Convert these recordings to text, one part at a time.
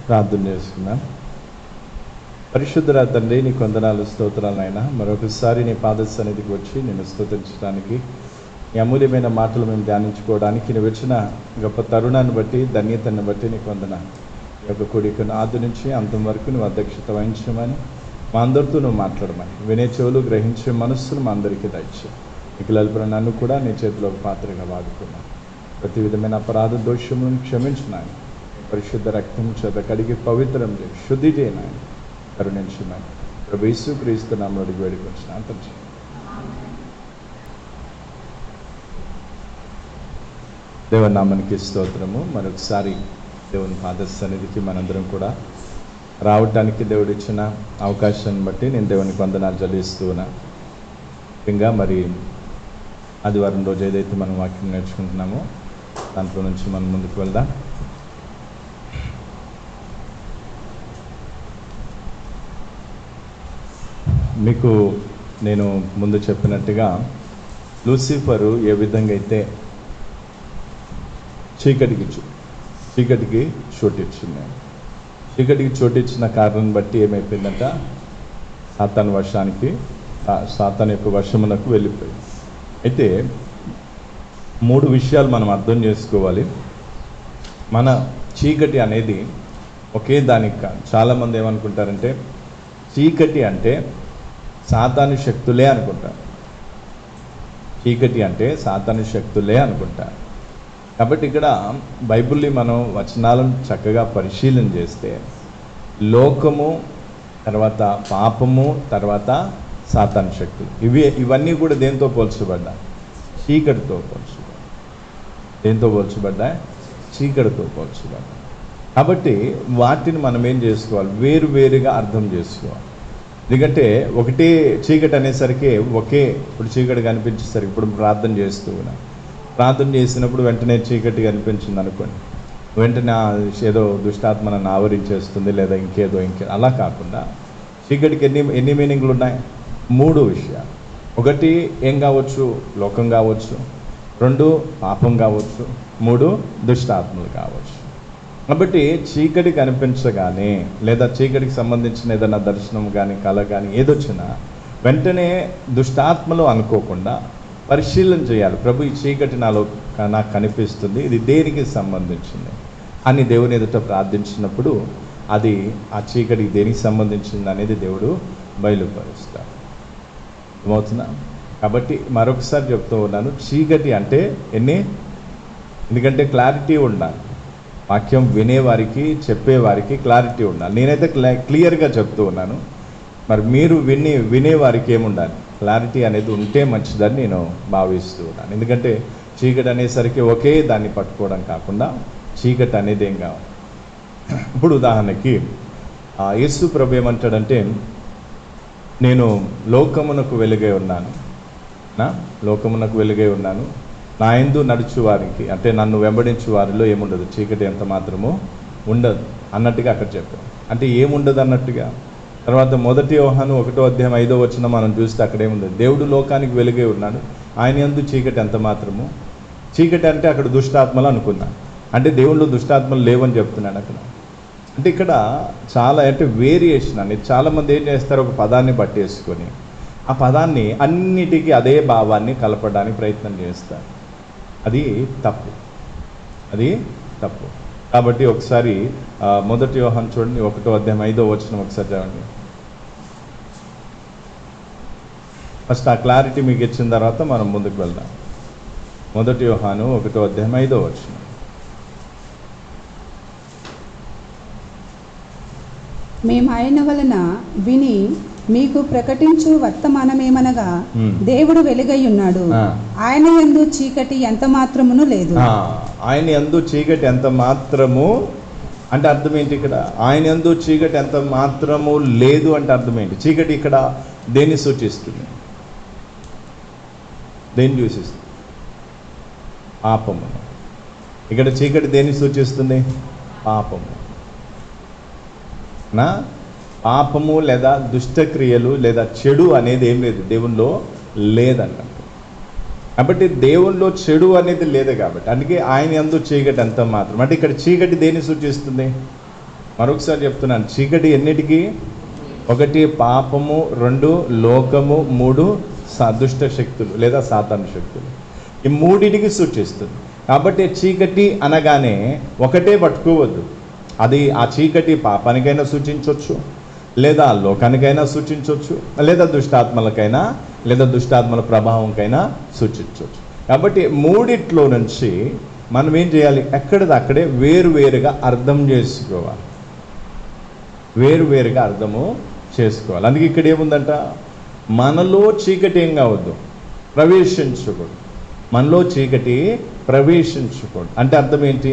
ప్రార్థన చేసుకున్నాం పరిశుద్ధుల తండ్రి నీ కొందనాలు స్తోత్రాలైనా మరొకసారి నీ పాద సన్నిధికి వచ్చి నేను స్తుతించడానికి నీ అమూల్యమైన మాటలు మేము ధ్యానించుకోవడానికి నువ్వు వచ్చిన గొప్ప తరుణాన్ని బట్టి ధన్యతను బట్టి నీ కొందన ఈ యొక్క కోడికను ఆది నుంచి అంతం వరకు నువ్వు అధ్యక్షత వహించమని మా అందరితో నువ్వు మాట్లాడమని వినే చెవులు గ్రహించే మనస్సును మా అందరికీ దయచే ఇకలల్పిన నన్ను కూడా నీ చేతిలో ఒక పాత్రగా వాడుకున్నాను ప్రతి విధమైన అపరాధ దోషములను క్షమించినాను పరిశుద్ధ రక్తం చేత కడిగి పవిత్రం చేయి శుద్ధి చేయనాయని కరుణించమని ప్రభు యేసు క్రీస్తు నామడికి వేడుకొచ్చిన అంతర్జీ దేవనామానికి స్తోత్రము మరొకసారి దేవుని పాద సన్నిధికి మనందరం కూడా రావటానికి దేవుడు ఇచ్చిన అవకాశాన్ని బట్టి నేను దేవునికి వందనాలు చెల్లిస్తూ ఉన్నా ముఖ్యంగా మరి ఆదివారం రోజు ఏదైతే మనం వాక్యం నేర్చుకుంటున్నామో దాంట్లో నుంచి మనం ముందుకు వెళ్దాం మీకు నేను ముందు చెప్పినట్టుగా లూసిఫరు ఏ విధంగా అయితే చీకటికి చూ- చీకటికి చోటిచ్చింది చీకటికి చోటిచ్చిన కారణం బట్టి ఏమైపోయిందంట సాతాన్ వర్షానికి సాతాన్ యొక్క వర్షమునకు వెళ్ళిపోయింది అయితే మూడు విషయాలు మనం అర్థం చేసుకోవాలి మన చీకటి అనేది ఒకే దానికి కాదు చాలామంది ఏమనుకుంటారంటే చీకటి అంటే సాతాను శక్తులే అనుకుంటారు చీకటి అంటే సాతాను శక్తులే అనుకుంటారు కాబట్టి ఇక్కడ బైబిల్ని మనం వచనాలను చక్కగా పరిశీలన చేస్తే లోకము తర్వాత పాపము తర్వాత సాతాను శక్తులు ఇవి ఇవన్నీ కూడా దేంతో పోల్చబడ్డాయి చీకటితో పోల్చబడ్డాయి దేంతో పోల్చబడ్డాయి చీకటితో పోల్చబడ్డాయి కాబట్టి వాటిని మనం ఏం చేసుకోవాలి వేరు వేరుగా అర్థం చేసుకోవాలి ఎందుకంటే ఒకటే చీకటి అనేసరికి ఒకే ఇప్పుడు చీకటి కనిపించేసరికి ఇప్పుడు ప్రార్థన చేస్తూ ఉన్నాం ప్రార్థన చేసినప్పుడు వెంటనే చీకటి కనిపించింది అనుకోండి వెంటనే ఆ ఏదో దుష్టాత్మ నన్ను ఆవరించేస్తుంది లేదా ఇంకేదో ఇంకే అలా కాకుండా చీకటికి ఎన్ని ఎన్ని మీనింగ్లు ఉన్నాయి మూడు విషయాలు ఒకటి ఏం కావచ్చు లోకం కావచ్చు రెండు పాపం కావచ్చు మూడు దుష్టాత్మలు కావచ్చు కాబట్టి చీకటి కనిపించగానే లేదా చీకటికి సంబంధించిన ఏదైనా దర్శనం కానీ కళ కానీ ఏదొచ్చినా వెంటనే దుష్టాత్మలు అనుకోకుండా పరిశీలన చేయాలి ప్రభు ఈ చీకటి నాలో క- నాకు కనిపిస్తుంది ఇది దేనికి సంబంధించింది అని దేవుని ఎదుట ప్రార్థించినప్పుడు అది ఆ చీకటికి దేనికి సంబంధించింది అనేది దేవుడు బయలుపరుస్తాడు అర్థమవుతుందా కాబట్టి మరొకసారి చెప్తూ ఉన్నాను చీకటి అంటే ఎన్ని ఎందుకంటే క్లారిటీ ఉండాలి వాక్యం వినేవారికి చెప్పేవారికి క్లారిటీ ఉండాలి నేనైతే క్లా క్లియర్గా చెప్తూ ఉన్నాను మరి మీరు విని వినేవారికి ఏముండాలి క్లారిటీ అనేది ఉంటే మంచిదని నేను భావిస్తూ ఉన్నాను ఎందుకంటే చీకటి అనేసరికి ఒకే దాన్ని పట్టుకోవడం కాకుండా చీకటి అనేది ఏం కావాలి ఇప్పుడు ఉదాహరణకి ఆ యేసు ప్రభు ఏమంటాడంటే నేను లోకమునకు వెలుగై ఉన్నాను నా లోకమునకు వెలుగై ఉన్నాను నా ఎందు నడుచు వారికి అంటే నన్ను వెంబడించు వారిలో ఏముండదు చీకటి ఎంత మాత్రమో ఉండదు అన్నట్టుగా అక్కడ చెప్పాం అంటే ఏముండదు అన్నట్టుగా తర్వాత మొదటి యోహాను ఒకటో అధ్యాయం ఐదో వచ్చిన మనం చూస్తే అక్కడ ఏముండదు దేవుడు లోకానికి వెలుగై ఉన్నాడు ఆయన ఎందు చీకటి ఎంత మాత్రము చీకటి అంటే అక్కడ దుష్టాత్మలు అనుకున్నాను అంటే దేవుళ్ళు దుష్టాత్మలు లేవని చెప్తున్నాడు అక్కడ అంటే ఇక్కడ చాలా అంటే వేరియేషన్ అనేది చాలామంది ఏం చేస్తారు ఒక పదాన్ని పట్టేసుకొని ఆ పదాన్ని అన్నిటికీ అదే భావాన్ని కలపడానికి ప్రయత్నం చేస్తారు అది తప్పు అది తప్పు కాబట్టి ఒకసారి ఆ, మొదటి వ్యూహం చూడండి ఒకటో అధ్యాయం ఐదో వచ్చిన ఒకసారి చదవండి ఫస్ట్ ఆ క్లారిటీ మీకు ఇచ్చిన తర్వాత మనం ముందుకు వెళ్దాం మొదటి వ్యూహాను ఒకటో అధ్యాయం ఐదో వచ్చిన మేము ఆయన వలన విని మీకు ప్రకటించు వర్తమానమేమనగా Hmm. దేవుడు వెలుగై ఉన్నాడు ఆ. ఆయన యందు చీకటి ఎంత మాత్రమును లేదు ఆ, ఆయన ఎందు చీకటి ఎంత మాత్రము అంటే అర్థం ఏంటి ఇక్కడ ఆయన ఎందు చీకటి ఎంత మాత్రము లేదు అంటే అర్థం ఏంటి చీకటి ఇక్కడ దేన్ని సూచిస్తుంది దేన్ని సూచిస్తుంది పాపము ఇక్కడ చీకటి దేన్ని సూచిస్తుంది పాపము నా పాపము లేదా దుష్టక్రియలు లేదా చెడు అనేది ఏం లేదు దేవునిలో లేదన్నట్టు కాబట్టి దేవునిలో చెడు అనేది లేదు కాబట్టి అందుకే ఆయన ఎందు చీకటి అంత మాత్రం అంటే ఇక్కడ చీకటి దేన్ని సూచిస్తుంది మరొకసారి చెప్తున్నాను చీకటి ఎన్నిటికి ఒకటి పాపము రెండు లోకము మూడు సదుష్ట శక్తులు లేదా సాతాను శక్తులు ఈ మూడిటికి సూచిస్తుంది కాబట్టి చీకటి అనగానే ఒకటే పట్టుకోవద్దు అది ఆ చీకటి పాపానికైనా సూచించవచ్చు లేదా లోకానికైనా సూచించవచ్చు లేదా దుష్టాత్మలకైనా లేదా దుష్టాత్మల ప్రభావంకైనా సూచించవచ్చు కాబట్టి మూడిట్లో నుంచి మనం ఏం చేయాలి ఎక్కడిది అక్కడే వేరువేరుగా అర్థం చేసుకోవాలి వేరువేరుగా అర్థము చేసుకోవాలి అందుకే ఇక్కడ ఏముందంట మనలో చీకటి ఏం కావద్దు ప్రవేశించకూడదు మనలో చీకటి ప్రవేశించకూడదు అంటే అర్థం ఏంటి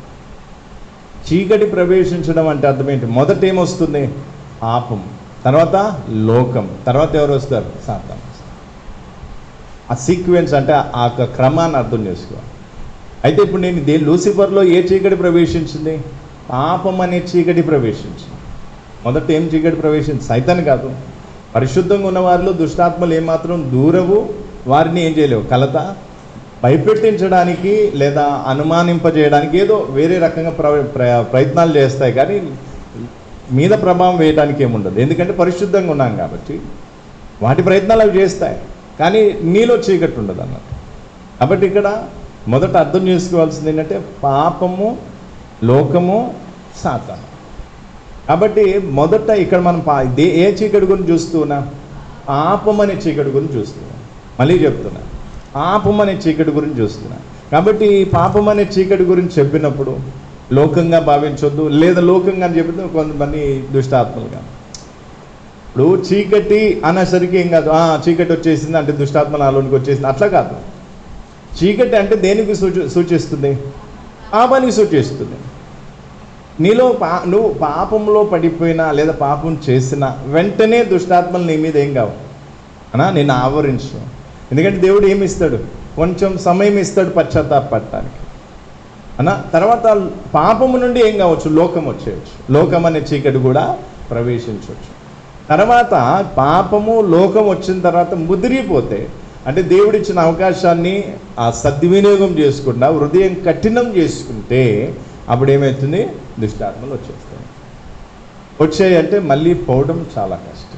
చీకటి ప్రవేశించడం అంటే అర్థం ఏంటి మొదట ఏమొస్తుంది పాపం తర్వాత లోకం తర్వాత ఎవరు వస్తారు సాతాను ఆ సీక్వెన్స్ అంటే ఆ యొక్క క్రమాన్ని అర్థం చేసుకోవాలి అయితే ఇప్పుడు నేను దే లూసిఫర్లో ఏ చీకటి ప్రవేశించింది పాపం అనే చీకటి ప్రవేశించింది మొదట ఏం చీకటి ప్రవేశించింది సైతాన్ కాదు పరిశుద్ధంగా ఉన్న వారిలో దుష్టాత్మలు ఏమాత్రం దూరవు వారిని ఏం చేయలేవు కలత భయపెట్టించడానికి లేదా అనుమానింపజేయడానికి ఏదో వేరే రకంగా ప్ర ప్ర- ప్రయత్నాలు చేస్తాయి కానీ మీద ప్రభావం వేయడానికి ఏముండదు ఎందుకంటే పరిశుద్ధంగా ఉన్నాం కాబట్టి వాటి ప్రయత్నాలు అవి చేస్తాయి కానీ నీలో చీకటి ఉండదు అన్నట్టు కాబట్టి ఇక్కడ మొదట అర్థం చేసుకోవాల్సింది ఏంటంటే పాపము లోకము సాతాను కాబట్టి మొదట ఇక్కడ మనం పా దే- ఏ చీకటి గురించి చూస్తున్నా పాపం అనే చీకటి గురించి చూస్తున్నాం మళ్ళీ చెప్తున్నా పాపం అనే చీకటి గురించి చూస్తున్నా కాబట్టి ఈ పాపం అనే చీకటి గురించి చెప్పినప్పుడు లోకంగా భావించొద్దు లేదా లోకంగా అని చెప్పితే కొంతమంది దుష్టాత్మలుగా ఇప్పుడు చీకటి అనేసరికి ఏం కాదు "ఆ, చీకటి వచ్చేసింది అంటే దుష్టాత్మ నాలోనికి వచ్చేసింది అట్లా కాదు చీకటి అంటే దేనికి సూచి సూచిస్తుంది పాపానికి సూచిస్తుంది నీలో పా నువ్వు పాపంలో పడిపోయినా లేదా పాపం చేసినా వెంటనే దుష్టాత్మలు నీ మీద ఏం కావు అనా నేను ఆవరించు ఎందుకంటే దేవుడు ఏమి ఇస్తాడు కొంచెం సమయం ఇస్తాడు పశ్చాత్తాపడటానికి అనా తర్వాత పాపము నుండి ఏం కావచ్చు లోకం వచ్చేయచ్చు లోకం అనే చీకటి కూడా ప్రవేశించవచ్చు తర్వాత పాపము లోకం వచ్చిన తర్వాత ముదిరిపోతే అంటే దేవుడిచ్చిన అవకాశాన్ని ఆ సద్వినియోగం చేసుకుండా హృదయం కఠినం చేసుకుంటే అప్పుడు ఏమవుతుంది దుష్టాత్మలు వచ్చేస్తాయి వచ్చాయి అంటే మళ్ళీ పోవడం చాలా కష్టం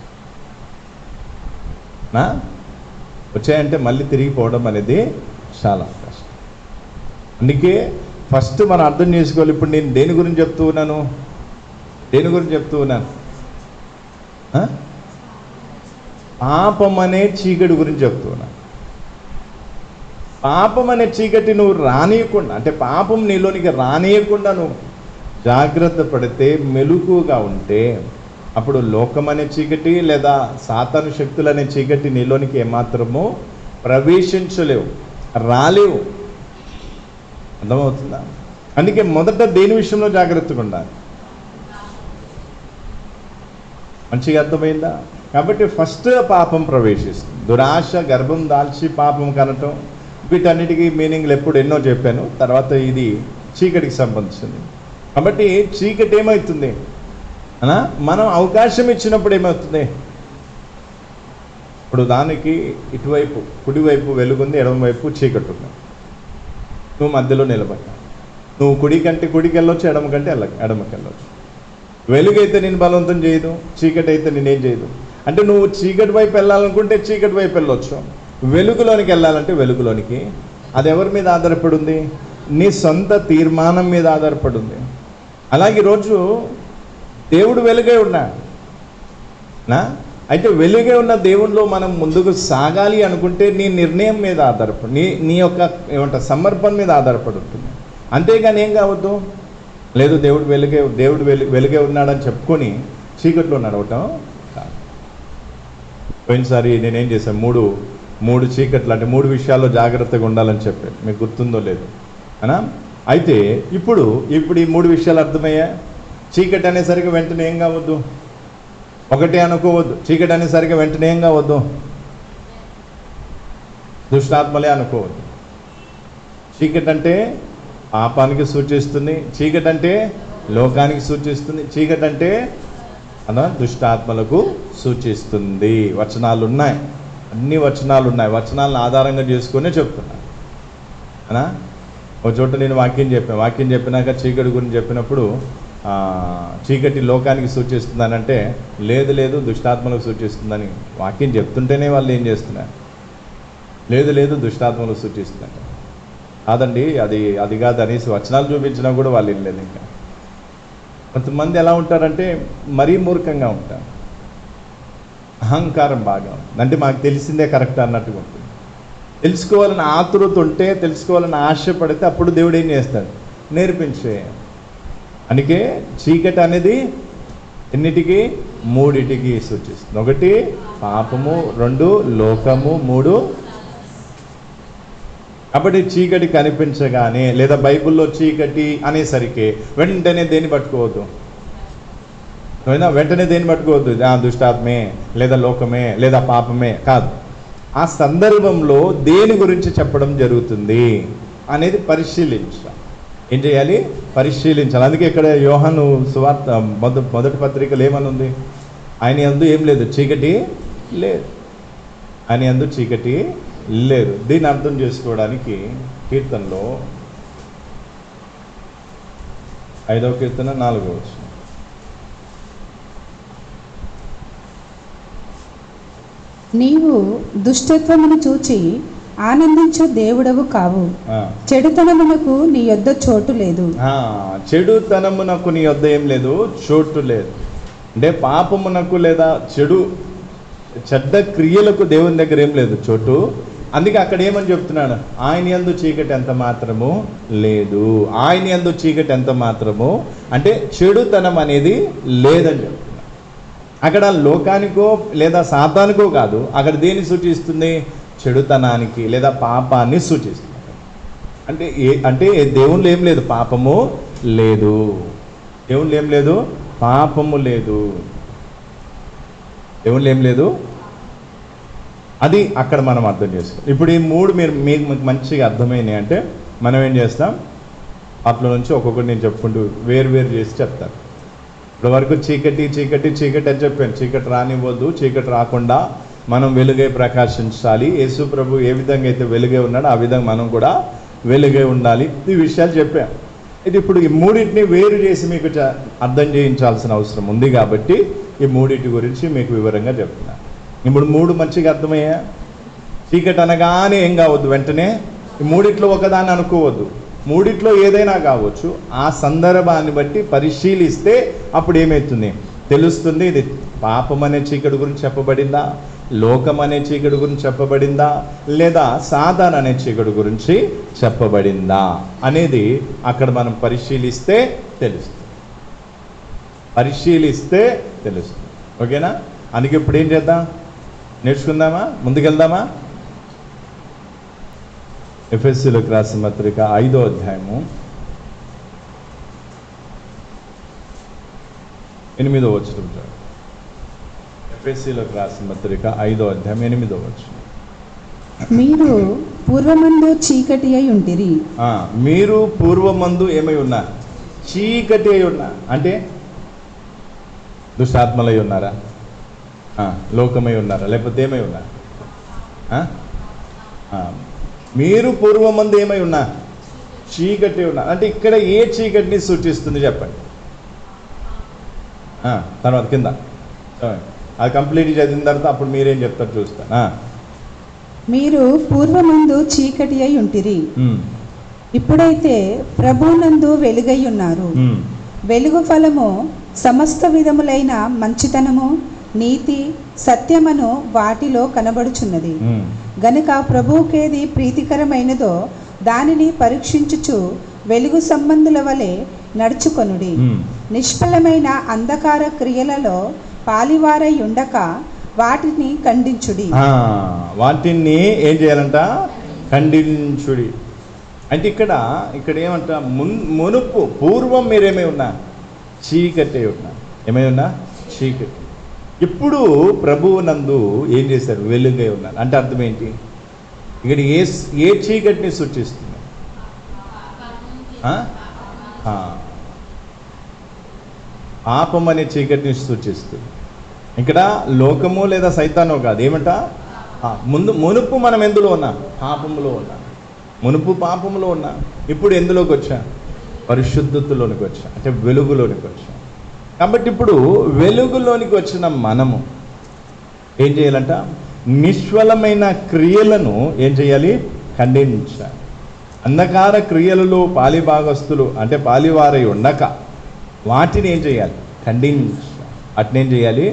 నా వచ్చాయంటే మళ్ళీ తిరిగి పోవడం అనేది చాలా కష్టం అందుకే ఫస్ట్ మనం అర్థం చేసుకోవాలి ఇప్పుడు నేను దేని గురించి చెప్తూ ఉన్నాను దేని గురించి చెప్తూ ఉన్నాను ఆ? పాపం అనే చీకటి గురించి చెప్తూ ఉన్నాను పాపం అనే చీకటి నువ్వు రానియకుండా అంటే పాపం నీలోనికి రానియకుండా నువ్వు జాగ్రత్త పడితే మెలుకుగా ఉంటే అప్పుడు లోకం అనే చీకటి లేదా సాతాను శక్తులు అనే చీకటి నీలోనికి ఏమాత్రము ప్రవేశించలేవు రాలేవు అర్థమవుతుందా అందుకే మొదట దేని విషయంలో జాగ్రత్తగా ఉండాలి మంచిగా అర్థమైందా కాబట్టి ఫస్ట్ పాపం ప్రవేశిస్తుంది దురాశ గర్భం దాల్చి పాపం కనటం వీటన్నిటికీ మీనింగ్లు ఎప్పుడు ఎన్నో చెప్పాను తర్వాత ఇది చీకటికి సంబంధించింది కాబట్టి చీకటి ఏమవుతుంది అనా మనం అవకాశం ఇచ్చినప్పుడు ఏమవుతుంది ఇప్పుడు దానికి ఇటువైపు కుడివైపు వెలుగుంది ఎడమవైపు చీకటి ఉంది నువ్వు మధ్యలో నిలబడ్డా నువ్వు కుడి కంటే కుడికి వెళ్ళొచ్చు ఎడమ కంటే ఎల్ల ఎడమకి వెళ్ళొచ్చు వెలుగైతే నేను బలవంతం చేయదు చీకటి అయితే నేనేం చేయదు అంటే నువ్వు చీకటి వైపు వెళ్ళాలనుకుంటే చీకటి వైపు వెళ్ళొచ్చు వెలుగులోనికి వెళ్ళాలంటే వెలుగులోనికి అది ఎవరి మీద ఆధారపడి ఉంది నీ సొంత తీర్మానం మీద ఆధారపడి ఉంది అలాగే ఈరోజు దేవుడు వెలుగై ఉన్నాడు నా అయితే వెలుగే ఉన్న దేవునిలో మనం ముందుకు సాగాలి అనుకుంటే నీ నిర్ణయం మీద ఆధారపడి నీ నీ యొక్క ఏమంటారు సమర్పణ మీద ఆధారపడి ఉంటుంది అంతేగాని ఏం కావద్దు లేదు దేవుడు వెలుగే దేవుడు వెలు వెలుగే ఉన్నాడని చెప్పుకొని చీకట్లో నడవటం కాదు పోయినసారి నేనేం చేశాను మూడు మూడు చీకట్లు అంటే మూడు విషయాల్లో జాగ్రత్తగా ఉండాలని చెప్పాను మీకు గుర్తుందో లేదు అనా అయితే ఇప్పుడు ఇప్పుడు ఈ మూడు విషయాలు అర్థమయ్యా చీకటి అనేసరికి వెంటనే ఏం కావద్దు ఒకటే అనుకోవద్దు చీకటి అనేసరికి వెంటనే ఏం కావద్దు దుష్టాత్మలే అనుకోవద్దు చీకటి అంటే పాపానికి సూచిస్తుంది చీకటి అంటే లోకానికి సూచిస్తుంది చీకటి అంటే అన దుష్టాత్మలకు సూచిస్తుంది వచనాలు ఉన్నాయి అన్ని వచనాలు ఉన్నాయి వచనాలను ఆధారంగా చేసుకునే చెప్తున్నా అనా ఒక చోట నేను వాక్యం చెప్పాను వాక్యం చెప్పినాక చీకటి గురించి చెప్పినప్పుడు ఆ, చీకటి లోకానికి సూచిస్తుందనంటే లేదు లేదు దుష్టాత్మలకు సూచిస్తుందని వాక్యం చెప్తుంటేనే వాళ్ళు ఏం చేస్తున్నారు లేదు లేదు దుష్టాత్మలకు సూచిస్తుందంట కాదండి అది అది కాదు అనేసి వచనాలు చూపించినా కూడా వాళ్ళు వెళ్ళలేదు ఇంకా కొంతమంది ఎలా ఉంటారంటే మరీ మూర్ఖంగా ఉంటారు అహంకారం బాగా ఉంటుంది అంటే మాకు తెలిసిందే కరెక్ట్ అన్నట్టుగా ఉంటుంది తెలుసుకోవాలని ఆతురత ఉంటే తెలుసుకోవాలని ఆశపడితే అప్పుడు దేవుడు ఏం చేస్తాడు నేర్పించే అందుకే చీకటి అనేది ఎన్నిటికి మూడిటికి సూచిస్తుంది ఒకటి పాపము రెండు లోకము మూడు కాబట్టి చీకటి కనిపించగానే లేదా బైబిల్లో చీకటి అనేసరికి వెంటనే దేన్ని పట్టుకోవద్దు అవునా వెంటనే దేన్ని పట్టుకోవద్దు ఆ దుష్టాత్మే లేదా లోకమే లేదా పాపమే కాదు ఆ సందర్భంలో దేని గురించి చెప్పడం జరుగుతుంది అనేది పరిశీలించాలి ఏం చేయాలి పరిశీలించాలి అందుకే ఇక్కడ యోహాను సువార్త మొద మొదటి పత్రికలు ఏమని ఉంది ఆయన అందు ఏం లేదు చీకటి లేదు ఆయన అందు చీకటి లేదు దీన్ని అర్థం చేసుకోవడానికి కీర్తనలో ఐదవ కీర్తన నాలుగవ వచనం నీవు దుష్టత్వమును చూచి ఆనందించు దేవుడవు కావు ఆ. చెడుతనమునకు నీ యొద్ద చోటు లేదు ఆ, చెడుతనమునకు నీ వద్ద ఏం లేదు చోటు లేదు అంటే పాపమునకు లేదా చెడు చెడ్డ క్రియలకు దేవుని దగ్గర ఏం లేదు చోటు అందుకే అక్కడ ఏమని చెప్తున్నాడు ఆయన యందు చీకటి ఎంత మాత్రము లేదు ఆయన యందు చీకటి ఎంత మాత్రము అంటే చెడుతనం అనేది లేదని చెప్తున్నాడు అక్కడ లోకానికో లేదా సాతానికో కాదు అక్కడ దేన్ని సూచిస్తుంది చెడుతనానికి లేదా పాపాన్ని సూచిస్తుంది అంటే ఏ అంటే దేవుళ్ళు ఏం లేదు పాపము లేదు దేవుళ్ళు ఏం లేదు పాపము లేదు దేవుళ్ళు ఏం లేదు అది అక్కడ మనం అర్థం చేసుకోవాలి ఇప్పుడు ఈ మూడు మీరు మీకు మీకు మంచిగా అర్థమైనాయి అంటే మనం ఏం చేస్తాం వాటిలో నుంచి ఒక్కొక్కటి నేను చెప్పుకుంటూ వేరు వేరు చేసి చెప్తాను ఇప్పుడు వరకు చీకటి చీకటి చీకటి అని చెప్పాను చీకటి రానివ్వద్దు చీకటి రాకుండా మనం వెలుగై ప్రకాశించాలి యేసు ప్రభు ఏ విధంగా అయితే వెలుగై ఉన్నాడో ఆ విధంగా మనం కూడా వెలుగై ఉండాలి ఈ విషయాలు చెప్పాం ఇది ఇప్పుడు ఈ మూడింటిని వేరు చేసి మీకు చ- అర్థం చేయించాల్సిన అవసరం ఉంది కాబట్టి ఈ మూడింటి గురించి మీకు వివరంగా చెప్తున్నాను ఇప్పుడు మూడు మంచిగా అర్థమయ్యా చీకటి అనగానే ఏం కావద్దు వెంటనే ఈ మూడిట్లో ఒకదాన్ని అనుకోవద్దు మూడిట్లో ఏదైనా కావచ్చు ఆ సందర్భాన్ని బట్టి పరిశీలిస్తే అప్పుడు ఏమవుతుంది తెలుస్తుంది ఇది పాపం అనే చీకటి గురించి చెప్పబడిందా లోకం అనే చీకటి గురించి చెప్పబడిందా లేదా సాధారణ అనే చీకటి గురించి చెప్పబడిందా అనేది అక్కడ మనం పరిశీలిస్తే తెలుస్తుంది పరిశీలిస్తే తెలుస్తుంది ఓకేనా అందుకే ఇప్పుడు ఏం చేద్దాం నేర్చుకుందామా ముందుకెళ్దామా ఎఫ్ఎస్సీలోకి రాసిన పత్రిక ఐదో అధ్యాయము ఎనిమిదో వచ్చిన ఎఫ్ఎస్సీలోకి రాసిన పత్రిక ఐదో అధ్యాయం ఎనిమిదో వచ్చిన మీరు పూర్వమందు చీకటి అయి ఉంటిరి మీరు పూర్వమందు ఏమై ఉన్నా చీకటి అయి ఉన్నా అంటే దుష్టాత్మలై ఉన్నారా ఆ, లోకమై ఉన్నారా లేకపోతే ఏమై ఉన్నా ఆ? ఆ, మీరు పూర్వమందు ఏమై ఉన్నా చీకటి ఉన్నా అంటే ఇక్కడ ఏ చీకటిని సూచిస్తుంది చెప్పండి ఆ, తర్వాత కింద చదవండి. అది కంప్లీట్ చదివిన తర్వాత అప్పుడు మీరేం చెప్తారు చూస్తాను ఆ, మీరు పూర్వమందు చీకటి అయి ఉంటిరి ఉమ్, ఇప్పుడైతే ప్రభునందు వెలుగై ఉన్నారు ఉమ్, వెలుగు ఫలము సమస్త విధములైన మంచితనము నీతి సత్యమను వాటిలో కనబడుచున్నది ఉమ్. గనుక ప్రభువుకేది ప్రీతికరమైనదో దానిని పరీక్షించుచు వెలుగు సంబంధుల వలె నడుచుకొనుడి ఉమ్. నిష్ఫలమైన అంధకార క్రియలలో పాలివారై ఉండక వాటిని ఖండించుడి ఆ, వాటిని ఏం చేయాలంట ఖండించుడి అంటే ఇక్కడ ఇక్కడ ఏమంట మున్ మునుపు పూర్వం మీరేమై ఉన్నా చీకటి ఉన్నా ఏమై ఉన్నా చీకటి ఇప్పుడు ప్రభువు నందు ఏం చేశారు వెలుగై ఉన్నారు అంటే అర్థం ఏంటి ఇక్కడ ఏ ఏ చీకటిని సూచిస్తుంది ఆ? ఆ. పాపం అనే చీకటిని సూచిస్తుంది ఇక్కడ లోకము లేదా సైతానో కాదు ఏమంట ఆ, ముందు మునుపు మనం ఎందులో ఉన్నా పాపములో ఉన్నా మునుపు పాపములో ఉన్నా ఇప్పుడు ఎందులోకి వచ్చా పరిశుద్ధతలోనికి వచ్చాం అంటే వెలుగులోనికి వచ్చాం కాబట్టి ఇప్పుడు వెలుగులోనికి వచ్చిన మనము ఏం చేయాలంట నిష్ఫలమైన క్రియలను ఏం చేయాలి ఖండించాలి అంధకార క్రియలలో పాలిభాగస్తులు అంటే పాలివారై ఉండక వాటిని ఏం చేయాలి ఖండించాలి వాటిని ఏం చేయాలి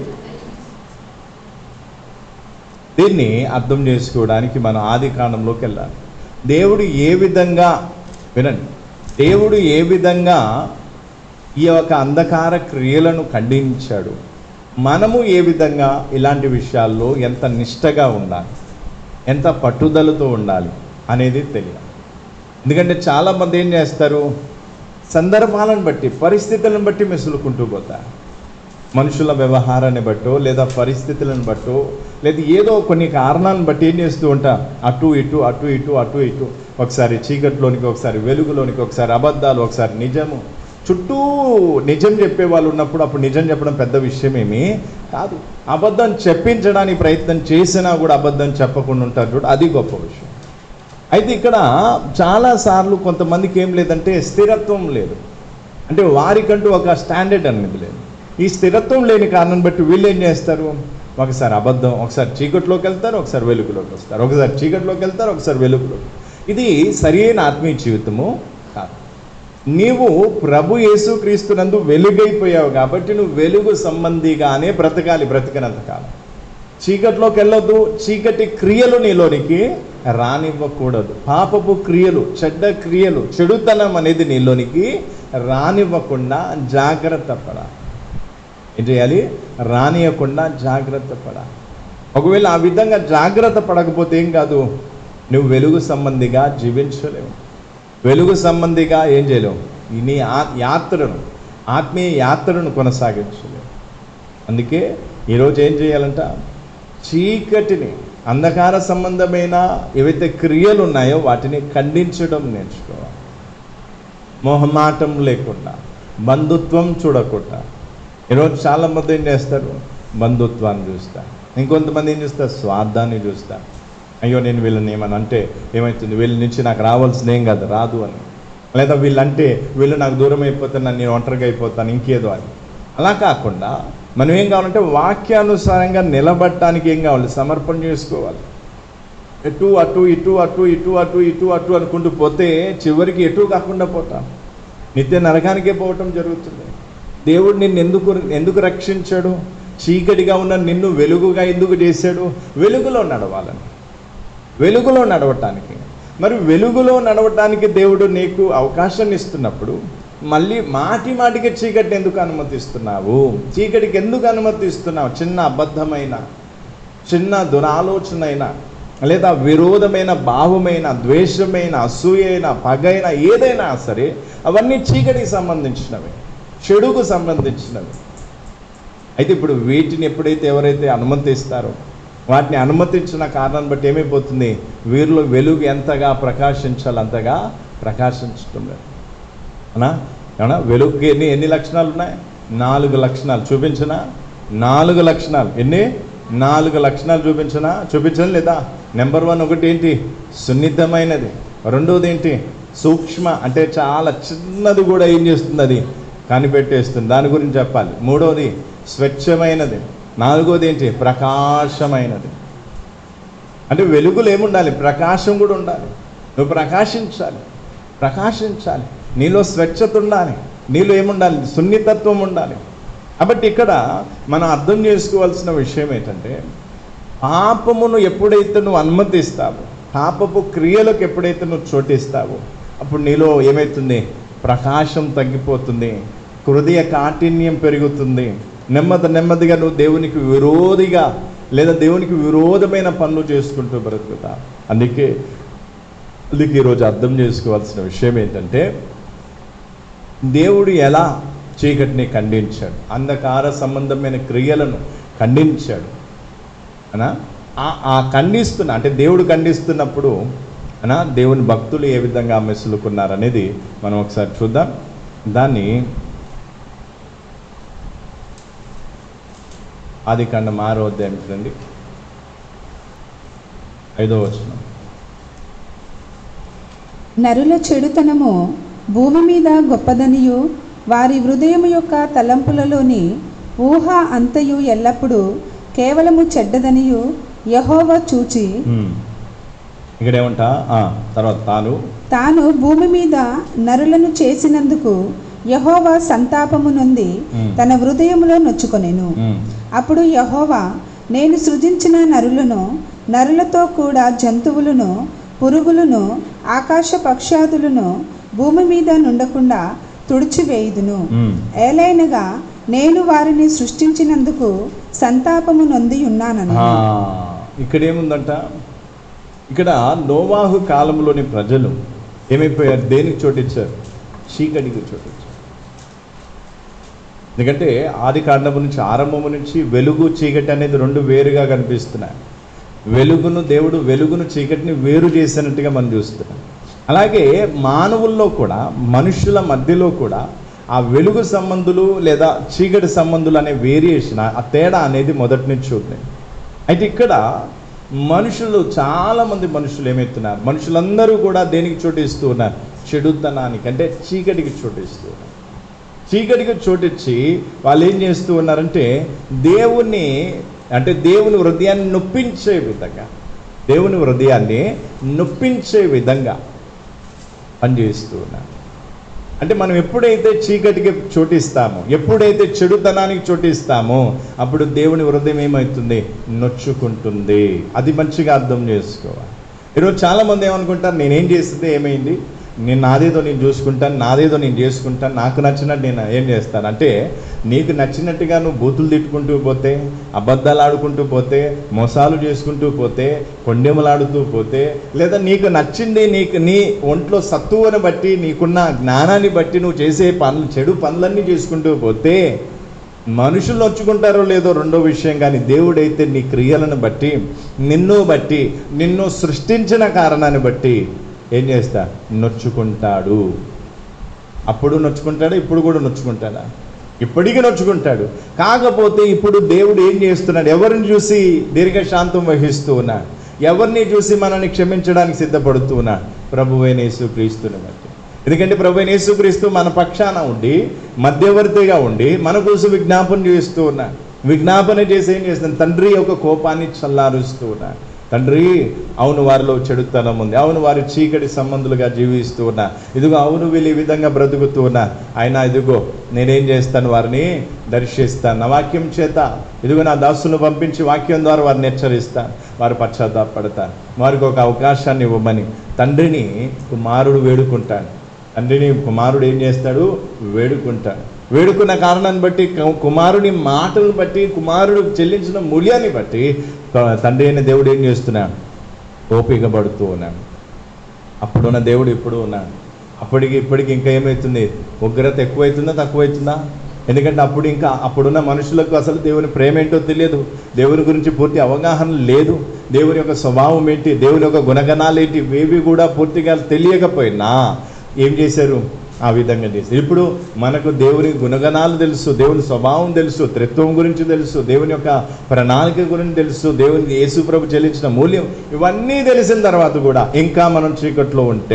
దీన్ని అర్థం చేసుకోవడానికి మనం ఆది కాండంలోకి వెళ్ళాలి దేవుడు ఏ విధంగా వినండి దేవుడు ఏ విధంగా ఈ యొక్క అంధకార క్రియలను ఖండించాడు మనము ఏ విధంగా ఇలాంటి విషయాల్లో ఎంత నిష్టగా ఉండాలి ఎంత పట్టుదలతో ఉండాలి అనేది తెలియాలి ఎందుకంటే చాలామంది ఏం చేస్తారు సందర్భాలను బట్టి పరిస్థితులను బట్టి మెసులుకుంటూ పోతారు మనుషుల వ్యవహారాన్ని బట్టో లేదా పరిస్థితులను బట్టో లేదా ఏదో కొన్ని కారణాలను బట్టి ఏం చేస్తూ ఉంటాం అటు ఇటు అటు ఇటు అటు ఇటు ఒకసారి చీకట్లోనికి ఒకసారి వెలుగులోనికి ఒకసారి అబద్ధాలు ఒకసారి నిజము చుట్టూ నిజం చెప్పే వాళ్ళు ఉన్నప్పుడు అప్పుడు నిజం చెప్పడం పెద్ద విషయమేమి కాదు అబద్ధం చెప్పించడానికి ప్రయత్నం చేసినా కూడా అబద్ధం చెప్పకుండా ఉంటారు చూడు అది గొప్ప విషయం అయితే ఇక్కడ చాలాసార్లు కొంతమందికి ఏం లేదంటే స్థిరత్వం లేదు అంటే వారికంటూ ఒక స్టాండర్డ్ అనేది లేదు ఈ స్థిరత్వం లేని కారణం బట్టి వీళ్ళు ఏం చేస్తారు ఒకసారి అబద్ధం ఒకసారి చీకట్లోకి వెళ్తారు ఒకసారి వెలుగులోకి వస్తారు ఒకసారి చీకట్లోకి వెళ్తారు ఒకసారి వెలుగులోకి ఇది సరైన ఆత్మీయ జీవితము కాదు నీవు ప్రభు యేసుక్రీస్తునందు వెలుగైపోయావు కాబట్టి నువ్వు వెలుగు సంబంధిగానే బ్రతకాలి బ్రతికినంత కాలం చీకట్లోకి వెళ్ళొద్దు చీకటి క్రియలు నీలోనికి రానివ్వకూడదు పాపపు క్రియలు చెడ్డ క్రియలు చెడుతనం అనేది నీలోనికి రానివ్వకుండా జాగ్రత్త పడాలి ఏం చేయాలి రానియకుండా జాగ్రత్త పడాలి ఒకవేళ ఆ విధంగా జాగ్రత్త పడకపోతే ఏం కాదు నువ్వు వెలుగు సంబంధిగా జీవించలేవు వెలుగు సంబంధిగా ఏం చేయలేవు ఈ నీ ఆ- యాత్రను ఆత్మీయ యాత్రను కొనసాగించలేవు అందుకే ఈరోజు ఏం చేయాలంట చీకటిని అంధకార సంబంధమైన ఏవైతే క్రియలు ఉన్నాయో వాటిని ఖండించడం నేర్చుకోవాలి మొహమాటం లేకుండా బంధుత్వం చూడకుండా ఈరోజు చాలామంది ఏం చేస్తారు బంధుత్వాన్ని చూస్తారు ఇంకొంతమంది ఏం చూస్తారు స్వార్థాన్ని చూస్తారు అయ్యో నేను వీళ్ళని ఏమని అంటే ఏమవుతుంది వీళ్ళ నుంచి నాకు రావాల్సిన ఏం కాదు రాదు అని లేదా వీళ్ళంటే వీళ్ళు నాకు దూరం అయిపోతాను నేను ఒంటరిగా అయిపోతాను ఇంకేదో అని అలా కాకుండా మనం ఏం కావాలంటే వాక్యానుసారంగా నిలబడటానికి ఏం కావాలి సమర్పణ చేసుకోవాలి ఎటు అటు ఇటు అటు ఇటు అటు ఇటు అటు అనుకుంటూ పోతే చివరికి ఎటు కాకుండా పోతాం నిత్య నరకానికే పోవటం జరుగుతుంది దేవుడు నిన్ను ఎందుకు ఎందుకు రక్షించాడు చీకటిగా ఉన్న నిన్ను వెలుగుగా ఎందుకు చేశాడు వెలుగులో నడవాలని వెలుగులో నడవటానికి మరి వెలుగులో నడవటానికి దేవుడు నీకు అవకాశాన్ని ఇస్తున్నప్పుడు మళ్ళీ మాటి మాటికి చీకటిని ఎందుకు అనుమతిస్తున్నావు చీకటికి ఎందుకు అనుమతిస్తున్నావు చిన్న అబద్ధమైన చిన్న దురాలోచన అయినా లేదా విరోధమైన భావమైన ద్వేషమైన అసూయైన పగైన ఏదైనా సరే అవన్నీ చీకటికి సంబంధించినవి చెడుకు సంబంధించినవి అయితే ఇప్పుడు వీటిని ఎప్పుడైతే ఎవరైతే అనుమతిస్తారో వాటిని అనుమతించిన కారణాన్ని బట్టి ఏమైపోతుంది వీరిలో వెలుగు ఎంతగా ప్రకాశించాలి అంతగా ప్రకాశించటం లేదు అవునా అవునా వెలుగుకి ఎన్ని ఎన్ని లక్షణాలు ఉన్నాయి నాలుగు లక్షణాలు చూపించనా నాలుగు లక్షణాలు ఎన్ని నాలుగు లక్షణాలు చూపించనా చూపించను లేదా నెంబర్ వన్ ఒకటి ఏంటి సున్నితమైనది రెండోది ఏంటి సూక్ష్మ అంటే చాలా చిన్నది కూడా ఏం చేస్తుంది అది కనిపెట్టేస్తుంది దాని గురించి చెప్పాలి మూడోది స్వచ్ఛమైనది నాలుగోది ఏంటి ప్రకాశమైనది అంటే వెలుగులు ఏముండాలి ప్రకాశం కూడా ఉండాలి నువ్వు ప్రకాశించాలి ప్రకాశించాలి నీలో స్వచ్ఛత ఉండాలి నీలో ఏముండాలి సున్నితత్వం ఉండాలి కాబట్టి ఇక్కడ మనం అర్థం చేసుకోవాల్సిన విషయం ఏంటంటే పాపమును ఎప్పుడైతే నువ్వు అనుమతిస్తావో పాపపు క్రియలకు ఎప్పుడైతే నువ్వు చోటిస్తావో అప్పుడు నీలో ఏమవుతుంది ప్రకాశం తగ్గిపోతుంది హృదయ కాఠిన్యం పెరుగుతుంది నెమ్మది నెమ్మదిగా నువ్వు దేవునికి విరోధిగా లేదా దేవునికి విరోధమైన పనులు చేసుకుంటూ బ్రతుకుతా అందుకే అందుకే ఈరోజు అర్థం చేసుకోవాల్సిన విషయం ఏంటంటే దేవుడు ఎలా చీకటిని ఖండించాడు అంధకార సంబంధమైన క్రియలను ఖండించాడు అనా ఆ- ఆ ఖండిస్తున్న అంటే దేవుడు ఖండిస్తున్నప్పుడు అనా దేవుని భక్తులు ఏ విధంగా మెసులుకున్నారు అనేది మనం ఒకసారి చూద్దాం దాన్ని ఆది కాండం ఆరో అధ్యాయం చూడండి ఐదో వచనం నరుల చెడుతనము భూమి మీద గొప్పదనియు వారి హృదయం యొక్క తలంపులలోని ఊహ అంతయు ఎల్లప్పుడూ కేవలము చెడ్డదనియు యహోవా చూచి ఉమ్. ఇక్కడ ఏమంటా ఆ, తర్వాత తాను తాను భూమి మీద నరులను చేసినందుకు యహోవా సంతాపము నొంది మ్. తన హృదయములో నొచ్చుకొనెను ఉమ్, అప్పుడు యహోవా నేను సృజించిన నరులను నరులతో కూడా జంతువులను పురుగులను ఆకాశ పక్షాదులను భూమి మీద నుండకుండా తుడిచివేయుదును ఉమ్. ఏలైనగా నేను వారిని సృష్టించినందుకు సంతాపము నొంది ఉన్నానను ఆ, ఇక్కడ ఏముందంట ఇక్కడ నోవాహు కాలంలోని ప్రజలు ఏమైపోయారు దేనికి చోటిచ్చారు చీకటికి చోటిచ్చారు ఎందుకంటే ఆది కాండము నుంచి ఆరంభము నుంచి వెలుగు చీకటి అనేది రెండు వేరుగా కనిపిస్తున్నాయి వెలుగును దేవుడు వెలుగును చీకటిని వేరు చేసినట్టుగా మనం చూస్తున్నాం అలాగే మానవుల్లో కూడా మనుషుల మధ్యలో కూడా ఆ వెలుగు సంబంధులు లేదా చీకటి సంబంధులు అనే వేరియేషన్ ఆ తేడా అనేది మొదటి నుంచి చూద్దాం అయితే ఇక్కడ మనుషులు చాలా మంది మనుషులు ఏమవుతున్నారు మనుషులందరూ కూడా దేనికి చోటిస్తూ ఉన్నారు చెడుతనానికి అంటే చీకటికి చోటిస్తూ ఉన్నారు చీకటికి చోటిచ్చి వాళ్ళు ఏం చేస్తూ ఉన్నారంటే దేవుణ్ణి అంటే దేవుని హృదయాన్ని నొప్పించే విధంగా దేవుని హృదయాన్ని నొప్పించే విధంగా పనిచేస్తూ ఉన్నారు అంటే మనం ఎప్పుడైతే చీకటికి చోటిస్తామో ఎప్పుడైతే చెడుతనానికి చోటిస్తామో అప్పుడు దేవుని హృదయం ఏమవుతుంది నొచ్చుకుంటుంది అది మంచిగా అర్థం చేసుకోవాలి ఈరోజు చాలామంది ఏమనుకుంటారు నేనేం చేస్తే ఏమైంది నేను నాదేదో నేను చూసుకుంటాను నాదేదో నేను చేసుకుంటాను నాకు నచ్చినట్టు నేను ఏం చేస్తాను అంటే నీకు నచ్చినట్టుగా నువ్వు బూతులు తిట్టుకుంటూ పోతే అబద్ధాలు ఆడుకుంటూ పోతే మోసాలు చేసుకుంటూ పోతే కొండెములాడుతూ పోతే లేదా నీకు నచ్చింది నీకు నీ ఒంట్లో సత్తువను బట్టి నీకున్న జ్ఞానాన్ని బట్టి నువ్వు చేసే పనులు చెడు పనులన్నీ చేసుకుంటూ పోతే మనుషులు నొచ్చుకుంటారో లేదో రెండో విషయం కానీ దేవుడైతే నీ క్రియలను బట్టి నిన్ను బట్టి నిన్ను సృష్టించిన కారణాన్ని బట్టి ఏం చేస్తా నొచ్చుకుంటాడు అప్పుడు నొచ్చుకుంటాడా ఇప్పుడు కూడా నొచ్చుకుంటాడా ఇప్పటికీ నొచ్చుకుంటాడు కాకపోతే ఇప్పుడు దేవుడు ఏం చేస్తున్నాడు ఎవరిని చూసి దీర్ఘశాంతం వహిస్తూ ఉన్నాడు ఎవరిని చూసి మనల్ని క్షమించడానికి సిద్ధపడుతూ ఉన్నాడు ప్రభువైన యేసుక్రీస్తుని బట్టి ఎందుకంటే ప్రభు యేసుక్రీస్తు మన పక్షాన ఉండి మధ్యవర్తిగా ఉండి మన కోసం విజ్ఞాపన చేస్తూ ఉన్నాడు విజ్ఞాపన చేసి ఏం చేస్తాను తండ్రి యొక్క కోపాన్ని చల్లారుస్తూ ఉన్నాడు తండ్రి అవును వారిలో చెడుతనం ఉంది అవును వారి చీకటి సంబంధులుగా జీవిస్తూ ఉన్నా ఇదిగో అవును వీళ్ళు ఈ విధంగా బ్రతుకుతూ ఉన్నా అయినా ఇదిగో నేనేం చేస్తాను వారిని దర్శిస్తాను నా వాక్యం చేత ఇదిగో నా దాసులను పంపించి వాక్యం ద్వారా వారిని హెచ్చరిస్తాను వారు పశ్చాత్తాపడతారు వారికి ఒక అవకాశాన్ని ఇవ్వమని తండ్రిని కుమారుడు వేడుకుంటాడు తండ్రిని కుమారుడు ఏం చేస్తాడు వేడుకుంటాడు వేడుకున్న కారణాన్ని బట్టి కు- కుమారుని మాటలను బట్టి కుమారుడు చెల్లించిన మూల్యాన్ని బట్టి త- తండ్రి అయిన దేవుడు ఏం చేస్తున్నాడు ఓపిక పడుతూ ఉన్నాడు అప్పుడున్న దేవుడు ఇప్పుడు ఉన్నాడు అప్పటికి ఇప్పటికి ఇంకా ఏమవుతుంది ఉగ్రత ఎక్కువైతుందా తక్కువైతుందా ఎందుకంటే అప్పుడు ఇంకా అప్పుడున్న మనుషులకు అసలు దేవుని ప్రేమ ఏంటో తెలియదు దేవుని గురించి పూర్తి అవగాహన లేదు దేవుని యొక్క స్వభావం ఏంటి దేవుని యొక్క గుణగణాలు ఏంటి ఇవేవి కూడా పూర్తిగా తెలియకపోయినా ఏం చేశారు ఆ విధంగా చేశారు ఇప్పుడు మనకు దేవుని గుణగణాలు తెలుసు దేవుని స్వభావం తెలుసు త్రిత్వం గురించి తెలుసు దేవుని యొక్క ప్రణాళిక గురించి తెలుసు దేవుని యేసు ప్రభు చెల్లించిన మూల్యం ఇవన్నీ తెలిసిన తర్వాత కూడా ఇంకా మనం చీకట్లో ఉంటే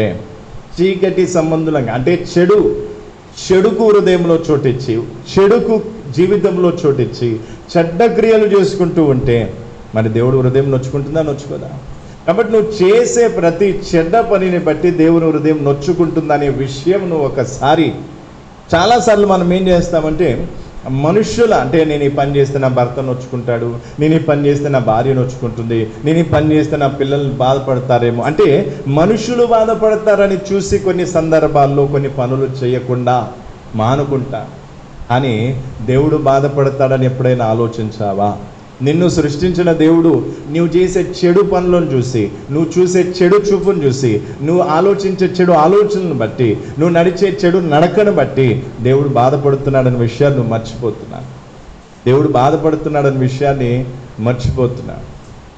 చీకటి సంబంధులంగా అంటే చెడు చెడుకు హృదయంలో చోటిచ్చి చెడుకు జీవితంలో చోటిచ్చి చెడ్డ క్రియలు చేసుకుంటూ ఉంటే మరి దేవుడు హృదయం నొచ్చుకుంటుందా నొచ్చుకోదా కాబట్టి నువ్వు చేసే ప్రతి చెడ్డ పనిని బట్టి దేవుని హృదయం నొచ్చుకుంటుందనే విషయం నువ్వు ఒకసారి చాలాసార్లు మనం ఏం చేస్తామంటే మనుషుల అంటే నేను ఈ పని చేస్తే నా భర్త నొచ్చుకుంటాడు నేను ఈ పని చేస్తే నా భార్య నొచ్చుకుంటుంది నేను ఈ పని చేస్తే నా పిల్లలు బాధపడతారేమో అంటే మనుషులు బాధపడతారని చూసి కొన్ని సందర్భాల్లో కొన్ని పనులు చేయకుండా మానుకుంటా అని దేవుడు బాధపడతాడని ఎప్పుడైనా ఆలోచించావా నిన్ను సృష్టించిన దేవుడు నువ్వు చేసే చెడు పనులను చూసి నువ్వు చూసే చెడు చూపును చూసి నువ్వు ఆలోచించే చెడు ఆలోచనను బట్టి నువ్వు నడిచే చెడు నడకను బట్టి దేవుడు బాధపడుతున్నాడనే విషయాన్ని నువ్వు మర్చిపోతున్నావు దేవుడు బాధపడుతున్నాడనే విషయాన్ని మర్చిపోతున్నాడు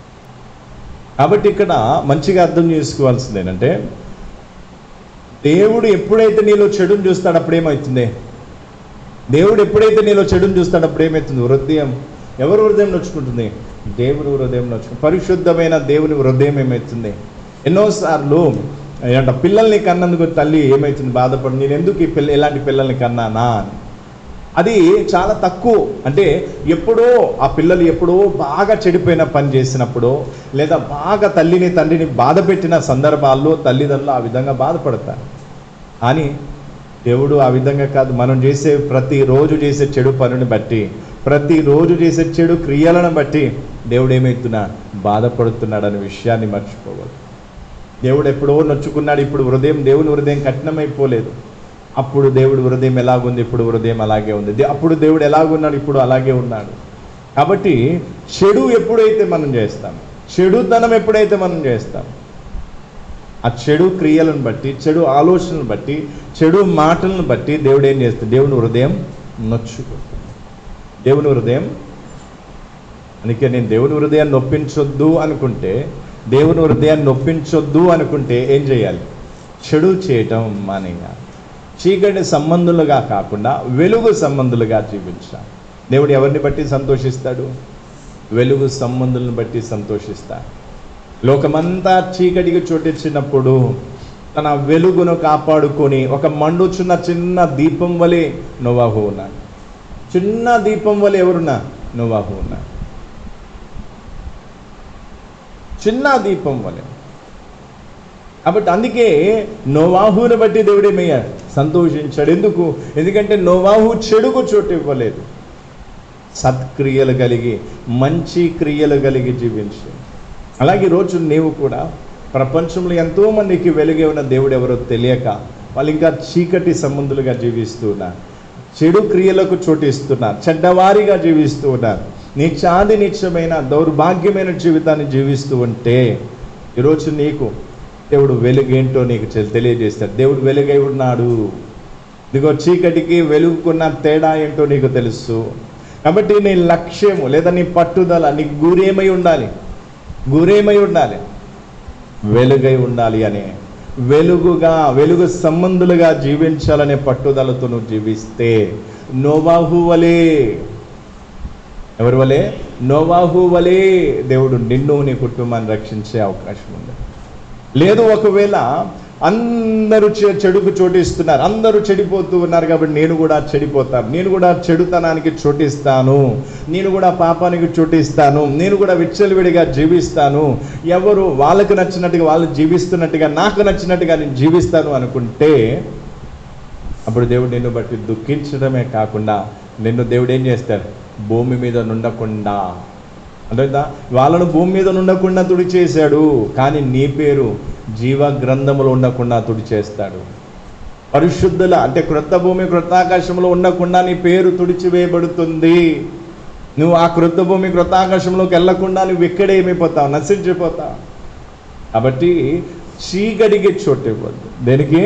కాబట్టి ఇక్కడ మంచిగా అర్థం చేసుకోవాల్సింది ఏంటంటే దేవుడు ఎప్పుడైతే నీలో చెడుని చూస్తాడు అప్పుడేమవుతుంది దేవుడు ఎప్పుడైతే నీలో చెడుని చూస్తాడు అప్పుడు ఏమవుతుంది హృదయం ఎవరు హృదయం నొచ్చుకుంటుంది దేవుని హృదయం నొచ్చుకుంటుంది పరిశుద్ధమైన దేవుని హృదయం ఏమవుతుంది ఎన్నోసార్లు ఏంట పిల్లల్ని కన్నందుకు తల్లి ఏమవుతుంది బాధపడి నేను ఎందుకు ఈ పిల్ల ఇలాంటి పిల్లల్ని కన్నానా అని అది చాలా తక్కువ అంటే ఎప్పుడో ఆ పిల్లలు ఎప్పుడో బాగా చెడిపోయిన పని చేసినప్పుడు లేదా బాగా తల్లిని తండ్రిని బాధ పెట్టిన సందర్భాల్లో తల్లిదండ్రులు ఆ విధంగా బాధపడతారు కానీ దేవుడు ఆ విధంగా కాదు మనం చేసే ప్రతిరోజు చేసే చెడు పనుని బట్టి ప్రతిరోజు చేసే చెడు క్రియలను బట్టి దేవుడు ఏమవుతున్నా బాధపడుతున్నాడనే విషయాన్ని మర్చిపోవద్దు దేవుడు ఎప్పుడో నొచ్చుకున్నాడు ఇప్పుడు హృదయం దేవుని హృదయం కఠినమైపోలేదు అప్పుడు దేవుడు హృదయం ఎలాగుంది ఇప్పుడు హృదయం అలాగే ఉంది దే- అప్పుడు దేవుడు ఎలాగున్నాడు ఇప్పుడు అలాగే ఉన్నాడు కాబట్టి చెడు ఎప్పుడైతే మనం చేస్తాం చెడుతనం ఎప్పుడైతే మనం చేస్తాం ఆ చెడు క్రియలను బట్టి చెడు ఆలోచనలను బట్టి చెడు మాటలను బట్టి దేవుడు ఏం చేస్తాడు దేవుని హృదయం నొచ్చుకుంటుంది దేవుని హృదయం అందుకే నేను దేవుని హృదయాన్ని నొప్పించొద్దు అనుకుంటే దేవుని హృదయాన్ని నొప్పించొద్దు అనుకుంటే ఏం చేయాలి చెడు చేయటం మానేయాలి చీకటి సంబంధులుగా కాకుండా వెలుగు సంబంధులుగా జీవించాలి దేవుడు ఎవరిని బట్టి సంతోషిస్తాడు వెలుగు సంబంధులను బట్టి సంతోషిస్తాడు లోకమంతా చీకటికి చోటిచ్చినప్పుడు తన వెలుగును కాపాడుకొని ఒక మండుచున్న చిన్న దీపం వలె నోవాహు ఉన్నాడు చిన్న దీపం వలె ఎవరున్నా నోవాహు ఉన్నాడు చిన్న దీపం వలె కాబట్టి అందుకే నోవాహుని బట్టి దేవుడేమయ్యాడు సంతోషించాడు ఎందుకు ఎందుకంటే నోవాహు చెడుకు చోటు ఇవ్వలేదు సత్క్రియలు కలిగి మంచి క్రియలు కలిగి జీవించు అలాగే ఈరోజు నీవు కూడా ప్రపంచంలో ఎంతోమందికి వెలుగే ఉన్న దేవుడు ఎవరో తెలియక వాళ్ళు ఇంకా చీకటి సంబంధులుగా జీవిస్తూ ఉన్నారు చెడు క్రియలకు చోటిస్తున్నారు చెడ్డవారిగా జీవిస్తూ ఉన్నారు నీచాది నీచమైన దౌర్భాగ్యమైన జీవితాన్ని జీవిస్తూ ఉంటే ఈరోజు నీకు దేవుడు వెలుగేంటో నీకు తె- తెలియజేస్తాడు దేవుడు వెలుగై ఉన్నాడు ఇదిగో చీకటికి వెలుగుకున్న తేడా ఏంటో నీకు తెలుసు కాబట్టి నీ లక్ష్యము లేదా నీ పట్టుదల నీ గురేమై ఉండాలి గురేమై ఉండాలి వెలుగై ఉండాలి అనే వెలుగుగా వెలుగు సంబంధులుగా జీవించాలనే పట్టుదలతో నువ్వు జీవిస్తే నోవాహు వలే ఎవరి వలే నోవాహు వలే దేవుడు నిన్ను నీ కుటుంబాన్ని రక్షించే అవకాశం ఉంది లేదు ఒకవేళ అందరూ చె- చెడుకు చోటిస్తున్నారు అందరూ చెడిపోతూ ఉన్నారు కాబట్టి నేను కూడా చెడిపోతాను నేను కూడా చెడుతనానికి చోటిస్తాను నేను కూడా పాపానికి చోటిస్తాను నేను కూడా విచ్చలవిడిగా జీవిస్తాను ఎవరు వాళ్ళకు నచ్చినట్టుగా వాళ్ళు జీవిస్తున్నట్టుగా నాకు నచ్చినట్టుగా నేను జీవిస్తాను అనుకుంటే అప్పుడు దేవుడు నిన్ను బట్టి దుఃఖించడమే కాకుండా నిన్ను దేవుడు ఏం చేస్తాడు భూమి మీద నుండకుండా అర్థమైందా వాళ్ళను భూమి మీద ఉండకుండా తుడి చేశాడు కానీ నీ పేరు జీవ గ్రంథములో ఉండకుండా తుడి చేస్తాడు పరిశుద్ధుల అంటే క్రొత్త భూమి క్రొత్త ఆకాశంలో ఉండకుండా నీ పేరు తుడిచివేయబడుతుంది నువ్వు ఆ క్రొత్త భూమి క్రొత్త ఆకాశంలోకి వెళ్లకుండా నువ్వు ఇక్కడే ఏమైపోతావు నశించిపోతావు కాబట్టి చీకటికి చోటు ఇవ్వద్దు దేనికి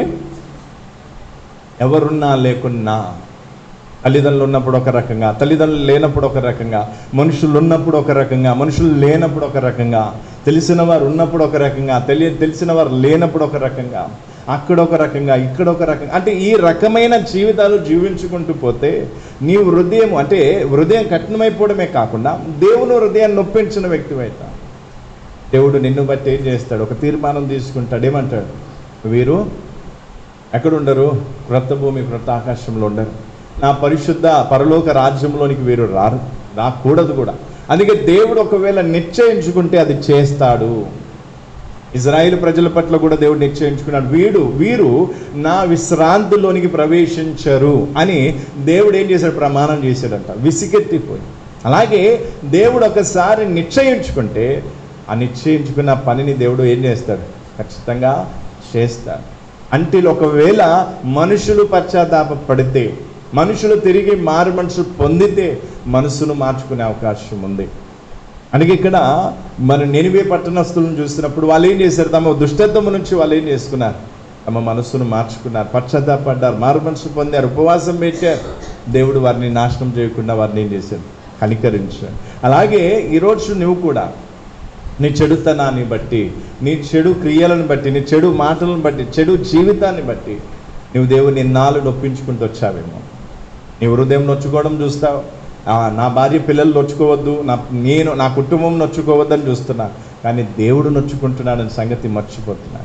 ఎవరున్నా లేకున్నా తల్లిదండ్రులు ఉన్నప్పుడు ఒక రకంగా తల్లిదండ్రులు లేనప్పుడు ఒక రకంగా మనుషులు ఉన్నప్పుడు ఒక రకంగా మనుషులు లేనప్పుడు ఒక రకంగా తెలిసిన వారు ఉన్నప్పుడు ఒక రకంగా తెలియ తెలిసిన వారు లేనప్పుడు ఒక రకంగా అక్కడ ఒక రకంగా ఇక్కడ ఒక రకంగా అంటే ఈ రకమైన జీవితాలు జీవించుకుంటూ పోతే నీ హృదయం అంటే హృదయం కఠినమైపోవడమే కాకుండా దేవుని హృదయాన్ని నొప్పించిన వ్యక్తివైతా దేవుడు నిన్ను బట్టి ఏం చేస్తాడు ఒక తీర్మానం తీసుకుంటాడు ఏమంటాడు వీరు ఎక్కడ ఉండరు క్రొత్త భూమి క్రొత్త ఆకాశంలో ఉండరు నా పరిశుద్ధ పరలోక రాజ్యంలోనికి వీరు రారు రాకూడదు కూడా అందుకే దేవుడు ఒకవేళ నిశ్చయించుకుంటే అది చేస్తాడు ఇజ్రాయిల్ ప్రజల పట్ల కూడా దేవుడు నిశ్చయించుకున్నాడు వీడు వీరు నా విశ్రాంతిలోనికి ప్రవేశించరు అని దేవుడు ఏం చేశాడు ప్రమాణం చేశాడంట విసిగెత్తిపోయి అలాగే దేవుడు ఒకసారి నిశ్చయించుకుంటే ఆ నిశ్చయించుకున్న పనిని దేవుడు ఏం చేస్తాడు ఖచ్చితంగా చేస్తాడు అంటే ఒకవేళ మనుషులు పశ్చాత్తాప పడితే మనుషులు తిరిగి మారు మనసు పొందితే మనసును మార్చుకునే అవకాశం ఉంది అందుకే ఇక్కడ మన నెనివే పట్టణస్తులను చూసినప్పుడు వాళ్ళు ఏం చేశారు తమ దుష్టత్వము నుంచి వాళ్ళు ఏం చేసుకున్నారు తమ మనస్సును మార్చుకున్నారు పశ్చాత్తాపడ్డారు మారు మనసు పొందారు ఉపవాసం పెట్టారు దేవుడు వారిని నాశనం చేయకుండా వారిని ఏం చేశాడు కనికరించాడు అలాగే ఈరోజు నువ్వు కూడా నీ చెడుతనాన్ని బట్టి నీ చెడు క్రియలను బట్టి నీ చెడు మాటలను బట్టి చెడు జీవితాన్ని బట్టి నువ్వు దేవుని ఇన్నాళ్ళు నొప్పించుకుంటూ వచ్చావేమో నీ హృదయం నొచ్చుకోవడం చూస్తావు ఆ, నా భార్య పిల్లలు నొచ్చుకోవద్దు నా నేను నా కుటుంబం నొచ్చుకోవద్దని చూస్తున్నా కానీ దేవుడు నొచ్చుకుంటున్నాడని సంగతి మర్చిపోతున్నాను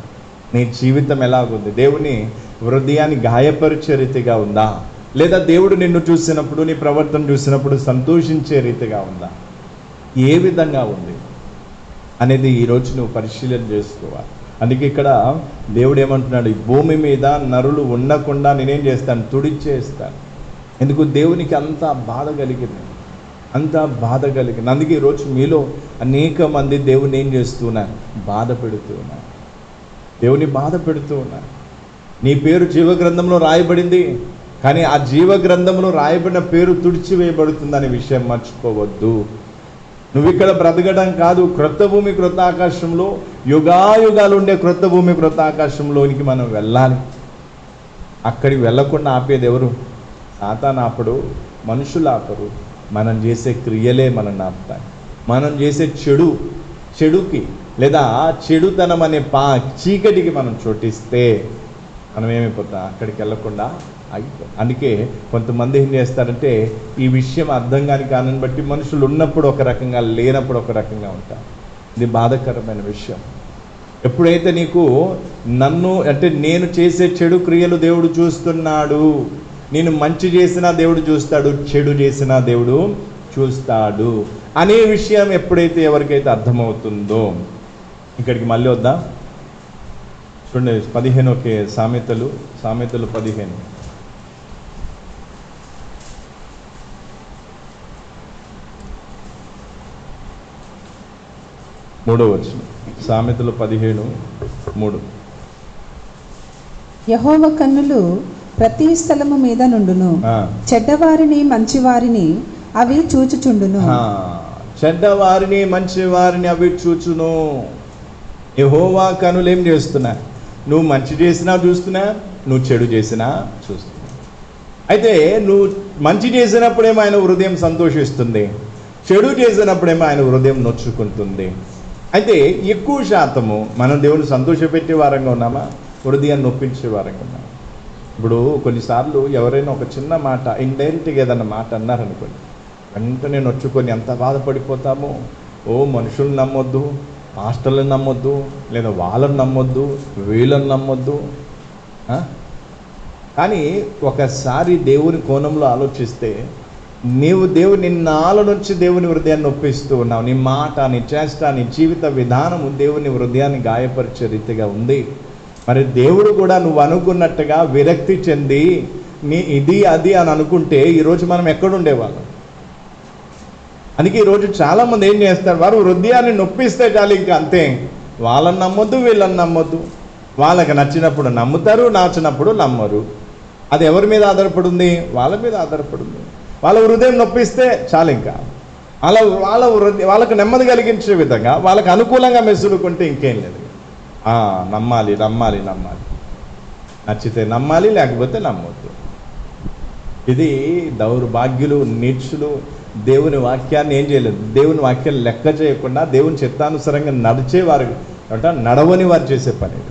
నీ జీవితం ఎలాగుంది దేవుని హృదయాన్ని గాయపరిచే రీతిగా ఉందా లేదా దేవుడు నిన్ను చూసినప్పుడు నీ ప్రవర్తన చూసినప్పుడు సంతోషించే రీతిగా ఉందా ఏ విధంగా ఉంది అనేది ఈరోజు నువ్వు పరిశీలన చేసుకోవాలి అందుకే ఇక్కడ దేవుడు ఏమంటున్నాడు ఈ భూమి మీద నరులు ఉండకుండా నేనేం చేస్తాను తుడిచేస్తాను ఎందుకు దేవునికి అంత బాధ కలిగింది అంత బాధ కలిగింది అందుకే ఈరోజు మీలో అనేక మంది దేవుని ఏం చేస్తున్నారు బాధ పెడుతూ ఉన్నారు దేవుని బాధ పెడుతూ ఉన్నారు నీ పేరు జీవ గ్రంథంలో రాయబడింది కానీ ఆ జీవ గ్రంథంలో రాయబడిన పేరు తుడిచివేయబడుతుందనే విషయం మర్చిపోవద్దు నువ్వు ఇక్కడ బ్రతకడం కాదు క్రొత్త భూమి క్రొత్త ఆకాశంలో యుగాయుగాలు ఉండే క్రొత్త భూమి క్రొత్త ఆకాశంలోనికి మనం వెళ్ళాలి అక్కడికి వెళ్ళకుండా ఆపేది ఎవరు సాతాన్ ఆపడు మనుషులు ఆపరు మనం చేసే క్రియలే మనం ఆపుతాయి మనం చేసే చెడు చెడుకి లేదా చెడుతనం అనే పా చీకటికి మనం చోటిస్తే మనం ఏమైపోతాం అక్కడికి వెళ్ళకుండా ఆగిపోతాం అందుకే కొంతమంది ఏం చేస్తారంటే ఈ విషయం అర్థం కాని కారణం బట్టి మనుషులు ఉన్నప్పుడు ఒక రకంగా లేనప్పుడు ఒక రకంగా ఉంటారు ఇది బాధాకరమైన విషయం ఎప్పుడైతే నీకు నన్ను అంటే నేను చేసే చెడు క్రియలు దేవుడు చూస్తున్నాడు నేను మంచి చేసినా దేవుడు చూస్తాడు చెడు చేసినా దేవుడు చూస్తాడు అనే విషయం ఎప్పుడైతే ఎవరికైతే అర్థమవుతుందో ఇక్కడికి మళ్ళీ వద్దాం చూడండి పదిహేను ఒకే సామెతలు సామెతలు పదిహేను మూడో వచ్చిన సామెతలు పదిహేను మూడు యహోవ కన్నులు ప్రతి స్థలము మీద నుండును ఆ. చెడ్డవారిని మంచివారిని అవి చూచుచుండును ఆ, చెడ్డవారిని మంచి వారిని అవి చూచును యెహోవా కనులు ఏం చేస్తున్నా నువ్వు మంచి చేసినా చూస్తున్నా నువ్వు చెడు చేసినా చూస్తున్నా అయితే నువ్వు మంచి చేసినప్పుడేమో ఆయన హృదయం సంతోషిస్తుంది చెడు చేసినప్పుడేమో ఆయన హృదయం నొచ్చుకుంటుంది అయితే ఎక్కువ శాతము మనం దేవుని సంతోషపెట్టే వారంగా ఉన్నామా హృదయాన్ని నొప్పించే వారంగా ఉన్నామా ఇప్పుడు కొన్నిసార్లు ఎవరైనా ఒక చిన్న మాట ఇండైరెక్ట్గా ఏదన్నా మాట అన్నారనుకోండి వెంటనే నొచ్చుకొని ఎంత బాధపడిపోతామో ఓ మనుషులు నమ్మొద్దు హాస్టల్ని నమ్మొద్దు లేదా వాళ్ళని నమ్మొద్దు వీళ్ళని నమ్మొద్దు ఆ? కానీ ఒకసారి దేవుని కోణంలో ఆలోచిస్తే నీవు దేవుని నిన్నాళ్ళ నుంచి దేవుని హృదయాన్ని నొప్పిస్తూ ఉన్నావు నీ మాట నీ చేష్ట నీ జీవిత విధానము దేవుని హృదయాన్ని గాయపరిచే రీతిగా ఉంది మరి దేవుడు కూడా నువ్వు అనుకున్నట్టుగా విరక్తి చెంది నీ ఇది అది అని అనుకుంటే ఈరోజు మనం ఎక్కడుండేవాళ్ళం అందుకే ఈరోజు చాలామంది ఏం చేస్తారు వారు హృదయాన్ని నొప్పిస్తే చాలు ఇంకా అంతే వాళ్ళని నమ్మొద్దు వీళ్ళని నమ్మొద్దు వాళ్ళకి నచ్చినప్పుడు నమ్ముతారు నచ్చినప్పుడు నమ్మరు అది ఎవరి మీద ఆధారపడి ఉంది వాళ్ళ మీద ఆధారపడి ఉంది వాళ్ళ హృదయం నొప్పిస్తే చాలు ఇంకా వాళ్ళ వాళ్ళ హృదయ వాళ్ళకు నెమ్మది కలిగించే విధంగా వాళ్ళకి అనుకూలంగా మెసులుకుంటే ఇంకేం లేదు ఆ, నమ్మాలి నమ్మాలి నమ్మాలి నచ్చితే నమ్మాలి లేకపోతే నమ్మొద్దు ఇది దౌర్భాగ్యులు నీచులు దేవుని వాక్యాన్ని ఏం చేయలేదు దేవుని వాక్యాన్ని లెక్క చేయకుండా దేవుని చిత్తానుసారంగా నడిచేవారు అంటే నడవని వారు చేసే పని ఇది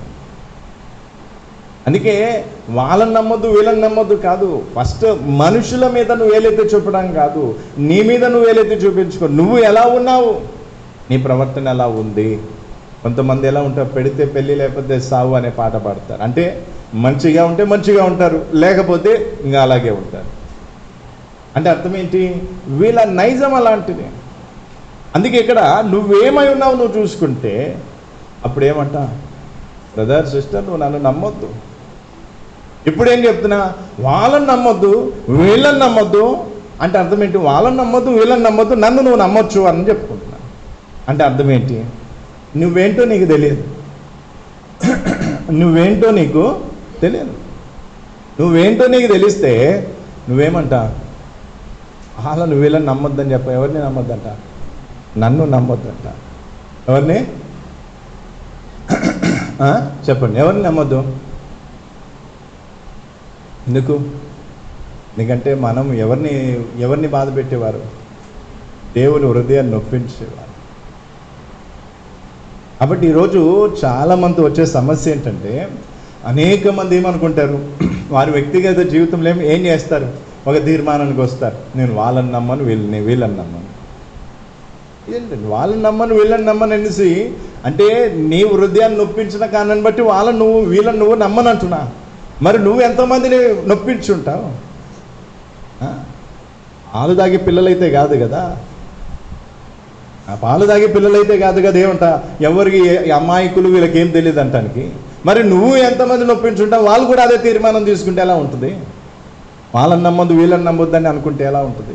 అందుకే వాళ్ళని నమ్మొద్దు వీళ్ళని నమ్మొద్దు కాదు ఫస్ట్ మనుషుల మీద నువ్వు వేలెత్తి చూపడం కాదు నీ మీద నువ్వు వేలెత్తి చూపించుకో నువ్వు ఎలా ఉన్నావు నీ ప్రవర్తన ఎలా ఉంది కొంతమంది ఎలా ఉంటారు పెడితే పెళ్ళి లేకపోతే సావు అనే పాట పాడతారు అంటే మంచిగా ఉంటే మంచిగా ఉంటారు లేకపోతే ఇంకా అలాగే ఉంటారు అంటే అర్థం ఏంటి వీళ్ళ నైజం అలాంటిది అందుకే ఇక్కడ నువ్వేమై ఉన్నావు నువ్వు చూసుకుంటే అప్పుడు ఏమంటా బ్రదర్ సిస్టర్ నువ్వు నన్ను నమ్మొద్దు ఇప్పుడు ఏం చెప్తున్నా వాళ్ళని నమ్మొద్దు వీళ్ళని నమ్మొద్దు అంటే అర్థం ఏంటి వాళ్ళని నమ్మొద్దు వీళ్ళని నమ్మొద్దు నన్ను నువ్వు నమ్మొచ్చు అని చెప్పుకుంటున్నా అంటే అర్థం ఏంటి నువ్వేంటో నీకు తెలియదు నువ్వేంటో నీకు తెలియదు నువ్వేంటో నీకు తెలిస్తే నువ్వేమంటా వాళ్ళని వీళ్ళని నమ్మొద్దని చెప్ప ఎవరిని నమ్మొద్దంట నన్ను నమ్మొద్దంట ఎవరిని ఆ? చెప్పండి ఎవరిని నమ్మొద్దు ఎందుకు ఎందుకంటే మనం ఎవరిని ఎవరిని బాధ పెట్టేవారు దేవుని హృదయాన్ని నొప్పించేవారు కాబట్టి ఈరోజు చాలామంది వచ్చే సమస్య ఏంటంటే అనేక మంది ఏమనుకుంటారు వారి వ్యక్తిగత జీవితంలో ఏం ఏం చేస్తారు ఒక తీర్మానానికి వస్తారు నేను వాళ్ళని నమ్మను వీళ్ళని వీళ్ళని నమ్మను ఏంటండి వాళ్ళని నమ్మను వీళ్ళని నమ్మను అనేసి అంటే నీ హృదయాన్ని నొప్పించిన కారణాన్ని బట్టి వాళ్ళని నువ్వు వీళ్ళని నువ్వు నమ్మనంటున్నా మరి నువ్వు ఎంతమందిని నొప్పించుంటావు ఆ? పాలు తాగే పిల్లలైతే కాదు కదా ఆ పాలు తాగే పిల్లలైతే కాదు కదా ఏమంట ఎవరికి ఏ- ఈ అమాయకులు వీళ్ళకి ఏం తెలియదు అంటానికి మరి నువ్వు ఎంతమంది నొప్పించుంటావు వాళ్ళు కూడా అదే తీర్మానం తీసుకుంటే ఎలా ఉంటుంది వాళ్ళని నమ్మొద్దు వీళ్ళని నమ్మొద్దని అనుకుంటే ఎలా ఉంటుంది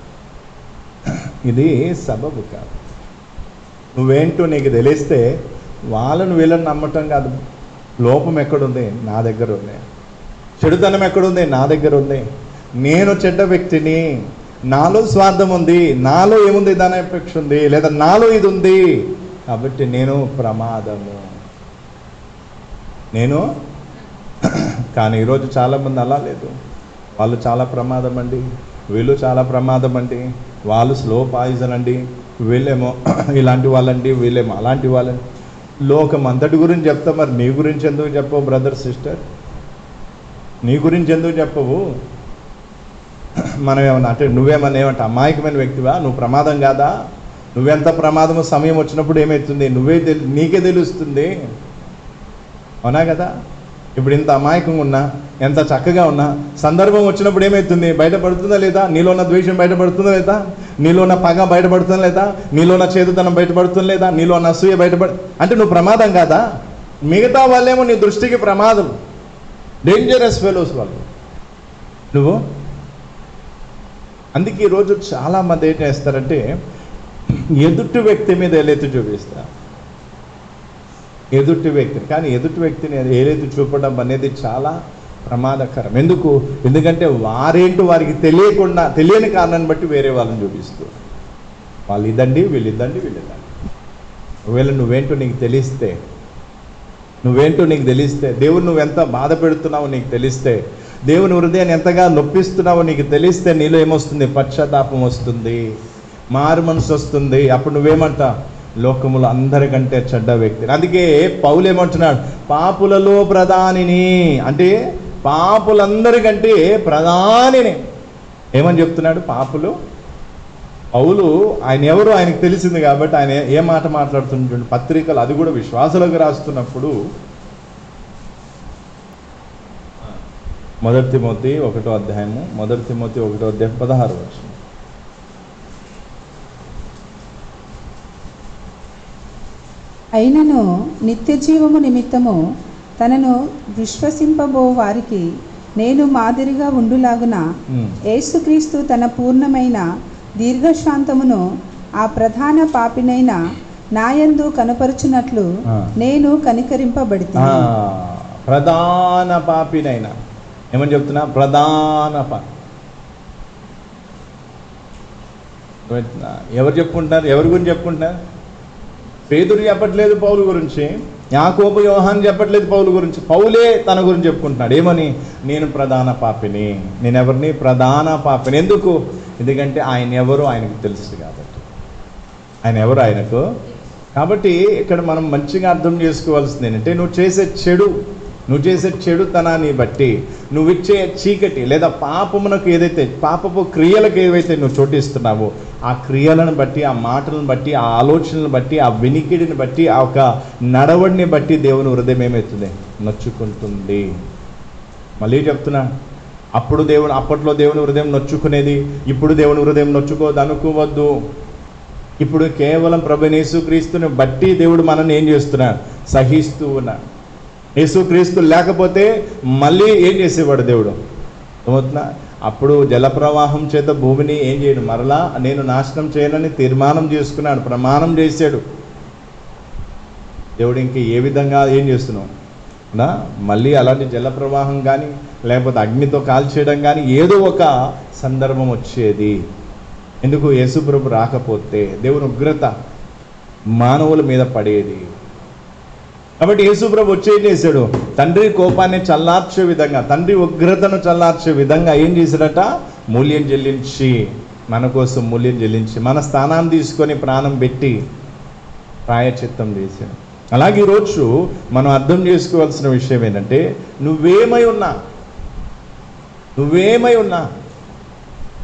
ఇది సబబు కాదు నువ్వేంటో నీకు తెలిస్తే వాళ్ళను వీళ్ళని నమ్మటం కాదు లోపం ఎక్కడుంది నా దగ్గర ఉంది చెడుతనం ఎక్కడుంది నా దగ్గర ఉంది నేను చెడ్డ వ్యక్తిని నాలో స్వార్థం ఉంది నాలో ఏముంది ధనాపేక్ష ఉంది లేదా నాలో ఇది ఉంది కాబట్టి నేను ప్రమాదము నేను కానీ ఈరోజు చాలామంది అలా లేదు వాళ్ళు చాలా ప్రమాదం అండి వీళ్ళు చాలా ప్రమాదం అండి వాళ్ళు స్లో పాయిజన్ అండి వీళ్ళేమో ఇలాంటి వాళ్ళండి వీళ్ళేమో అలాంటి వాళ్ళండి లోకం అంతటి గురించి చెప్తా మరి నీ గురించి ఎందుకు చెప్పవు బ్రదర్ సిస్టర్ నీ గురించి ఎందుకు చెప్పవు మనం ఏమన్నా అంటే నువ్వేమన్నా ఏమంటే అమాయకమైన వ్యక్తివా నువ్వు ప్రమాదం కాదా నువ్వెంత ప్రమాదము సమయం వచ్చినప్పుడు ఏమవుతుంది నువ్వే తెలి నీకే తెలుస్తుంది అవునా కదా ఇప్పుడు ఇంత అమాయకంగా ఉన్నా ఎంత చక్కగా ఉన్నా సందర్భం వచ్చినప్పుడు ఏమవుతుంది బయటపడుతుందా లేదా నీలో ఉన్న ద్వేషం బయటపడుతుందా లేదా నీలో ఉన్న పగ బయటపడుతుందా లేదా నీలో ఉన్న చేదుతనం బయటపడుతుందా లేదా నీలో ఉన్న అసూయ బయటపడు అంటే నువ్వు ప్రమాదం కాదా మిగతా వాళ్ళేమో నీ దృష్టికి ప్రమాదం డేంజరస్ ఫెలోస్ వాళ్ళు నువ్వు అందుకే ఈరోజు చాలామంది ఏం చేస్తారంటే ఎదుటి వ్యక్తి మీద ఏలైతే చూపిస్తారు ఎదుటి వ్యక్తిని కానీ ఎదుటి వ్యక్తిని ఏదైతే చూపడం అనేది చాలా ప్రమాదకరం ఎందుకు ఎందుకంటే వారేంటో వారికి తెలియకుండా తెలియని కారణాన్ని బట్టి వేరే వాళ్ళని చూపిస్తూ వాళ్ళు ఇదండి వీళ్ళు ఇదండి వీళ్ళు ఇదండి ఒకవేళ నువ్వేంటో నీకు తెలిస్తే నువ్వేంటో నీకు తెలిస్తే దేవుడు నువ్వు ఎంత బాధ పెడుతున్నావో నీకు తెలిస్తే దేవుని హృదయాన్ని ఎంతగా నొప్పిస్తున్నావో నీకు తెలిస్తే నీలో ఏమొస్తుంది పశ్చాత్తాపం వస్తుంది మారు మనసు వస్తుంది అప్పుడు నువ్వేమంటా లోకములు అందరికంటే చెడ్డ వ్యక్తి అందుకే పౌలు ఏమంటున్నాడు పాపులలో ప్రధానిని అంటే పాపులందరికంటే ప్రధానిని ఏమని చెప్తున్నాడు పాపులు పౌలు ఆయన ఎవరు ఆయనకు తెలిసింది కాబట్టి ఆయన ఏ మాట మాట్లాడుతుంటాడు పత్రికలు అది కూడా విశ్వాసులకు రాస్తున్నప్పుడు మొదటి తిమోతి ఒకటో అధ్యాయము మొదటి తిమోతి ఒకటో అధ్యాయం పదహారు వచ్చిన అయినను నిత్య జీవము నిమిత్తము తనను విశ్వసింపబో వారికి నేను మాదిరిగా ఉండులాగున ఉమ్. యేసుక్రీస్తు తన పూర్ణమైన దీర్ఘశాంతమును ఆ ప్రధాన పాపినైన నాయందు కనపరుచున్నట్లు ఆ. నేను కనికరింపబడితే ఆ, ప్రధాన పాపినైనా ఏమని చెప్తున్నా ప్రధాన పా ఎవరు చెప్పుకుంటున్నారు ఎవరి గురించి చెప్పుకుంటున్నారు పేదరు చెప్పట్లేదు పౌలు గురించి యాకోబు యోహాన్ చెప్పట్లేదు పౌలు గురించి పౌలే తన గురించి చెప్పుకుంటున్నాడు ఏమని నేను ప్రధాన పాపిని నేను ఎవరిని ప్రధాన పాపిని ఎందుకు ఎందుకంటే ఆయన ఎవరు ఆయనకు తెలుసు కాబట్టి ఆయన ఎవరు ఆయనకు కాబట్టి ఇక్కడ మనం మంచిగా అర్థం చేసుకోవాల్సింది ఏంటంటే నువ్వు చేసే చెడు నువ్వు చేసే చెడుతనాన్ని బట్టి నువ్వు ఇచ్చే చీకటి లేదా పాపమునకు ఏదైతే పాపపు క్రియలకు ఏవైతే నువ్వు చోటిస్తున్నావో ఆ క్రియలను బట్టి ఆ మాటలను బట్టి ఆ ఆలోచనలను బట్టి ఆ వినికిడిని బట్టి ఆ ఒక నడవడిని బట్టి దేవుని హృదయం ఏమవుతుంది నొచ్చుకుంటుంది మళ్ళీ చెప్తున్నా అప్పుడు దేవుని అప్పట్లో దేవుని హృదయం నొచ్చుకునేది ఇప్పుడు దేవుని హృదయం నొచ్చుకోవద్దు అనుకోవద్దు ఇప్పుడు కేవలం ప్రభు యేసుక్రీస్తుని బట్టి దేవుడు మనల్ని ఏం చేస్తున్నాడు సహిస్తూ ఉన్నాడు యేసుక్రీస్తు లేకపోతే మళ్ళీ ఏం చేసేవాడు దేవుడు అర్థమవుతుందా అప్పుడు జలప్రవాహం చేత భూమిని ఏం చేయడు మరలా నేను నాశనం చేయనని తీర్మానం చేసుకున్నాడు ప్రమాణం చేశాడు దేవుడు ఇంక ఏ విధంగా ఏం చేస్తున్నావు నా మళ్ళీ అలాంటి జలప్రవాహం కానీ లేకపోతే అగ్నితో కాల్చేయడం కానీ ఏదో ఒక సందర్భం వచ్చేది ఎందుకు యేసుప్రభు రాకపోతే దేవుని ఉగ్రత మానవుల మీద పడేది కాబట్టి యేసుప్రభు వచ్చి ఏం చేశాడు తండ్రి కోపాన్ని చల్లార్చే విధంగా తండ్రి ఉగ్రతను చల్లార్చే విధంగా ఏం చేశాడట మూల్యం చెల్లించి మన కోసం మూల్యం చెల్లించి మన స్థానాన్ని తీసుకొని ప్రాణం పెట్టి ప్రాయచిత్తం చేశాడు అలాగే ఈరోజు మనం అర్థం చేసుకోవాల్సిన విషయం ఏంటంటే నువ్వేమై ఉన్నా నువ్వేమై ఉన్నా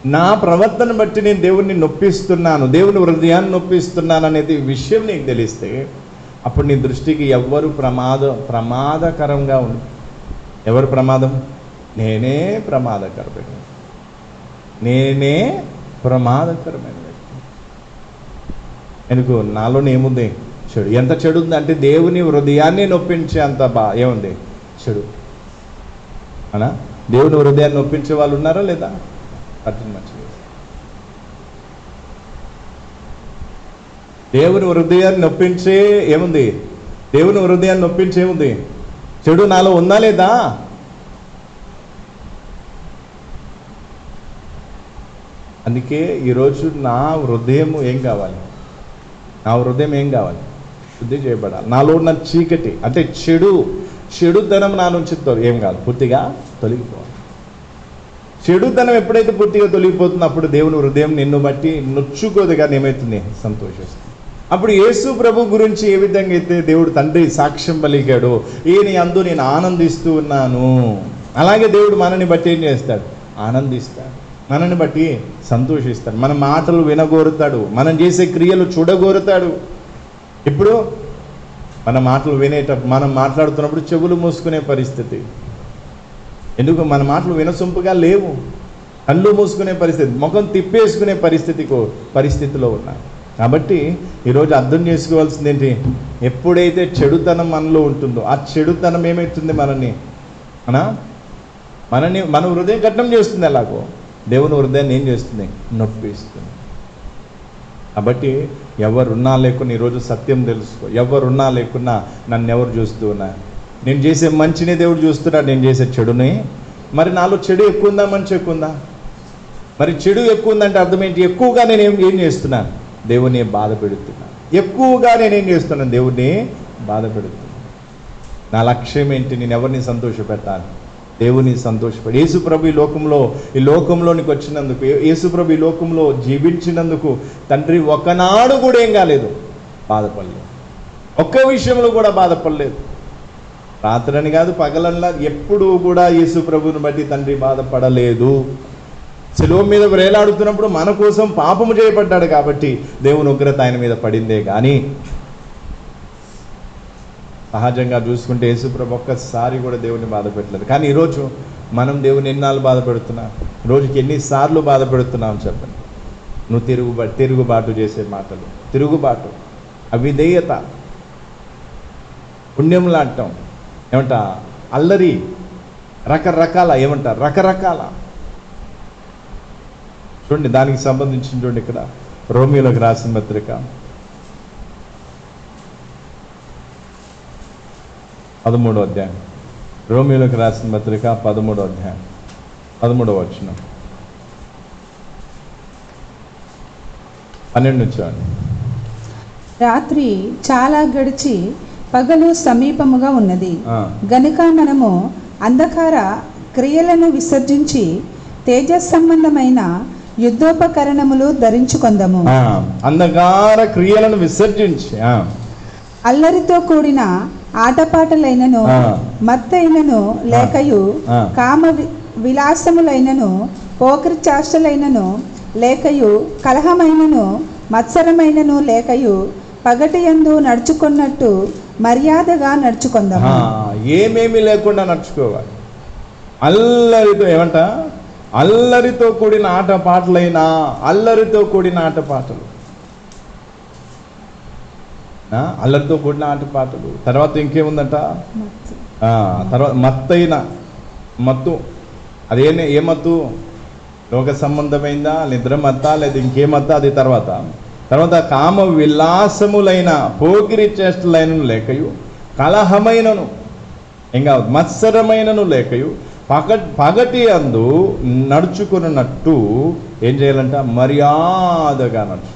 నా ప్రవర్తన బట్టి నేను దేవుడిని నొప్పిస్తున్నాను దేవుని హృదయాన్ని నొప్పిస్తున్నాను అనేది విషయం నీకు తెలిస్తే అప్పుడు నీ దృష్టికి ఎవ్వరు ప్రమాద ప్రమాదకరంగా ఉంది ఎవరు ప్రమాదం నేనే ప్రమాదకరమైన నేనే ప్రమాదకరమైన వ్యక్తి ఎందుకు నాలోనే ఏముంది చెడు ఎంత చెడు ఉంది అంటే దేవుని హృదయాన్ని నొప్పించే అంత బా ఏముంది చెడు అనా దేవుని హృదయాన్ని నొప్పించే వాళ్ళు ఉన్నారా లేదా పట్టిన మంచిది దేవుని హృదయాన్ని నొప్పించే ఏముంది దేవుని హృదయాన్ని నొప్పించే ఏముంది చెడు నాలో ఉందా లేదా అందుకే ఈరోజు నా హృదయం ఏం కావాలి నా హృదయం ఏం కావాలి శుద్ధి చేయబడాలి నాలో ఉన్న చీకటి అంటే చెడు చెడుతనం నా నుంచి తొలి- ఏం కాదు పూర్తిగా తొలగిపోవాలి చెడుతనం ఎప్పుడైతే పూర్తిగా తొలగిపోతుందో అప్పుడు దేవుని హృదయం నిన్ను బట్టి నొచ్చుకోదు కానీ ఏమవుతుంది సంతోషిస్తుంది అప్పుడు యేసు ప్రభు గురించి ఏ విధంగా అయితే దేవుడు తండ్రి సాక్ష్యం పలికాడు ఈయన అందు నేను ఆనందిస్తూ ఉన్నాను అలాగే దేవుడు మనని బట్టి ఏం చేస్తాడు ఆనందిస్తాడు మనని బట్టి సంతోషిస్తాడు మన మాటలు వినగోరుతాడు మనం చేసే క్రియలు చూడగోరుతాడు ఇప్పుడు మన మాటలు వినేటప్పుడు మనం మాట్లాడుతున్నప్పుడు చెవులు మూసుకునే పరిస్థితి ఎందుకు మన మాటలు వినసొంపుగా లేవు కళ్ళు మూసుకునే పరిస్థితి ముఖం తిప్పేసుకునే పరిస్థితికి పరిస్థితిలో ఉన్నా కాబట్టి ఈరోజు అర్థం చేసుకోవాల్సింది ఏంటి ఎప్పుడైతే చెడుతనం మనలో ఉంటుందో ఆ చెడుతనం ఏమవుతుంది మనని అనా మనని మన హృదయం కట్నం చేస్తుంది ఎలాగో దేవుని హృదయాన్ని ఏం చేస్తుంది నొప్పిస్తుంది కాబట్టి ఎవరున్నా లేకున్నా ఈరోజు సత్యం తెలుసుకో ఎవరున్నా లేకున్నా నన్ను ఎవరు చూస్తూ ఉన్నారు నేను చేసే మంచిని దేవుడు చూస్తున్నాడు నేను చేసే చెడుని మరి నాలో చెడు ఎక్కువ ఉందా మంచి ఎక్కువ ఉందా మరి చెడు ఎక్కువ ఉందంటే అర్థం ఏంటి ఎక్కువగా నేను ఏం ఏం చేస్తున్నాను దేవుని బాధ పెడుతున్నాను ఎక్కువగా నేను ఏం చేస్తున్నాను దేవుడిని బాధ పెడుతున్నాను నా లక్ష్యం ఏంటి నేను ఎవరిని సంతోషపెట్టాలి దేవుని సంతోషపడి యేసు ప్రభు ఈ లోకంలో ఈ లోకంలోనికి వచ్చినందుకు ఏ- యేసు ప్రభు ఈ లోకంలో జీవించినందుకు తండ్రి ఒకనాడు కూడా ఏం కాలేదు బాధపడలేదు ఒక్క విషయంలో కూడా బాధపడలేదు రాత్రని కాదు పగలన్నా ఎప్పుడూ కూడా యేసు ప్రభుని బట్టి తండ్రి బాధపడలేదు సెలవు మీద వేలాడుతున్నప్పుడు మన కోసం పాపము చేయబడ్డాడు కాబట్టి దేవుని ఉగ్రత ఆయన మీద పడిందే కానీ సహజంగా చూసుకుంటే యేసుప్రభు ఒక్కసారి కూడా దేవుని బాధ పెట్టలేదు కానీ ఈరోజు మనం దేవుని ఎన్నాళ్ళు బాధ పెడుతున్నాం రోజుకి ఎన్నిసార్లు బాధ పెడుతున్నాం చెప్పండి నువ్వు తిరుగుబాటు తిరుగుబాటు చేసే మాటలు తిరుగుబాటు అవిధేయత పుణ్యంలాడటం ఏమంట అల్లరి రకరకాల ఏమంట రకరకాల చూడండి దానికి సంబంధించిన చూడండి ఇక్కడ రోమియోలకు రాసిన పత్రిక పదమూడో అధ్యాయం రోమియోలకు రాసిన పత్రిక పదమూడో అధ్యాయం పదమూడవ వచ్చిన పన్నెండు చూడండి రాత్రి చాలా గడిచి పగలు సమీపముగా ఉన్నది ఆ, గనుక మనము అంధకార క్రియలను విసర్జించి తేజస్ సంబంధమైన యుద్ధోపకరణములు ధరించుకొందము ఆ, అంధకార క్రియలను విసర్జించి ఆ, అల్లరితో కూడిన ఆటపాటలైనను ఆ. మత్తైనను లేకయు ఆ. కామ వి- విలాసములైనను పోకరి చేష్టలైనను లేకయు కలహమైనను మత్సరమైనను లేకయు పగటి యందు నడుచుకున్నట్టు మర్యాదగా నడుచుకొందాము ఆ, ఏమేమి లేకుండా నడుచుకోవాలి అల్లరితో ఏమంట అల్లరితో కూడిన ఆట పాటలైనా అల్లరితో కూడిన ఆట పాటలు ఆ, అల్లరితో కూడిన ఆట పాటలు తర్వాత ఇంకేముందంట మత్తు. ఆ, తర్వాత మత్తైన మత్తు అదే ఏ మత్తు లోక సంబంధమైందా నిద్ర మత్త లేదా ఇంకే మత్త అది తర్వాత తర్వాత కామ విలాసములైన పోకిరి చేష్టలైన లేకయు కలహమైనను ఇంకా మత్సరమైనను లేకయు పగ పగటి అందు నడుచుకున్నట్టు ఏం చేయాలంట మర్యాదగా నడుచుకోవాలి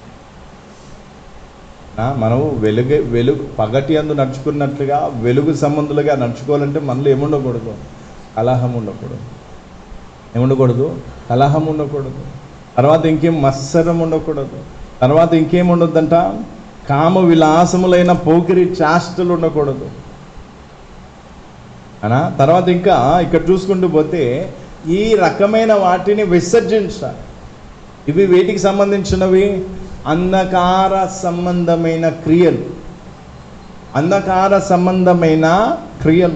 ఆ, మనం వెలుగు వెలుగు పగటి అందు నడుచుకున్నట్లుగా వెలుగు సంబంధులుగా నడుచుకోవాలంటే మనలో ఏముండకూడదు కలహం ఉండకూడదు ఏముండకూడదు కలహం ఉండకూడదు తర్వాత ఇంకేం మత్సరం ఉండకూడదు తర్వాత ఇంకేం ఉండొద్దంట కామ విలాసములైన పోకిరి చాష్టలు ఉండకూడదు అనా తర్వాత ఇంకా ఇక్కడ చూసుకుంటూ పోతే ఈ రకమైన వాటిని విసర్జించాలి ఇవి వేటికి సంబంధించినవి అంధకార సంబంధమైన క్రియలు అంధకార సంబంధమైన క్రియలు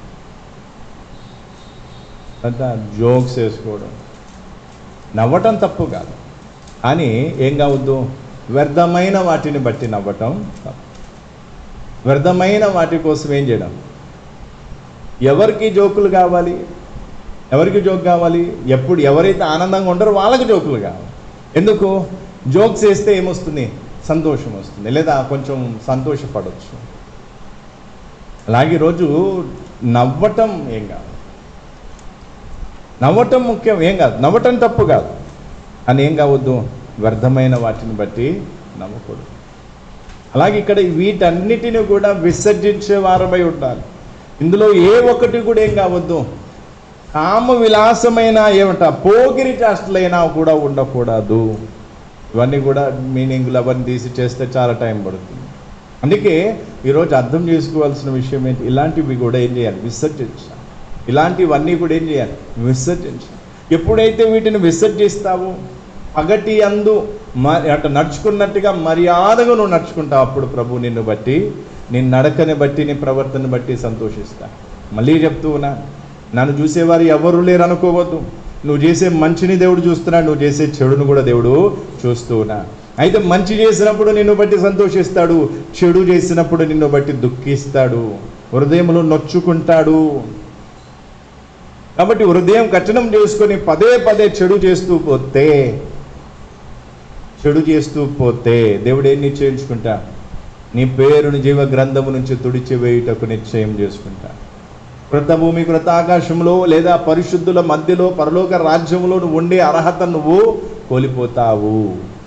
అంత జోక్స్ వేసుకోవడం నవ్వటం తప్పు కాదు కానీ ఏం కావద్దు వ్యర్థమైన వాటిని బట్టి నవ్వటం తప్పు వ్యర్థమైన వాటి కోసం ఏం చేయడం ఎవరికి జోకులు కావాలి ఎవరికి జోక్ కావాలి ఎప్పుడు ఎవరైతే ఆనందంగా ఉంటారో వాళ్ళకి జోకులు కావాలి ఎందుకు జోక్స్ వేస్తే ఏమొస్తుంది సంతోషం వస్తుంది లేదా కొంచెం సంతోషపడవచ్చు అలాగే ఈరోజు నవ్వటం ఏం కాదు నవ్వటం ముఖ్యం ఏం కాదు నవ్వటం తప్పు కాదు అని ఏం కావద్దు వ్యర్థమైన వాటిని బట్టి నవ్వకూడదు అలాగే ఇక్కడ వీటన్నిటిని కూడా విసర్జించే వారమై ఉండాలి ఇందులో ఏ ఒక్కటి కూడా ఏం కావద్దు కామ విలాసమైన ఏమంట పోగిరి చేష్టలైనా కూడా ఉండకూడదు ఇవన్నీ కూడా మీనింగ్లు అవన్నీ తీసి చేస్తే చాలా టైం పడుతుంది అందుకే ఈరోజు అర్థం చేసుకోవాల్సిన విషయం ఏంటి ఇలాంటివి కూడా ఏం చేయాలి విసర్జించాలి ఇలాంటివన్నీ కూడా ఏం చేయాలి విసర్జించాలి ఎప్పుడైతే వీటిని విసర్జిస్తావో పగటి అందు మ అట నడుచుకున్నట్టుగా మర్యాదగా నువ్వు నడుచుకుంటావు అప్పుడు ప్రభు నిన్ను బట్టి నీ నడకని బట్టి నీ ప్రవర్తన బట్టి సంతోషిస్తా మళ్ళీ చెప్తూ ఉన్నా నన్ను చూసేవారు ఎవరు లేరు అనుకోవద్దు నువ్వు చేసే మంచిని దేవుడు చూస్తున్నాడు నువ్వు చేసే చెడును కూడా దేవుడు చూస్తూ ఉన్నా అయితే మంచి చేసినప్పుడు నిన్ను బట్టి సంతోషిస్తాడు చెడు చేసినప్పుడు నిన్ను బట్టి దుఃఖిస్తాడు హృదయంలో నొచ్చుకుంటాడు కాబట్టి హృదయం కఠినం చేసుకొని పదే పదే చెడు చేస్తూ పోతే చెడు చేస్తూ పోతే దేవుడు ఏం నిశ్చయించుకుంటా నీ పేరుని జీవ గ్రంథము నుంచి తుడిచివేయుటకు నిశ్చయం చేసుకుంటా కృత భూమి కృత ఆకాశంలో లేదా పరిశుద్ధుల మధ్యలో పరలోక రాజ్యంలో నువ్వు ఉండే అర్హత నువ్వు కోల్పోతావు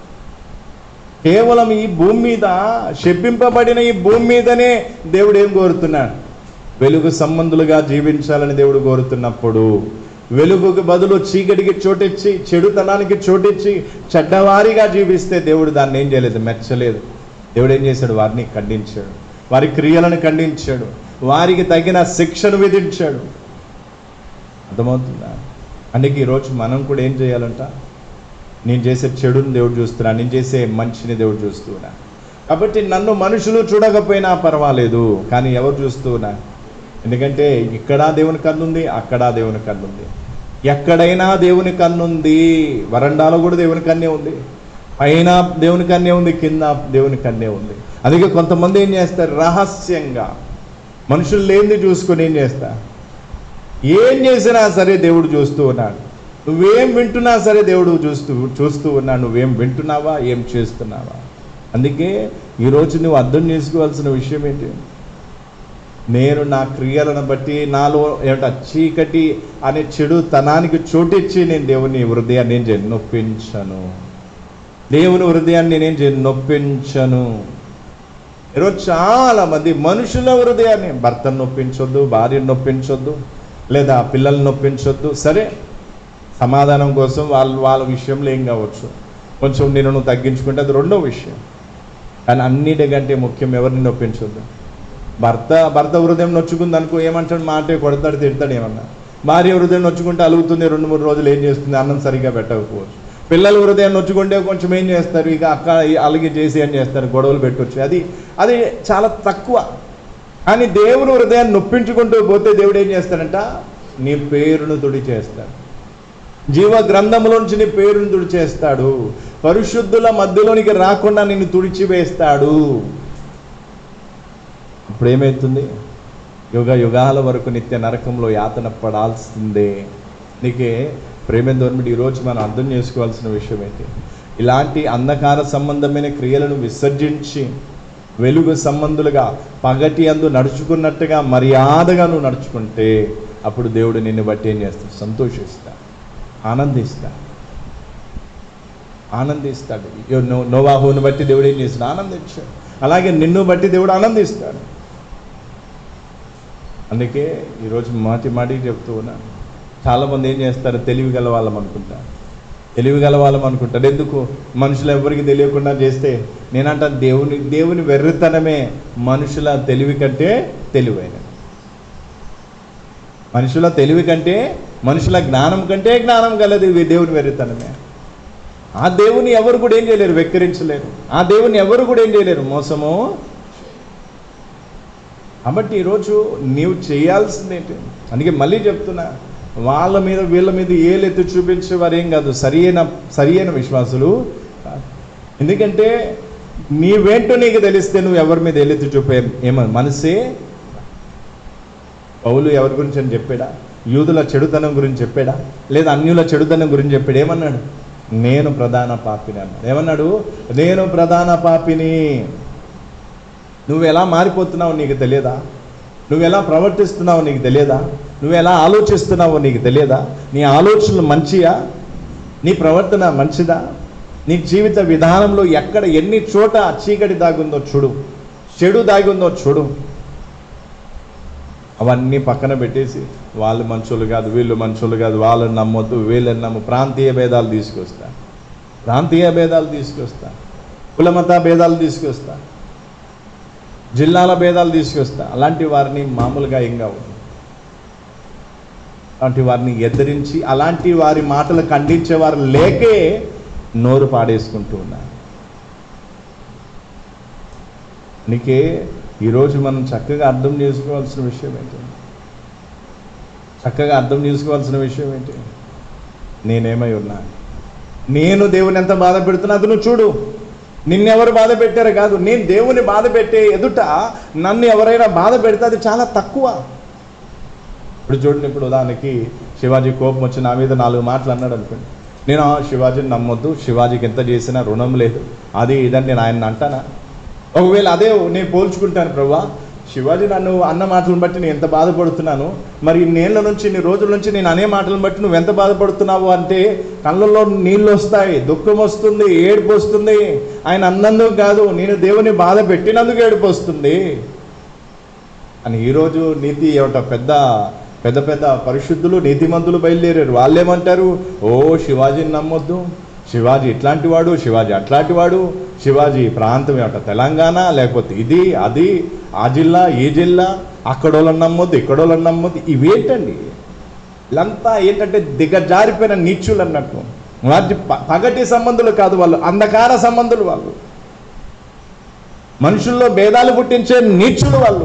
కేవలం ఈ భూమి మీద శపింపబడిన ఈ భూమి మీదనే దేవుడు ఏం కోరుతున్నాడు వెలుగు సంబంధులుగా జీవించాలని దేవుడు కోరుతున్నప్పుడు వెలుగుకు బదులు చీకటికి చోటిచ్చి చెడుతనానికి చోటిచ్చి చెడ్డవారిగా జీవిస్తే దేవుడు దాన్ని ఏం చేయలేదు మెచ్చలేదు దేవుడు ఏం చేశాడు వారిని ఖండించాడు వారి క్రియలను ఖండించాడు వారికి తగిన శిక్షను విధించాడు అర్థమవుతుందా అందుకే ఈరోజు మనం కూడా ఏం చేయాలంట నేను చేసే చెడుని దేవుడు చూస్తున్నా నేను చేసే మంచిని దేవుడు చూస్తున్నా కాబట్టి నన్ను మనుషులు చూడకపోయినా పర్వాలేదు కానీ ఎవరు చూస్తున్నా ఎందుకంటే ఇక్కడ దేవుని కన్నుంది అక్కడ దేవుని కన్నుంది ఎక్కడైనా దేవుని కన్నుంది వరండాలో కూడా దేవుని కన్నే ఉంది పైన దేవుని కన్నే ఉంది కింద దేవుని కన్నే ఉంది అందుకే కొంతమంది ఏం చేస్తారు రహస్యంగా మనుషులు లేనిది చూసుకొని ఏం చేస్తా ఏం చేసినా సరే దేవుడు చూస్తూ ఉన్నాడు నువ్వేం వింటున్నా సరే దేవుడు చూస్తూ చూస్తూ ఉన్నాడు నువ్వేం వింటున్నావా ఏం చేస్తున్నావా అందుకే ఈరోజు నువ్వు అర్థం చేసుకోవాల్సిన విషయం ఏంటి నేను నా క్రియలను బట్టి నాలో ఏమిట చీకటి అనే చెడు తనానికి చోటిచ్చి నేను దేవుని హృదయాన్ని ఏం చేయను నొప్పించను దేవుని హృదయాన్ని నేనేం చేయను నొప్పించను ఈరోజు చాలా మంది మనుషుల హృదయాన్ని భర్తను నొప్పించొద్దు భార్యను నొప్పించొద్దు లేదా పిల్లల్ని నొప్పించొద్దు సరే సమాధానం కోసం వాళ్ళ వాళ్ళ విషయంలో ఏం కావచ్చు కొంచెం నేను నువ్వు తగ్గించుకుంటే అది రెండో విషయం కానీ అన్నిటికంటే ముఖ్యం ఎవరిని నొప్పించొద్దు భర్త భర్త హృదయం నొచ్చుకుంది అనుకో ఏమంటాడు మాటే కొడతాడు తిడతాడు ఏమన్నా భార్య హృదయం నొచ్చుకుంటే అలుగుతుంది రెండు మూడు రోజులు ఏం చేస్తుంది అన్నం సరిగ్గా పెట్టకపోవచ్చు పిల్లల హృదయం నొచ్చుకుంటే కొంచెం ఏం చేస్తారు ఇక అక్క అలిగి చేసి ఏం చేస్తారు గొడవలు పెట్టవచ్చు అది అది చాలా తక్కువ కానీ దేవుని హృదయాన్ని నొప్పించుకుంటూ పోతే దేవుడు ఏం చేస్తాడంట నీ పేరును తుడి చేస్తాడు జీవ గ్రంథంలోంచి నీ పేరును తుడిచేస్తాడు పరిశుద్ధుల మధ్యలోనికి రాకుండా నిన్ను తుడిచివేస్తాడు ఇప్పుడు ఏమవుతుంది యుగ యుగాల వరకు నిత్య నరకంలో యాతన పడాల్సిందే నీకే ప్రేమ దోర్మిడి ఈరోజు మనం అర్థం చేసుకోవాల్సిన విషయం ఏంటి ఇలాంటి అంధకార సంబంధమైన క్రియలను విసర్జించి వెలుగు సంబంధులుగా పగటి అందు నడుచుకున్నట్టుగా మర్యాదగా నువ్వు నడుచుకుంటే అప్పుడు దేవుడు నిన్ను బట్టి ఏం చేస్తాడు సంతోషిస్తా ఆనందిస్తా ఆనందిస్తాడు యో- నో- నోవాహుని బట్టి దేవుడు ఏం చేస్తాడు ఆనందించాడు అలాగే నిన్ను బట్టి దేవుడు ఆనందిస్తాడు అందుకే ఈరోజు మాటి మాటికి చెప్తూ ఉన్నా చాలామంది ఏం చేస్తారు తెలివి గల వాళ్ళం అనుకుంటారు తెలివి గల వాళ్ళం అనుకుంటారు ఎందుకు మనుషులు ఎవరికి తెలియకుండా చేస్తే నేనంట దేవుని దేవుని వెర్రితనమే మనుషుల తెలివి కంటే తెలివైనది మనుషుల తెలివి కంటే మనుషుల జ్ఞానం కంటే జ్ఞానం కలది ఈ దేవుని వెర్రితనమే ఆ దేవుని ఎవరు కూడా ఏం చేయలేరు వెక్కిరించలేరు ఆ దేవుని ఎవరు కూడా ఏం చేయలేరు మోసము కాబట్టి ఈరోజు నీవు చేయాల్సింది ఏంటి అందుకే మళ్ళీ చెప్తున్నా వాళ్ళ మీద వీళ్ళ మీద ఏలెత్తి చూపించే వారు ఏం కాదు సరి అయిన సరి అయిన విశ్వాసులు కాదు. ఎందుకంటే నీవేంటో నీకు తెలిస్తే నువ్వు ఎవరి మీద ఏలెత్తి చూపే ఏమ మనసే పౌలు ఎవరి గురించి అని చెప్పాడా యూదుల చెడుతనం గురించి చెప్పాడా లేదా అన్యుల చెడుతనం గురించి చెప్పాడు ఏమన్నాడు నేను ప్రధాన పాపిని అన్నాడు ఏమన్నాడు నేను ప్రధాన పాపిని నువ్వు ఎలా మారిపోతున్నావో నీకు తెలియదా నువ్వు ఎలా ప్రవర్తిస్తున్నావో నీకు తెలియదా నువ్వు ఎలా ఆలోచిస్తున్నావో నీకు తెలియదా నీ ఆలోచనలు మంచియా నీ ప్రవర్తన మంచిదా నీ జీవిత విధానంలో ఎక్కడ ఎన్ని చోట చీకటి దాగుందో చూడు చెడు దాగుందో చూడు అవన్నీ పక్కన పెట్టేసి వాళ్ళు మంచోళ్ళు కాదు వీళ్ళు మంచోళ్ళు కాదు వాళ్ళని నమ్మొద్దు వీళ్ళని నమ్ము ప్రాంతీయ భేదాలు తీసుకొస్తా ప్రాంతీయ భేదాలు తీసుకొస్తా కులమత భేదాలు తీసుకొస్తా జిల్లాల భేదాలు తీసుకొస్తా అలాంటి వారిని మామూలుగా ఏం కావు అలాంటి వారిని ఎదిరించి అలాంటి వారి మాటలు ఖండించేవారు లేకే నోరు పాడేసుకుంటూ ఉన్నారు అందుకే ఈరోజు మనం చక్కగా అర్థం చేసుకోవాల్సిన విషయం ఏంటి చక్కగా అర్థం చేసుకోవాల్సిన విషయం ఏంటి నేనేమై ఉన్నా నేను దేవుని ఎంత బాధ పెడుతున్నా అది నువ్వు చూడు నిన్నెవరు బాధ పెట్టారు కాదు నేను దేవుని బాధ పెట్టే ఎదుట నన్ను ఎవరైనా బాధ పెడితే అది చాలా తక్కువ ఇప్పుడు చూడండి ఇప్పుడు ఉదాహరణకి శివాజీ కోపం వచ్చి నా మీద నాలుగు మాటలు అన్నాడు అనుకోండి నేను "ఆ, శివాజీని నమ్మొద్దు శివాజీకి ఎంత చేసినా రుణం లేదు అది ఇదని నేను ఆయన అంటానా ఒకవేళ అదే నేను పోల్చుకుంటాను ప్రభా శివాజీ నన్ను అన్న మాటలను బట్టి నేను ఎంత బాధపడుతున్నాను మరి ఇన్నేళ్ల నుంచి ఇన్ని రోజుల నుంచి నేను అనే మాటలను బట్టి నువ్వు ఎంత బాధపడుతున్నావు అంటే కళ్ళల్లో నీళ్ళు వస్తాయి దుఃఖం వస్తుంది ఏడుపు వస్తుంది ఆయన అన్నందుకు కాదు నేను దేవుని బాధ పెట్టినందుకు ఏడుపు వస్తుంది అని ఈరోజు నీతి ఏమిట పెద్ద పెద్ద పెద్ద పరిశుద్ధులు నీతిమంతులు బయలుదేరారు వాళ్ళేమంటారు ఓ శివాజీని నమ్మొద్దు శివాజీ ఇట్లాంటి వాడు శివాజీ అట్లాంటి వాడు శివాజీ ప్రాంతం ఏమిట తెలంగాణ లేకపోతే ఇది అది ఆ జిల్లా ఈ జిల్లా అక్కడోళ్ళని నమ్మొద్దు ఇక్కడోళ్ళని నమ్మొద్దు ఇవేంటండి వీళ్ళంతా ఏంటంటే దిగజారిపోయిన నీచులు అన్నట్టు వాటి ప- పగటి సంబంధులు కాదు వాళ్ళు అంధకార సంబంధులు వాళ్ళు మనుషుల్లో భేదాలు పుట్టించే నీచులు వాళ్ళు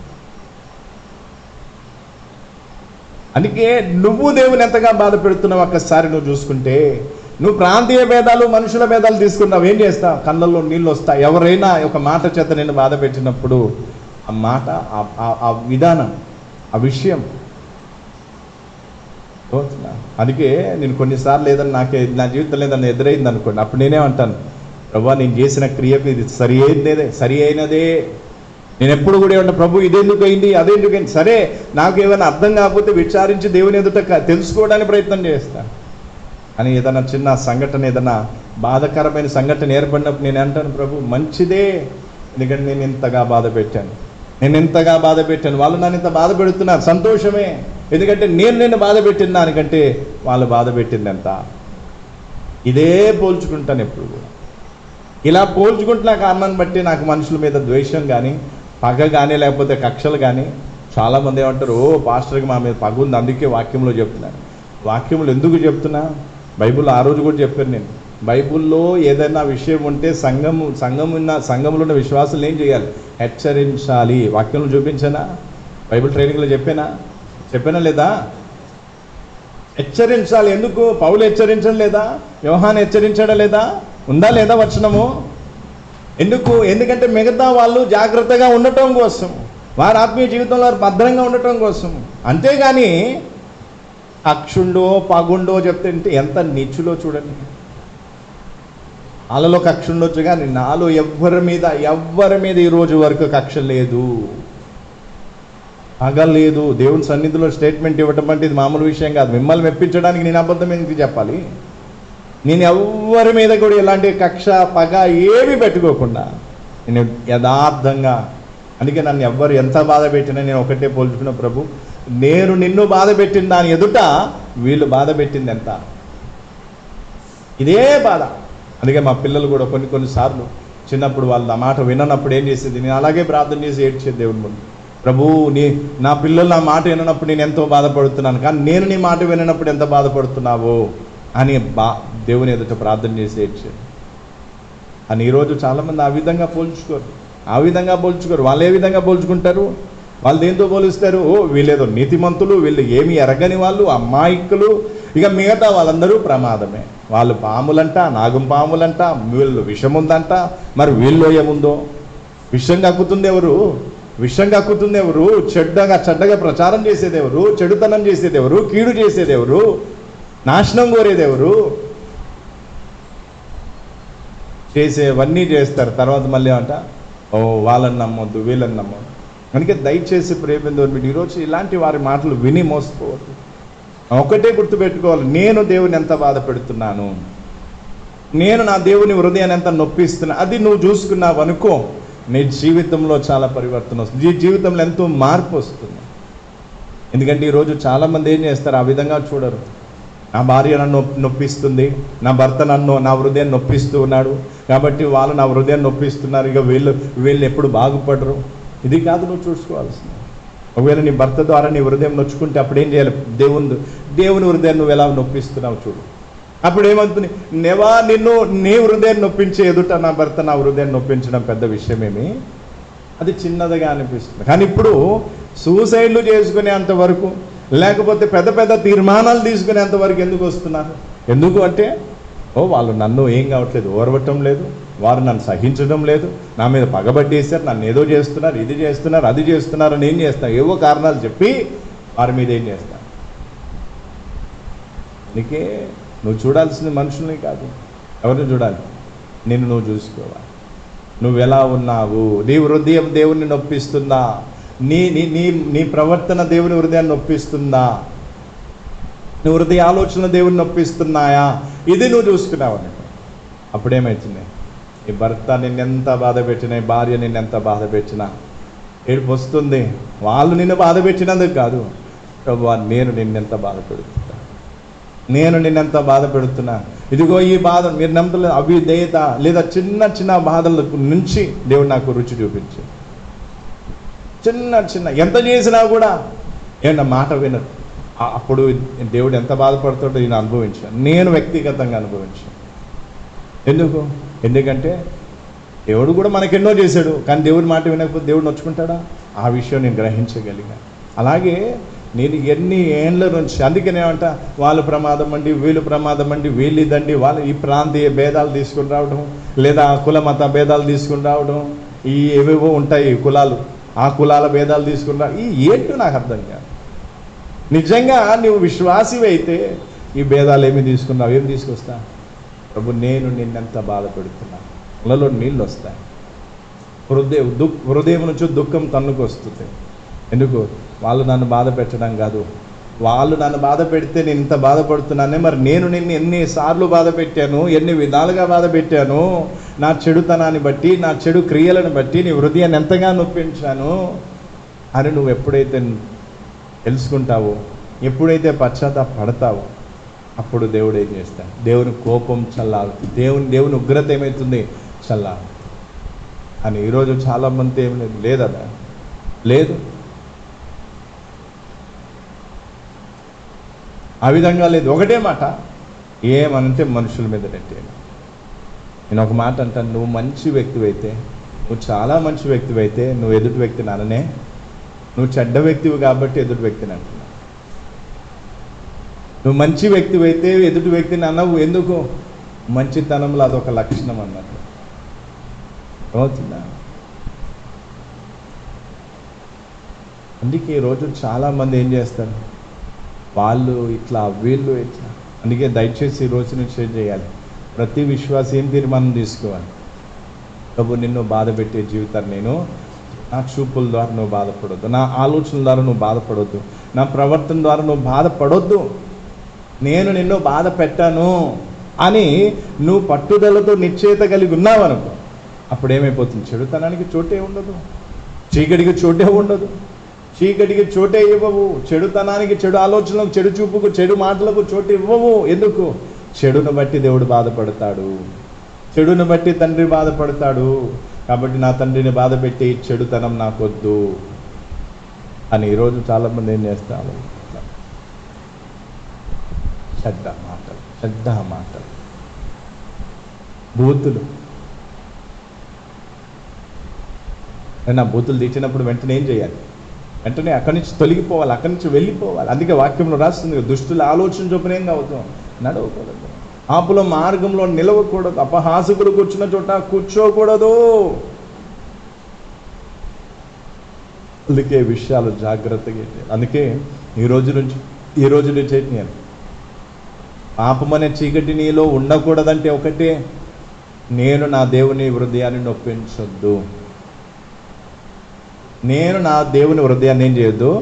అందుకే నువ్వు దేవుని ఎంతగా బాధ పెడుతున్నావు ఒక్కసారి నువ్వు చూసుకుంటే నువ్వు ప్రాంతీయ భేదాలు మనుషుల భేదాలు తీసుకున్నావు ఏం చేస్తావు కళ్ళల్లో నీళ్ళు వస్తాయి ఎవరైనా ఒక మాట చేత నేను బాధ పెట్టినప్పుడు ఆ మాట ఆ- ఆ- ఆ విధానం ఆ విషయం అర్థమవుతుందా? అందుకే నేను కొన్నిసార్లు ఏదన్నా నాకే నా జీవితంలో ఏదన్నా ఎదురైంది అనుకోండి అప్పుడు నేనేమంటాను ప్రభా నేను చేసిన క్రియకు ఇది సరి అయినదే సరి అయినదే నేను ఎప్పుడు కూడా ఏమన్నా ప్రభు ఇదెందుకు అయింది అదెందుకు అయింది సరే నాకు ఏమైనా అర్థం కాకపోతే విచారించి దేవుని ఎదుట క- తెలుసుకోవడానికి ప్రయత్నం చేస్తాను అని ఏదైనా చిన్న సంఘటన ఏదైనా బాధకరమైన సంఘటన ఏర్పడినప్పుడు నేను అంటాను ప్రభు మంచిదే ఎందుకంటే నేను ఇంతగా బాధ పెట్టాను నేను ఇంతగా బాధ పెట్టాను వాళ్ళు నన్ను ఇంత బాధ పెడుతున్నారు సంతోషమే ఎందుకంటే నేను నిన్ను బాధ పెట్టిన దానికంటే వాళ్ళు బాధ పెట్టింది ఎంత ఇదే పోల్చుకుంటాను ఎప్పుడు కూడా ఇలా పోల్చుకుంటున్న కారణాన్ని బట్టి నాకు మనుషుల మీద ద్వేషం కానీ పగ కానీ లేకపోతే కక్షలు కానీ చాలామంది ఏమంటారు ఓ పాస్టర్కి మా మీద పగ ఉంది అందుకే వాక్యంలో చెప్తున్నాను వాక్యములు ఎందుకు చెప్తున్నా బైబిల్ ఆ రోజు కూడా చెప్పాను నేను బైబిల్లో ఏదైనా విషయం ఉంటే సంఘం సంఘం ఉన్న సంఘంలో ఉన్న విశ్వాసులు ఏం చేయాలి హెచ్చరించాలి వాక్యంలో చూపించానా బైబిల్ ట్రైనింగ్లో చెప్పానా చెప్పానా లేదా హెచ్చరించాలి ఎందుకు పౌలు హెచ్చరించడం లేదా వ్యవహాన్ని హెచ్చరించడం లేదా ఉందా లేదా వచనము ఎందుకు ఎందుకంటే మిగతా వాళ్ళు జాగ్రత్తగా ఉండటం కోసం వారి ఆత్మీయ జీవితంలో వారు భద్రంగా ఉండటం కోసం అంతేగాని కక్షుండో పగుండో చెప్తే ఎంత నిచ్చులో చూడండి వాళ్ళలో కక్ష ఉండొచ్చు కానీ నాలో ఎవ్వరి మీద ఎవ్వరి మీద ఈ రోజు వరకు కక్ష లేదు పగలేదు దేవుని సన్నిధిలో స్టేట్మెంట్ ఇవ్వటం అంటే ఇది మామూలు విషయం కాదు మిమ్మల్ని మెప్పించడానికి నేను అబద్ధం ఎందుకు చెప్పాలి నేను ఎవ్వరి మీద కూడా ఇలాంటి కక్ష పగ ఏమీ పెట్టుకోకుండా నేను యథార్థంగా అందుకే నన్ను ఎవ్వరు ఎంత బాధ పెట్టినా నేను ఒకటే పోల్చుకున్న ప్రభు నేను నిన్ను బాధ పెట్టిన దాని ఎదుట వీళ్ళు బాధ పెట్టింది ఎంత ఇదే బాధ అందుకే మా పిల్లలు కూడా కొన్ని కొన్నిసార్లు చిన్నప్పుడు వాళ్ళు ఆ మాట విననప్పుడు ఏం చేసేది నేను అలాగే ప్రార్థన చేసి ఏడ్చేది దేవుని ముందు ప్రభు నీ నా పిల్లలు నా మాట వినప్పుడు నేను ఎంతో బాధపడుతున్నాను కానీ నేను నీ మాట వినప్పుడు ఎంత బాధపడుతున్నావు అని బా దేవుని ఎదుట ప్రార్థన చేసి ఏడ్చాడు అని ఈరోజు చాలామంది ఆ విధంగా పోల్చుకోరు ఆ విధంగా పోల్చుకోరు వాళ్ళు ఏ విధంగా పోల్చుకుంటారు వాళ్ళు దేంతో పోలుస్తారు ఓ వీళ్ళేదో నీతిమంతులు వీళ్ళు ఏమి ఎరగని వాళ్ళు అమాయకులు ఇక మిగతా వాళ్ళందరూ ప్రమాదమే వాళ్ళు పాములంట నాగం పాములంట వీళ్ళు విషం ఉందంట మరి వీళ్ళు ఏముందో విషం కక్కుతుంది ఎవరు విషం కక్కుతుంది ఎవరు చెడ్డగా చెడ్డగా ప్రచారం చేసేది ఎవరు చెడుతనం చేసేది ఎవరు కీడు చేసేది ఎవరు నాశనం కోరేది ఎవరు చేసేవన్నీ చేస్తారు తర్వాత మళ్ళీ అంట ఓ వాళ్ళని నమ్మొద్దు వీళ్ళని నమ్మొద్దు అందుకే దయచేసి ప్రేమిందో మీరు ఈరోజు ఇలాంటి వారి మాటలు విని మోసపోవద్దు ఒకటే గుర్తుపెట్టుకోవాలి నేను దేవుని ఎంత బాధ పెడుతున్నాను నేను నా దేవుని హృదయాన్ని ఎంత నొప్పిస్తున్నా అది నువ్వు చూసుకున్నావు అనుకో నీ జీవితంలో చాలా పరివర్తన వస్తుంది నీ జీవితంలో ఎంతో మార్పు వస్తుంది ఎందుకంటే ఈరోజు చాలామంది ఏం చేస్తారు ఆ విధంగా చూడరు నా భార్య నన్ను నొప్పిస్తుంది నా భర్త నన్ను నా హృదయం నొప్పిస్తూ ఉన్నాడు కాబట్టి వాళ్ళు నా హృదయం నొప్పిస్తున్నారు ఇక వీళ్ళు వీళ్ళు ఎప్పుడు బాగుపడరు ఇది కాదు నువ్వు చూసుకోవాల్సింది ఒకవేళ నీ భర్త ద్వారా నీ హృదయం నొచ్చుకుంటే అప్పుడు ఏం చేయాలి దేవుని దేవుని హృదయం నువ్వు ఎలా నొప్పిస్తున్నావు చూడు అప్పుడు ఏమవుతుంది నెవా నిన్ను నీ హృదయం నొప్పించే ఎదుట నా భర్త నా హృదయం నొప్పించడం పెద్ద విషయమేమి అది చిన్నదిగా అనిపిస్తుంది కానీ ఇప్పుడు సూసైడ్లు చేసుకునేంత వరకు లేకపోతే పెద్ద పెద్ద తీర్మానాలు తీసుకునేంత వరకు ఎందుకు వస్తున్నారు ఎందుకు అంటే ఓ వాళ్ళు నన్ను ఏం కావట్లేదు ఓర్వటం లేదు వారు నన్ను సహించడం లేదు నా మీద పగబట్టేశారు నన్ను ఏదో చేస్తున్నారు ఇది చేస్తున్నారు అది చేస్తున్నారు అని ఏం చేస్తాను ఏవో కారణాలు చెప్పి వారి మీద ఏం చేస్తాను నీకే నువ్వు చూడాల్సింది మనుషుల్ని కాదు ఎవరిని చూడాలి నిన్ను నువ్వు చూసుకోవాలి నువ్వు ఎలా ఉన్నావు నీ హృదయం దేవుని నొప్పిస్తుందా నీ నీ నీ నీ ప్రవర్తన దేవుని హృదయాన్ని నొప్పిస్తుందా నీ హృదయ ఆలోచన దేవుని నొప్పిస్తున్నాయా ఇది నువ్వు చూసుకున్నావు అనుకో అప్పుడేమవుతుంది నీ భర్త నిన్నెంత బాధ పెట్టినా నీ భార్య నిన్నెంత బాధ పెట్టినా ఏడుపు వస్తుంది వాళ్ళు నిన్ను బాధ పెట్టినందుకు కాదు ప్రభు నేను నిన్నెంత బాధ పెడుతున్నా నేను నిన్నెంత బాధ పెడుతున్నా ఇదిగో ఈ బాధ మీరు నమ్మలేదు అవిధేయత లేదా చిన్న చిన్న బాధల నుంచి దేవుడు నాకు రుచి చూపించు చిన్న చిన్న ఎంత చేసినా కూడా ఏమన్నా మాట వినరు ఆ- అప్పుడు దేవుడు ఎంత బాధపడుతుంటో నేను అనుభవించాను నేను వ్యక్తిగతంగా అనుభవించాను ఎందుకు ఎందుకంటే దేవుడు కూడా మనకెన్నో చేశాడు కానీ దేవుడి మాట వినకపోతే దేవుడు నొచ్చుకుంటాడా ఆ విషయం నేను గ్రహించగలిగా అలాగే నేను ఎన్ని ఏండ్ల నుంచి అందుకే నేనంట వాళ్ళు ప్రమాదం అండి వీళ్ళు ప్రమాదం అండి వీళ్ళు ఇదండి వాళ్ళు ఈ ప్రాంతీయ భేదాలు తీసుకుని రావడం లేదా కుల మత భేదాలు తీసుకుని రావడం ఈ ఏవేవో ఉంటాయి ఈ కులాలు ఆ కులాల భేదాలు తీసుకుని రా ఈ ఏంటో నాకు అర్థం కాదు నిజంగా నువ్వు విశ్వాసివి అయితే ఈ భేదాలు ఏమి తీసుకున్నావు ఏమి తీసుకొస్తా ప్రభు నేను నిన్నెంత బాధపెడుతున్నా కళ్ళలో నీళ్ళు వస్తాయి హృదయం దుఃఖ హృదయం నుంచి దుఃఖం తన్నుకు వస్తుంది ఎందుకు వాళ్ళు నన్ను బాధ పెట్టడం కాదు వాళ్ళు నన్ను బాధ పెడితే నేను ఇంత బాధపడుతున్నానే మరి నేను నిన్ను ఎన్నిసార్లు బాధ పెట్టాను ఎన్ని విధాలుగా బాధ పెట్టాను నా చెడుతనాన్ని బట్టి నా చెడు క్రియలను బట్టి నీ హృదయాన్ని ఎంతగా నొప్పించాను అని నువ్వు ఎప్పుడైతే తెలుసుకుంటావో ఎప్పుడైతే పశ్చాత్తాప పడతావో అప్పుడు దేవుడు ఏం చేస్తాడు దేవుని కోపం చల్లారు దేవుని దేవుని ఉగ్రత ఏమవుతుంది చల్లారు అని ఈరోజు చాలామంది ఏం లేదు లేదదా లేదు ఆ విధంగా లేదు ఒకటే మాట ఏమనంటే మనుషుల మీద నెట్టేయడం నేను ఒక మాట అంటాను నువ్వు మంచి వ్యక్తివైతే నువ్వు చాలా మంచి వ్యక్తివైతే నువ్వు ఎదుటి వ్యక్తిని అననే నువ్వు చెడ్డ వ్యక్తివి కాబట్టి ఎదుటి వ్యక్తిని అంటున్నావు నువ్వు మంచి వ్యక్తివైతే ఎదుటి వ్యక్తిని అనవు ఎందుకు మంచితనంలో అదొక లక్షణం అన్నట్టు అవుతుందా అందుకే ఈరోజు చాలామంది ఏం చేస్తారు వాళ్ళు ఇట్లా వీళ్ళు ఇట్లా అందుకే దయచేసి ఈ రోజు నుంచి ఏం చేయాలి ప్రతి విశ్వాసం ఏం తీర్మానం తీసుకోవాలి ప్రభు నిన్ను బాధ పెట్టే జీవితాన్ని నేను నా చూపుల ద్వారా నువ్వు బాధపడొద్దు నా ఆలోచనల ద్వారా నువ్వు బాధపడొద్దు నా ప్రవర్తన ద్వారా నువ్వు బాధపడొద్దు నేను నిన్ను బాధ పెట్టాను అని నువ్వు పట్టుదలతో నిశ్చయిత కలిగి ఉన్నావు అనుకో అప్పుడు ఏమైపోతుంది చెడుతనానికి చోటే ఉండదు చీకటికి చోటే ఉండదు చీకటికి చోటే ఇవ్వవు చెడుతనానికి చెడు ఆలోచనలకు చెడు చూపుకు చెడు మాటలకు చోటు ఇవ్వవు ఎందుకు చెడును బట్టి దేవుడు బాధపడతాడు చెడును బట్టి తండ్రి బాధపడతాడు కాబట్టి నా తండ్రిని బాధ పెట్టి చెడుతనం నాకొద్దు అని ఈరోజు చాలామంది ఏం చేస్తారు చెడ్డ మాటలు చెడ్డ మాటలు బూతులు నా బూతులు తీసినప్పుడు వెంటనే ఏం చేయాలి వెంటనే అక్కడి నుంచి తొలగిపోవాలి అక్కడి నుంచి వెళ్ళిపోవాలి అందుకే వాక్యంలో రాస్తుంది కదా, దుష్టుల ఆలోచన చొప్పున ఏం అవుతాం నడవకూడదు ఆపుల మార్గంలో నిలవకూడదు అపహాసకుడు కూర్చున్న చోట కూర్చోకూడదు అందుకే విషయాలు జాగ్రత్తగా చేయాలి. అందుకే ఈ రోజు నుంచి ఈ రోజు నుంచి ఏంటి నేను పాపమనే చీకటి నీలో ఉండకూడదంటే ఒకటే నేను నా దేవుని హృదయాన్ని నొప్పించొద్దు నేను నా దేవుని హృదయాన్ని ఏం చేయొద్దు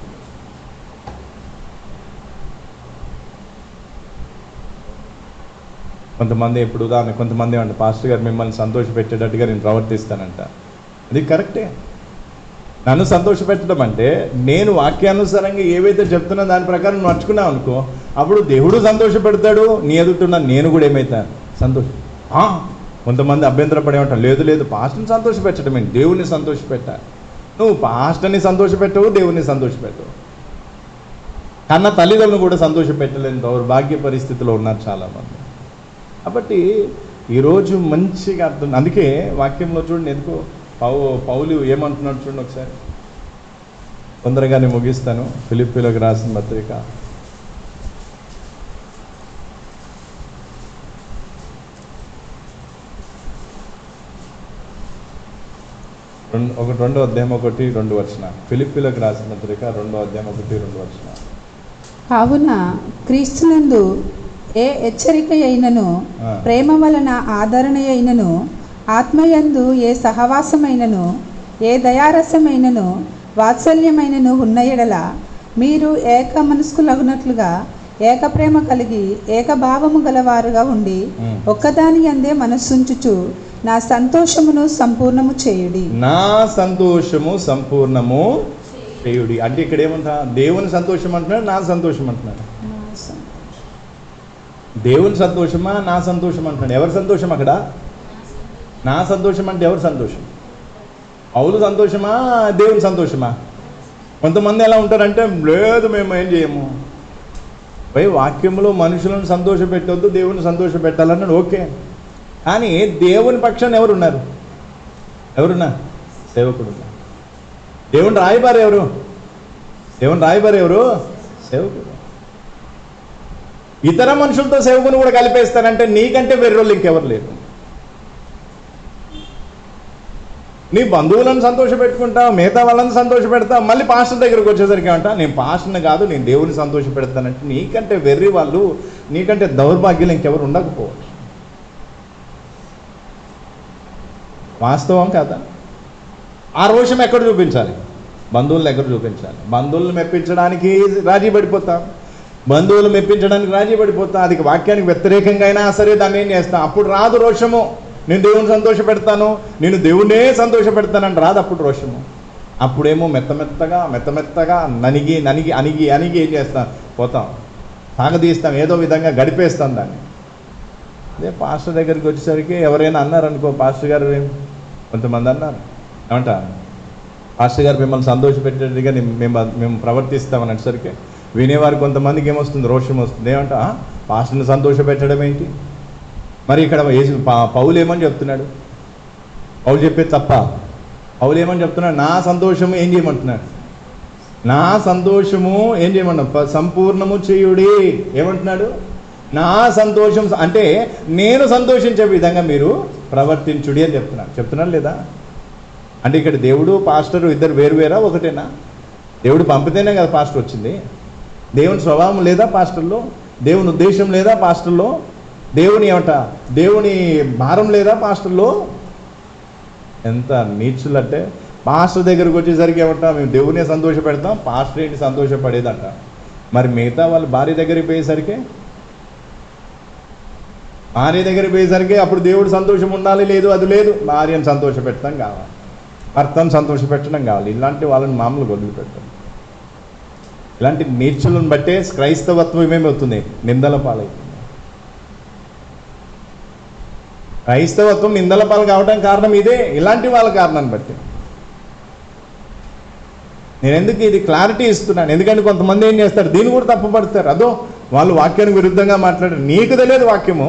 కొంతమంది ఇప్పుడు ఉదాహరణ కొంతమంది అంటే పాస్టర్ గారు మిమ్మల్ని సంతోషపెట్టేటట్టుగా నేను ప్రవర్తిస్తానంట అది కరెక్టే నన్ను సంతోషపెట్టడం అంటే నేను వాక్యానుసారంగా ఏవైతే చెప్తున్నా దాని ప్రకారం నువ్వు నడుచుకున్నావు అనుకో అప్పుడు దేవుడు సంతోషపెడతాడు నీ ఎదుటిన్న నేను కూడా ఏమైతాను సంతోషం ఆ, కొంతమంది అభ్యంతరపడే ఉంటారు లేదు లేదు పాస్టర్ని సంతోషపెట్టడమే దేవుని సంతోషపెట్టాలి నువ్వు పాస్టర్ని సంతోషపెట్టవు దేవుని సంతోషపెట్టవు కన్న తల్లిదండ్రులను కూడా సంతోషపెట్టలేని దౌర్భాగ్య పరిస్థితిలో ఉన్నారు చాలామంది కాబట్టి ఈరోజు మంచిగా అర్థం అందుకే వాక్యంలో చూడండి ఎందుకో పౌ పౌలు ఏమంటున్నాడు చూడండి ఒకసారి తొందరగానే ముగిస్తాను ఫిలిప్పీలోకి రాసిన పత్రిక రెండు ఒకటి రెండో అధ్యాయం ఒకటి రెండు వచ్చిన ఫిలిప్పీలోకి రాసిన పత్రిక రెండో అధ్యాయం ఒకటి రెండు వచ్చిన కావున క్రీస్తునందు ఏ హెచ్చరిక అయినను ఆ. ప్రేమ వలన ఆదరణ అయినను ఆత్మయందు ఏ సహవాసమైనను ఏ దయారసమైనను వాత్సల్యమైనను ఉన్న ఎడల మీరు ఏక మనస్కులగునట్లుగా ఏక ప్రేమ కలిగి ఏకభావము గలవారుగా ఉండి ఉమ్. ఒక్కదాని అందే మనస్సుంచుచు నా సంతోషమును సంపూర్ణము చేయుడి నా సంతోషము సంపూర్ణము చేయుడి అంటే ఇక్కడ ఏమంటా దేవుని సంతోషం అంటున్నాడు నా సంతోషం అంటున్నాడు దేవుని సంతోషమా నా సంతోషం అంటున్నాడు ఎవరి సంతోషం అక్కడ నా సంతోషం అంటే ఎవరి సంతోషం పౌలు సంతోషమా దేవుని సంతోషమా కొంతమంది ఎలా ఉంటారంటే లేదు మేము ఏం చేయము పోయి వాక్యంలో మనుషులను సంతోషపెట్టొద్దు దేవుని సంతోషపెట్టాలన్నాడు ఓకే కానీ దేవుని పక్షాన ఎవరున్నారు ఎవరున్నారు సేవకుడు ఉన్నారు దేవుని రాయబారు ఎవరు దేవుని రాయబారు ఎవరు సేవకుడు ఇతర మనుషులతో సేవకుని కూడా కలిపేస్తానంటే నీకంటే వెర్రోళ్ళు ఇంకెవరు లేరు నీ బంధువులను సంతోషపెట్టుకుంటావు మిగతా వాళ్ళని సంతోషపెడతావు మళ్ళీ పాస్టర్ దగ్గరకు వచ్చేసరికి అంట నేను పాస్టర్ని కాదు నేను దేవుని సంతోషపెడతానంటే నీకంటే వెర్రి వాళ్ళు నీకంటే దౌర్భాగ్యులు ఇంకెవరు ఉండకపోవచ్చు వాస్తవం కదా ఆ రోషం ఎక్కడ చూపించాలి బంధువులను ఎక్కడ చూపించాలి బంధువులను మెప్పించడానికి రాజీ పడిపోతాం బంధువులు మెప్పించడానికి రాజీ పడిపోతాం అది వాక్యానికి వ్యతిరేకంగా అయినా సరే దాన్ని ఏం చేస్తాం అప్పుడు రాదు రోషము నేను దేవుని సంతోష పెడతాను నేను దేవునే సంతోష పెడతానని రాదు అప్పుడు రోషము అప్పుడేమో మెత్త మెత్తగా మెత్త మెత్తగా ననిగి ననిగి అనిగి అనిగి ఏం చేస్తాం పోతాం సాగదీస్తాం ఏదో విధంగా గడిపేస్తాం దాన్ని అదే పాస్టర్ దగ్గరికి వచ్చేసరికి ఎవరైనా అన్నారనుకో పాస్టర్ గారు ఏం- కొంతమంది అన్నారు ఏమంటారు పాస్టర్ గారు మిమ్మల్ని సంతోషపెట్టేట్టుగా నేను- మేము మేము ప్రవర్తిస్తామని అనేసరికి వినేవారు కొంతమందికి ఏమొస్తుంది రోషం వస్తుంది ఏమంటా "ఆ, పాస్టర్ని సంతోషపెట్టడం ఏంటి మరి ఇక్కడ యేసు పా- పౌలు ఏమని చెప్తున్నాడు పౌలు చెప్పేది తప్ప పౌలు ఏమని చెప్తున్నాడు నా సంతోషము ఏం చేయమంటున్నాడు నా సంతోషము ఏం చేయమన్నా ప- సంపూర్ణము చేయుడి ఏమంటున్నాడు నా సంతోషం స- అంటే నేను సంతోషించే విధంగా మీరు ప్రవర్తించుడి అని చెప్తున్నాడు చెప్తున్నాడు లేదా అంటే ఇక్కడ దేవుడు పాస్టరు ఇద్దరు వేరు వేరా ఒకటేనా దేవుడు పంపితేనే కదా పాస్టర్ వచ్చింది దేవుని స్వభావం లేదా పాస్టర్లో దేవుని ఉద్దేశం లేదా పాస్టర్లో దేవుని ఏమంట దేవుని భారం లేదా పాస్టర్లో ఎంత నీచులంటే పాస్టర్ దగ్గరకు వచ్చేసరికి ఏమంటా మేము దేవునే సంతోష పెడతాం పాస్టర్ ఏంటి సంతోషపడేదంట మరి మిగతా వాళ్ళ భార్య దగ్గరికి పోయేసరికి భార్య దగ్గరికి పోయేసరికి అప్పుడు దేవుడు సంతోషం ఉండాలి లేదు అది లేదు భార్యను సంతోష పెట్టడం కావాలి భర్తను సంతోష పెట్టడం కావాలి ఇలాంటి వాళ్ళని మామూలుగా వదిలిపెట్టడం ఇలాంటి నీచులను బట్టే క్రైస్తవత్వం ఏమవుతుంది నిందల పాలవుతుంది క్రైస్తవత్వం నిందల పాలు కావడం కారణం ఇదే ఇలాంటి వాళ్ళ కారణాన్ని బట్టి నేను ఎందుకు ఇది క్లారిటీ ఇస్తున్నాను ఎందుకంటే కొంతమంది ఏం చేస్తారు దీన్ని కూడా తప్పుపడతారు అదో వాళ్ళు వాక్యానికి విరుద్ధంగా మాట్లాడారు నీకు తెలియదు వాక్యము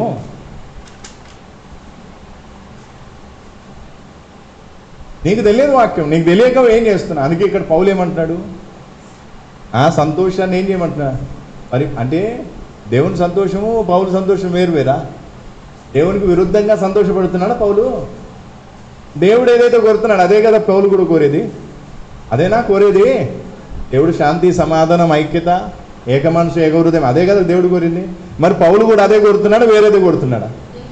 నీకు తెలియదు వాక్యం నీకు తెలియక ఏం చేస్తున్నా అందుకే ఇక్కడ పౌలు ఏమంటున్నాడు ఆ సంతోషాన్ని ఏం చేయమంటున్నా మరి అంటే దేవుని సంతోషము పౌలు సంతోషం వేరు వేరా దేవునికి విరుద్ధంగా సంతోషపడుతున్నాడా పౌలు దేవుడు ఏదైతే కోరుతున్నాడు అదే కదా పౌలు కూడా కోరేది అదేనా కోరేది దేవుడు శాంతి సమాధానం ఐక్యత ఏక మనసు ఏకవృదయం అదే కదా దేవుడు కోరింది మరి పౌలు కూడా అదే కోరుతున్నాడా వేరేది కోరుతున్నాడా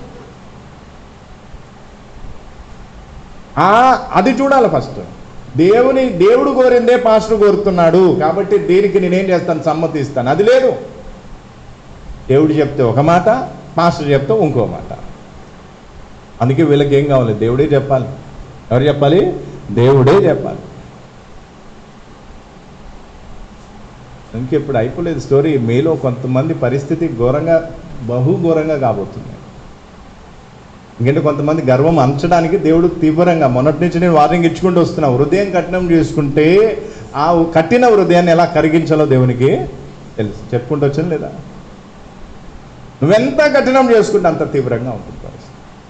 ఆ అది చూడాలి ఫస్ట్ దేవుని దేవుడు కోరిందే పాస్టర్ కోరుతున్నాడు కాబట్టి దీనికి నేనేం చేస్తాను సమ్మతిస్తాను అది లేదు దేవుడు చెప్తే ఒక మాట పాస్టర్ చెప్తే ఇంకో మాట అందుకే వీళ్ళకి ఏం కావాలి దేవుడే చెప్పాలి ఎవరు చెప్పాలి దేవుడే చెప్పాలి ఇంకెప్పుడు అయిపోలేదు స్టోరీ మీలో కొంతమంది పరిస్థితి ఘోరంగా బహు ఘోరంగా కాబోతుంది ఎందుకంటే కొంతమంది గర్వం అంచడానికి దేవుడు తీవ్రంగా మొన్నటి నుంచి నేను వార్నింగ్ ఇచ్చుకుంటూ వస్తున్నా హృదయం కఠినం చేసుకుంటే ఆ కట్టిన హృదయాన్ని ఎలా కరిగించాలో దేవునికి తెలుసు చెప్పుకుంటూ వచ్చాను లేదా నువ్వెంత కఠినం చేసుకుంటే అంత తీవ్రంగా ఉంటుంది పరిస్థితి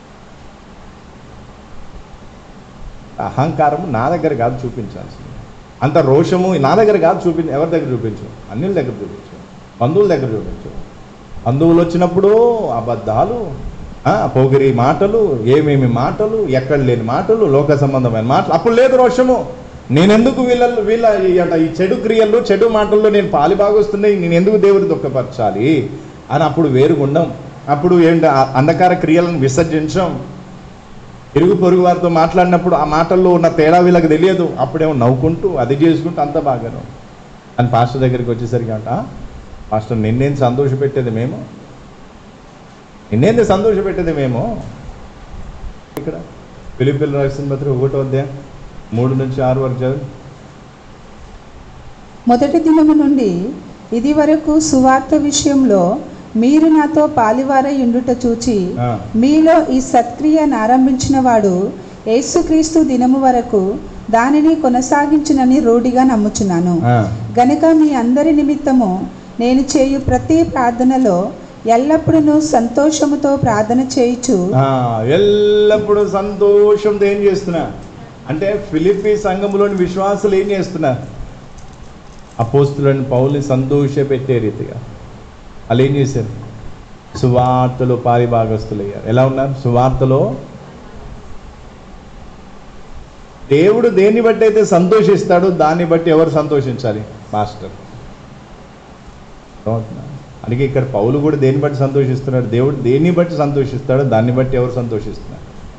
అహంకారము నా దగ్గర కాదు చూపించాల్సింది అంత రోషము నా దగ్గర కాదు చూపించు ఎవరి దగ్గర చూపించు అన్నిల దగ్గర చూపించు బంధువుల దగ్గర చూపించు బంధువులు వచ్చినప్పుడు అబద్ధాలు ఆ, పోగిరి మాటలు ఏమేమి మాటలు ఎక్కడ లేని మాటలు లోక సంబంధమైన మాటలు అప్పుడు లేదు రోషము నేనెందుకు వీళ్ళ వీళ్ళ ఈ అంటే ఈ చెడు క్రియల్లో చెడు మాటల్లో నేను పాలి బాగొస్తున్నాయి నేను ఎందుకు దేవుడి దుఃఖపరచాలి అని అప్పుడు వేరుగుండం అప్పుడు ఏంటి ఆ అంధకార క్రియలను విసర్జించం ఇరుగు పొరుగు వారితో మాట్లాడినప్పుడు ఆ మాటల్లో ఉన్న తేడా వీళ్ళకి తెలియదు అప్పుడేమో నవ్వుకుంటూ అది చేసుకుంటూ అంత బాగాను అని పాస్టర్ దగ్గరికి వచ్చేసరికి అంట "ఆ, పాస్టర్ నిన్నేం సంతోష పెట్టేది మేము నిన్నేంది సంతోష పెట్టేది మేము ఇక్కడ పిలిపిల్ల రాసిన పత్రిక ఒకటో అధ్యాయం మూడు నుంచి ఆరు వరకు చదువు మొదటి దినము నుండి ఇది వరకు సువార్త విషయంలో మీరు నాతో పాలివారై ఉండుట చూచి ఆ. మీలో ఈ సత్క్రియను ఆరంభించిన వాడు యేసుక్రీస్తు దినము వరకు దానిని కొనసాగించునని రూఢిగా నమ్ముచున్నాను ఆ. గనుక మీ అందరి నిమిత్తము నేను చేయు ప్రతి ప్రార్థనలో ఎల్లప్పుడూ సంతోషముతో ప్రార్థన చేయుచు ఆ, ఎల్లప్పుడూ సంతోషంతో ఏం చేస్తున్నా అంటే ఫిలిపి సంఘములోని విశ్వాసులు ఏం చేస్తున్నా అపోస్తులని పౌల్ని సంతోష పెట్టే రీతిగా వాళ్ళు ఏం చేశారు సువార్తలో పారిభాగస్తులయ్యారు ఎలా ఉన్నారు సువార్తలో దేవుడు దేన్ని బట్టి అయితే సంతోషిస్తాడో దాన్ని బట్టి ఎవరు సంతోషించాలి మాస్టర్ అర్థమవుతుందా? అందుకే ఇక్కడ పౌలు కూడా దేన్ని బట్టి సంతోషిస్తున్నాడు దేవుడు దేన్ని బట్టి సంతోషిస్తాడో దాన్ని బట్టి ఎవరు సంతోషిస్తున్నారు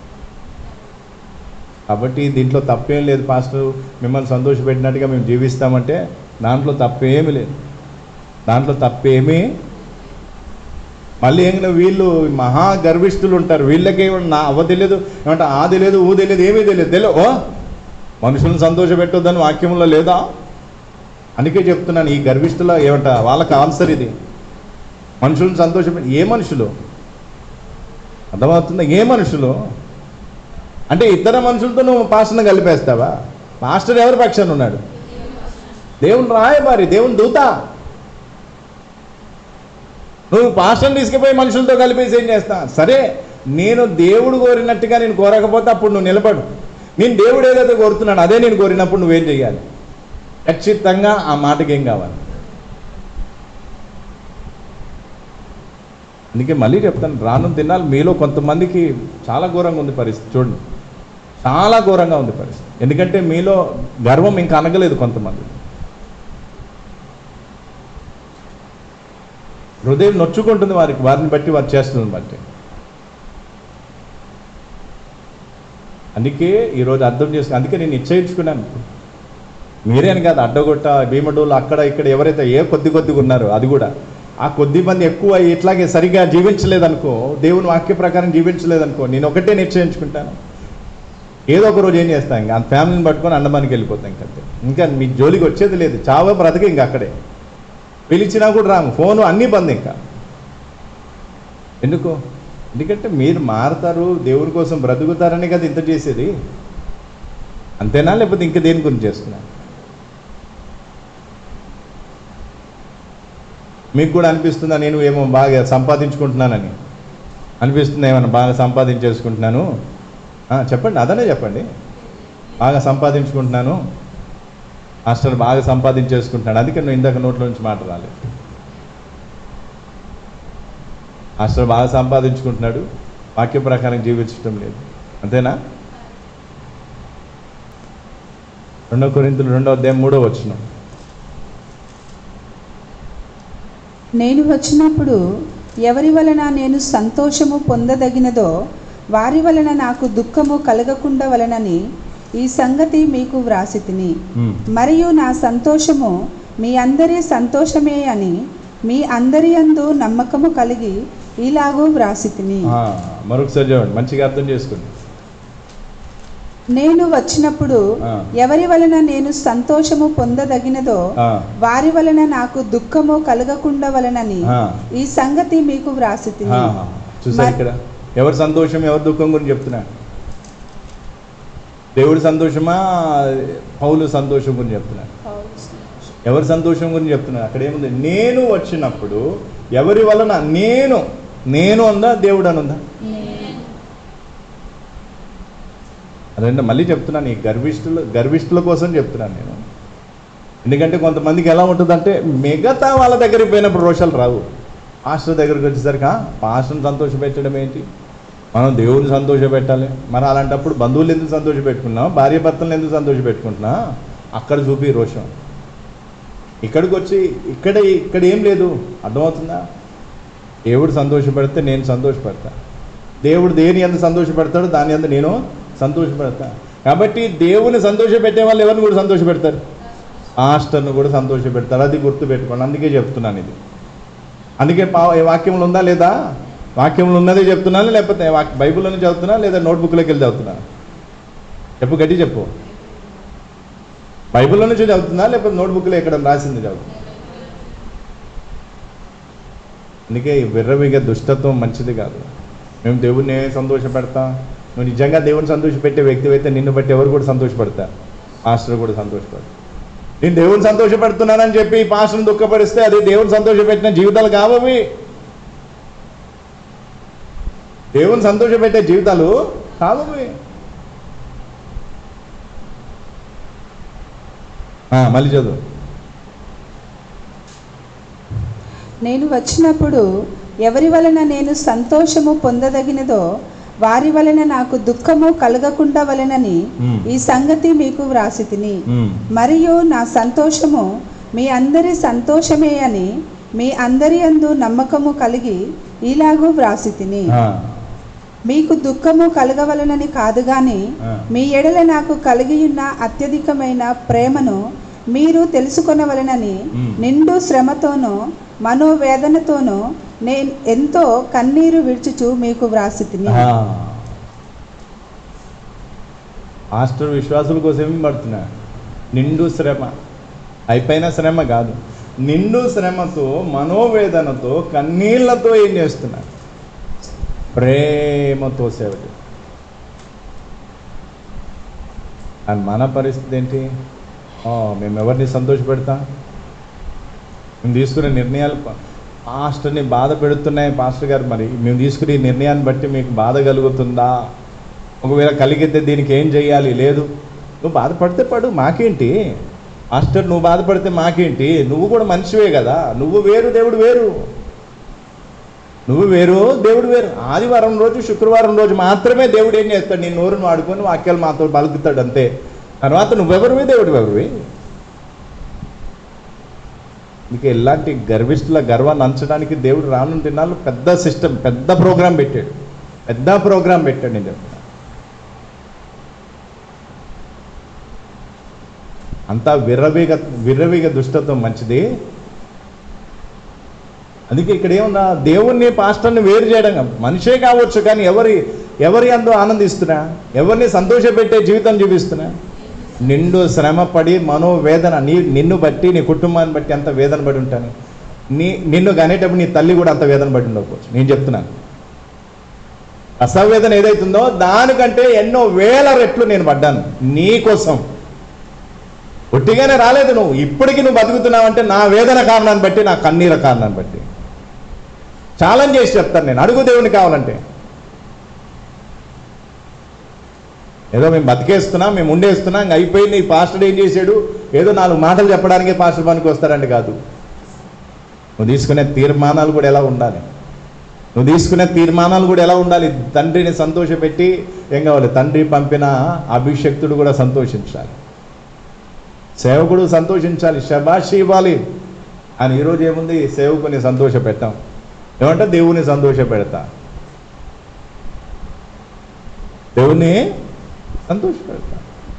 కాబట్టి దీంట్లో తప్పేం లేదు పాస్టర్ మిమ్మల్ని సంతోషపెట్టినట్టుగా మేము జీవిస్తామంటే దాంట్లో తప్పేమీ లేదు దాంట్లో తప్పేమీ మళ్ళీ ఏంటంటే వీళ్ళు మహా గర్విష్ఠులు ఉంటారు వీళ్ళకి నా అవ్వ తెలియదు ఏమంటే ఆ తెలియదు ఊ తెలియదు ఏమీ తెలియదు తెలియదు ఓ మనుషులను సంతోషపెట్టొద్దని వాక్యంలో లేదా అందుకే చెప్తున్నాను ఈ గర్విష్ఠుల ఏమంట వాళ్ళకి ఆన్సర్ ఇది మనుషులను సంతోషపెట్టి ఏ మనుషులు అర్థమవుతుందా ఏ మనుషులు అంటే ఇతర మనుషులతో నువ్వు పాస్టర్ని కలిపేస్తావా మాస్టర్ ఎవరి పక్షాన ఉన్నాడు దేవుని రాయబారి దేవుని దూత నువ్వు పాస్టర్ని తీసుకుపోయి మనుషులతో కలిపేసి ఏం చేస్తా సరే నేను దేవుడు కోరినట్టుగా నేను కోరకపోతే అప్పుడు నువ్వు నిలబడు నేను దేవుడు ఏదైతే కోరుతున్నాడు అదే నేను కోరినప్పుడు నువ్వేం చేయాలి ఖచ్చితంగా ఆ మాటకి ఏం కావాలి అందుకే మళ్ళీ చెప్తాను రాను దినాలు మీలో కొంతమందికి చాలా ఘోరంగా ఉంది పరిస్థితి చూడండి చాలా ఘోరంగా ఉంది పరిస్థితి ఎందుకంటే మీలో గర్వం ఇంకా అనగలేదు కొంతమంది హృదయం నొచ్చుకుంటుంది వారికి వారిని బట్టి వారు చేస్తున్న బట్టి అందుకే ఈరోజు అర్థం చేసుకుని అందుకే నేను నిశ్చయించుకున్నాను మీరే అని కాదు అడ్డగొట్ట భీమడోలు అక్కడ ఇక్కడ ఎవరైతే ఏ కొద్ది కొద్దిగా ఉన్నారో అది కూడా ఆ కొద్ది మంది ఎక్కువ ఇట్లాగే సరిగా జీవించలేదనుకో దేవుని వాక్య ప్రకారం జీవించలేదనుకో నేను ఒకటే నిశ్చయించుకుంటాను ఏదో ఒక రోజు ఏం చేస్తాను ఇంకా ఆ ఫ్యామిలీని పట్టుకొని అండమానికి వెళ్ళిపోతాం ఇంకా అంతే. ఇంకా మీ జోలికి వచ్చేది లేదు చావే బ్రతికి ఇంకా అక్కడే పిలిచినా కూడా రాము ఫోను అన్నీ బంద్ ఇంకా ఎందుకు ఎందుకంటే మీరు మారతారు దేవుని కోసం బ్రతుకుతారని కదా ఇంత చేసేది అంతేనా లేకపోతే ఇంకా దేని గురించి చేస్తున్నా మీకు కూడా అనిపిస్తుందా నేను ఏమో బాగా సంపాదించుకుంటున్నానని అనిపిస్తుంది ఏమన్నా బాగా సంపాదించేసుకుంటున్నాను ఆ, చెప్పండి అదనే చెప్పండి బాగా సంపాదించుకుంటున్నాను మాస్టర్ బాగా సంపాదించేసుకుంటున్నాడు అందుకే నువ్వు ఇందాక నోట్లో నుంచి మాట రాలేదు మాస్టర్ బాగా సంపాదించుకుంటున్నాడు వాక్య ప్రకారం జీవించటం లేదు అంతేనా రెండో కొరింతలు రెండో అధ్యాయం మూడో వచ్చిన నేను వచ్చినప్పుడు ఎవరి వలన నేను సంతోషము పొందదగినదో వారి వలన నాకు దుఃఖము కలగకుండా వలనని ఈ సంగతి మీకు వ్రాసి తిని మరియు నా సంతోషము మీ అందరి సంతోషమే అని మీ అందరి అందు నమ్మకము కలిగి ఇలాగూ వ్రాసి తిని మరొకసారి చూడండి మంచిగా అర్థం చేసుకోండి నేను వచ్చినప్పుడు ఆ. ఎవరి వలన నేను సంతోషము పొందదగినదో ఆ, వారి వలన నాకు దుఃఖము కలగకుండా వలనని ఆ. ఈ సంగతి మీకు వ్రాసి ఆ, తిని చూసారు ఇక్కడ ఎవరి సంతోషం ఎవరి దుఃఖం గురించి చెప్తున్నా దేవుడి సంతోషమా పౌలు సంతోషం గురించి చెప్తున్నా ఎవరి సంతోషం గురించి చెప్తున్నా అక్కడ ఏముంది నేను వచ్చినప్పుడు ఎవరి వలన నేను నేను ఉందా దేవుడు అని ఉందా అదంటే మళ్ళీ చెప్తున్నాను ఈ గర్విష్ఠుల గర్విష్ఠుల కోసం చెప్తున్నాను నేను ఎందుకంటే కొంతమందికి ఎలా ఉంటుందంటే మిగతా వాళ్ళ దగ్గరికి పోయినప్పుడు రోషాలు రావు పాస్టర్ దగ్గరికి వచ్చేసరికి "ఆ, పాస్టర్ని సంతోషపెట్టడం ఏంటి మనం దేవుడిని సంతోషపెట్టాలి మరి అలాంటప్పుడు బంధువులు ఎందుకు సంతోషపెట్టుకున్నాం భార్య భర్తలను ఎందుకు సంతోషపెట్టుకుంటున్నా అక్కడ చూపి రోషం ఇక్కడికి వచ్చి ఇక్కడ ఇక్కడ ఏం లేదు అర్థమవుతుందా దేవుడు సంతోషపెడితే నేను సంతోషపడతా దేవుడు దేని ఎంత సంతోషపెడతాడో దాని అందు నేను సంతోషపడతా కాబట్టి దేవుని సంతోషపెట్టే వాళ్ళు ఎవరిని కూడా సంతోషపెడతారు మాస్టర్ను కూడా సంతోషపెడతారు అది గుర్తుపెట్టుకోండి అందుకే చెప్తున్నాను ఇది అందుకే పా ఈ వాక్యంలో ఉందా లేదా వాక్యంలో ఉన్నదే చెప్తున్నాను లేకపోతే వాక్- బైబిల్లోనే చదువుతున్నా లేదా నోట్బుక్లోకి వెళ్ళి చదువుతున్నా చెప్పు గట్టి చెప్పు బైబిల్లో నుంచి చదువుతుందా లేకపోతే నోట్బుక్లో ఎక్కడ రాసింది చదువుతుందా అందుకే ఈ విర్రవిగ దుష్టత్వం మంచిది కాదు మేము దేవుడిని సంతోషపెడతాం నువ్వు నిజంగా దేవుని సంతోషపెట్టే వ్యక్తి అయితే నిన్ను బట్టి ఎవరు కూడా సంతోషపడతారు పాస్టర్ కూడా సంతోషపడతారు నేను దేవుని సంతోషపెడుతున్నానని చెప్పి ఈ పాస్టర్ని దుఃఖపరిస్తే అది దేవుని సంతోషపెట్టిన జీవితాలు కావవి దేవుని సంతోషపెట్టే జీవితాలు కావవి ఆ, మళ్ళీ చదువు నేను వచ్చినప్పుడు ఎవరి వలన నేను సంతోషము పొందదగినదో వారి వలన నాకు దుఃఖము కలగకుండా వలనని మ్మ్. ఈ సంగతి మీకు వ్రాసి తిని ఉమ్. మరియు నా సంతోషము మీ అందరి సంతోషమే అని మీ అందరి అందు నమ్మకము కలిగి ఇలాగూ వ్రాసి తిని ఆ, మీకు దుఃఖము కలగవలనని కాదు గాని ఆ. మీ ఎడల నాకు కలిగియున్న అత్యధికమైన ప్రేమను మీరు తెలుసుకొనవలనని మ్. నిండు శ్రమతోనూ మనోవేదనతోనూ నేను ఎంతో కన్నీరు విడుచుచు మీకు వ్రాసి తిని ఆ. మాస్టర్ విశ్వాసుల కోసం ఏం పడుతున్నా నిండు శ్రమ అయిపోయిన శ్రమ కాదు నిండు శ్రమతో మనోవేదనతో కన్నీళ్లతో ఏం చేస్తున్నా ప్రేమతో సేవ చేస్తున్నా. అండ్ మన పరిస్థితి ఏంటి ఆ, మేము ఎవరిని సంతోషపెడతాం మేము తీసుకునే నిర్ణయాలు ప- పాస్టర్ని బాధ పెడుతున్నాయి పాస్టర్ గారు మరి మేము తీసుకునే ఈ నిర్ణయాన్ని బట్టి మీకు బాధ కలుగుతుందా ఒకవేళ కలిగితే దీనికి ఏం చేయాలి లేదు నువ్వు బాధపడితే పడు మాకేంటి మాస్టర్ నువ్వు బాధపడితే మాకేంటి నువ్వు కూడా మనిషివే కదా నువ్వు వేరు దేవుడు వేరు నువ్వు వేరు దేవుడు వేరు ఆదివారం రోజు శుక్రవారం రోజు మాత్రమే దేవుడు ఏం చేస్తాడు నీ నోరును వాడుకొని వాక్యాలు మాతో పలుకుతాడు అంతే తర్వాత నువ్వెవరివి దేవుడు ఎవరివి మీకు ఎలాంటి గర్విష్ఠుల గర్వాన్ని అంచడానికి దేవుడు రాను తిన్నాళ్ళు పెద్ద సిస్టమ్ పెద్ద ప్రోగ్రాం పెట్టాడు పెద్ద ప్రోగ్రాం పెట్టాడు నేను చెప్తున్నా అంతా విర్రవీగ విర్రవీగ దుష్టత్వం మంచిది అందుకే ఇక్కడ ఏమన్నా దేవుణ్ణి పాస్టర్ని వేరు చేయడం కాదు. మనిషే కావచ్చు కానీ ఎవరి ఎవరి అందు ఆనందిస్తున్నా ఎవరిని సంతోషపెట్టే జీవితం జీవిస్తున్నా నిండు శ్రమ పడి మనోవేదన నీ నిన్ను బట్టి నీ కుటుంబాన్ని బట్టి అంత వేదన పడి ఉంటాను నీ నిన్ను కనేటప్పుడు నీ తల్లి కూడా అంత వేదన పడి ఉండకపోవచ్చు నేను చెప్తున్నాను అసవేదన ఏదైతుందో దానికంటే ఎన్నో వేల రెట్లు నేను పడ్డాను నీ కోసం ఒట్టిగానే రాలేదు నువ్వు ఇప్పటికి నువ్వు బతుకుతున్నావంటే నా వేదన కారణాన్ని బట్టి నా కన్నీర కారణాన్ని బట్టి ఛాలెంజ్ చేసి చెప్తాను నేను అడుగు దేవుని కావాలంటే ఏదో మేము బతికేస్తున్నాం మేము ఉండేస్తున్నాం ఇంక అయిపోయింది ఈ పాస్టర్ ఏం చేశాడు ఏదో నాలుగు మాటలు చెప్పడానికి పాస్టర్ పనికి వస్తారంటే కాదు నువ్వు తీసుకునే తీర్మానాలు కూడా ఎలా ఉండాలి నువ్వు తీసుకునే తీర్మానాలు కూడా ఎలా ఉండాలి తండ్రిని సంతోషపెట్టి ఏం కావాలి తండ్రి పంపిన అభిషక్తుడు కూడా సంతోషించాలి సేవకుడు సంతోషించాలి శబాషి ఇవ్వాలి అని ఈరోజు ఏముంది సేవకుని సంతోష పెట్టాం ఏమంటే దేవుని సంతోష పెడతా దేవుణ్ణి సంతోష పెడతా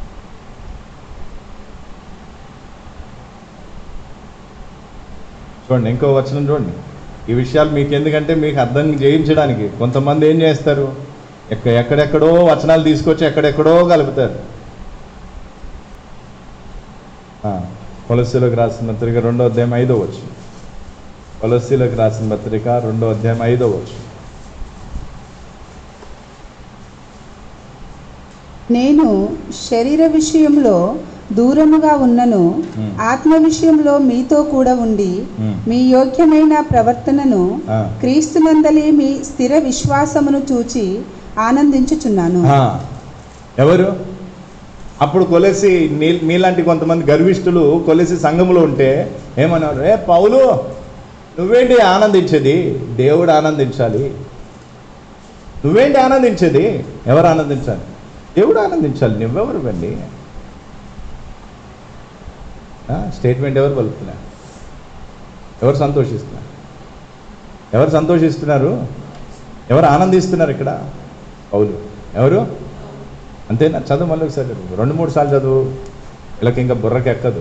చూడండి ఇంకో వచనం చూడండి ఈ విషయాలు మీకు ఎందుకంటే మీకు అర్థం చేయించడానికి కొంతమంది ఏం చేస్తారు ఎక్క ఎక్కడెక్కడో వచనాలు తీసుకొచ్చి ఎక్కడెక్కడో కలుపుతారు ఆ, కొలస్సీలకు రాసిన పత్రిక రెండో అధ్యాయం ఐదో వచ్చు కొలస్సీలకు రాసిన పత్రిక రెండో అధ్యాయం ఐదో వచ్చు నేను శరీర విషయంలో దూరముగా ఉన్నను Hmm. ఆత్మ విషయంలో మీతో కూడా ఉండి Hmm. మీ యోగ్యమైన ప్రవర్తనను ఆ. క్రీస్తునందలి మీ స్థిర విశ్వాసమును చూచి ఆనందించుచున్నాను ఆ, ఎవరు అప్పుడు కొలసి నీ మీలాంటి కొంతమంది గర్విష్ఠులు కొలసి సంఘములో ఉంటే ఏమన్నారు ఏ పౌలు నువ్వేంటి ఆనందించేది దేవుడు ఆనందించాలి నువ్వేంటి ఆనందించేది ఎవరు ఆనందించాలి దేవుడు ఆనందించాలి నువ్వెవరు వెళ్ళి స్టేట్మెంట్ ఎవరు పలుకుతున్నారు ఎవరు సంతోషిస్తున్నారు ఎవరు సంతోషిస్తున్నారు ఎవరు ఆనందిస్తున్నారు ఇక్కడ పౌలు ఎవరు అంతేనా చదువు మళ్ళీ ఒకసారి చదువు. రెండు మూడు సార్లు చదువు వీళ్ళకి ఇంకా బుర్రకి ఎక్కదు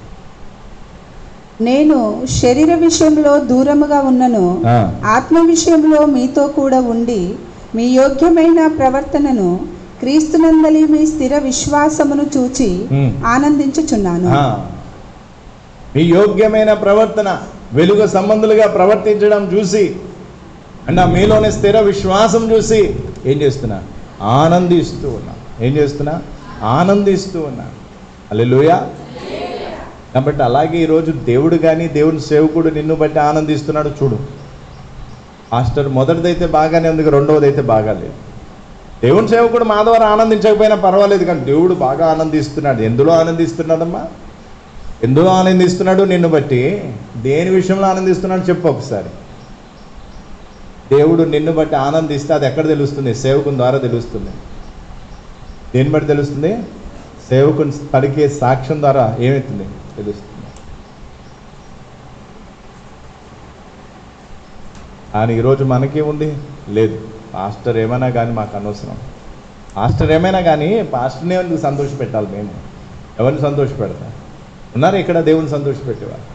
నేను శరీర విషయంలో దూరముగా ఉన్నను ఆ. ఆత్మ విషయంలో మీతో కూడా ఉండి మీ యోగ్యమైన ప్రవర్తనను క్రీస్తునందలి మీ స్థిర విశ్వాసమును చూచి Hmm. ఆనందించుచున్నాను ఆ. మీ యోగ్యమైన ప్రవర్తన వెలుగు సంబంధులుగా ప్రవర్తించడం చూసి అండ్ ఆ మీలోని స్థిర విశ్వాసం చూసి ఏం చేస్తున్నా ఆనందిస్తూ ఉన్నా ఏం చేస్తున్నా ఆనందిస్తూ ఉన్నా అల్లెలుయా కాబట్టి అలాగే ఈరోజు దేవుడు కానీ దేవుని సేవకుడు నిన్ను బట్టి ఆనందిస్తున్నాడు చూడు మాస్టర్ మొదటిదైతే బాగానే ఉంది రెండవది అయితే బాగాలేదు దేవుని సేవకుడు మా ద్వారా ఆనందించకపోయినా పర్వాలేదు కానీ దేవుడు బాగా ఆనందిస్తున్నాడు ఎందులో ఆనందిస్తున్నాడమ్మా ఎందులో ఆనందిస్తున్నాడు నిన్ను బట్టి దేని విషయంలో ఆనందిస్తున్నాడు చెప్పు ఒకసారి దేవుడు నిన్ను బట్టి ఆనందిస్తే అది ఎక్కడ తెలుస్తుంది సేవకుని ద్వారా తెలుస్తుంది దేని బట్టి తెలుస్తుంది సేవకుని పలికే సాక్ష్యం ద్వారా ఏమవుతుంది తెలుస్తుంది ఆయన ఈరోజు మనకేముంది లేదు పాస్టర్ ఏమైనా కానీ మాకు అనవసరం పాస్టర్ ఏమైనా కానీ పాస్టర్నే ఎందుకు సంతోష పెట్టాలి మేము ఎవరిని సంతోష పెడతా ఉన్నారు ఇక్కడ దేవుని సంతోష పెట్టేవారు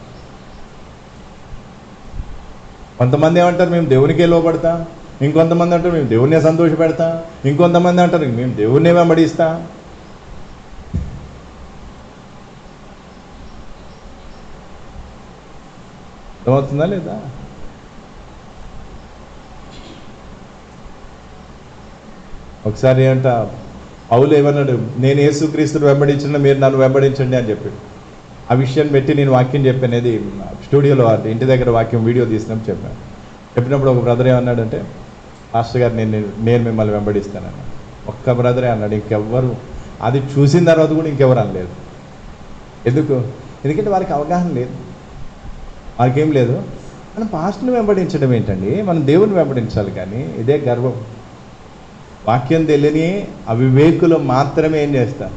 కొంతమంది ఏమంటారు మేము దేవునికే లోపడతాం ఇంకొంతమంది అంటారు మేము దేవుణ్ణే సంతోష పెడతాం ఇంకొంతమంది అంటారు మేము దేవుణ్ణే వెంబడిస్తాం అర్థమవుతుందా లేదా ఒకసారి ఏమంట పౌలు ఏమన్నాడు నేను యేసుక్రీస్తుని వెంబడించిన మీరు నన్ను వెంబడించండి అని చెప్పాడు ఆ విషయాన్ని పెట్టి నేను వాక్యం చెప్పానేది స్టూడియోలో అంటే ఇంటి దగ్గర వాక్యం వీడియో తీసినప్పుడు చెప్పాను చెప్పినప్పుడు ఒక బ్రదర్ ఏమన్నాడంటే మాస్టర్ గారు నేను నేను మిమ్మల్ని వెంబడిస్తానన్న ఒక్క బ్రదరే అన్నాడు ఇంకెవ్వరు అది చూసిన తర్వాత కూడా ఇంకెవరు అనలేదు ఎందుకు ఎందుకంటే వారికి అవగాహన లేదు వారికి ఏం లేదు మనం పాస్ట్ని వెంబడించడం ఏంటండి మనం దేవుని వెంబడించాలి కానీ ఇదే గర్వం వాక్యం తెలియని అవివేకులు మాత్రమే ఏం చేస్తారు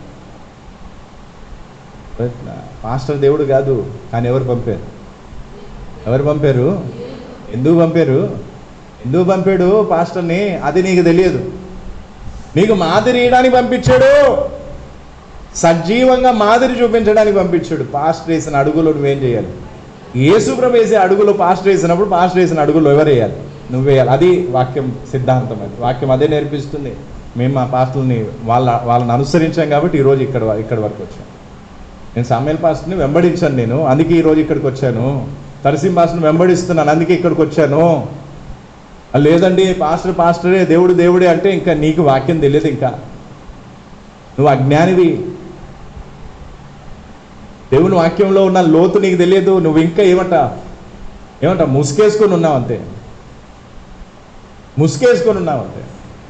పాస్టర్ దేవుడు కాదు కానీ ఎవరు పంపారు ఎవరు పంపారు ఎందుకు పంపారు ఎందుకు పంపాడు పాస్టర్ని అది నీకు తెలియదు నీకు మాదిరి ఇయడానికి పంపించాడు సజీవంగా మాదిరి చూపించడానికి పంపించాడు పాస్టర్ వేసిన అడుగులో నువ్వేం చేయాలి యేసుప్రభు వేసే అడుగులో పాస్టర్ వేసినప్పుడు పాస్టర్ వేసిన అడుగులో ఎవరు వేయాలి నువ్వు వేయాలి అది వాక్యం సిద్ధాంతం అది వాక్యం అదే నేర్పిస్తుంది మేము మా పాస్టర్ని వాళ్ళ వాళ్ళని అనుసరించాం కాబట్టి ఈరోజు ఇక్కడ ఇక్కడ వరకు వచ్చాం నేను సామ్యాల పాస్టర్ని వెంబడించాను నేను అందుకే ఈరోజు ఇక్కడికి వచ్చాను తరసిం పాస్టర్ని వెంబడిస్తున్నాను అందుకే ఇక్కడికి వచ్చాను "ఆ, లేదండి పాస్టర్ పాస్టరే దేవుడు దేవుడే అంటే ఇంకా నీకు వాక్యం తెలియదు ఇంకా నువ్వు అజ్ఞానివి దేవుని వాక్యంలో ఉన్న లోతు నీకు తెలియదు నువ్వు ఇంకా ఏమంట ఏమంట ముసుకేసుకొని ఉన్నావు అంతే ముసుకేసుకొని ఉన్నావు అంతే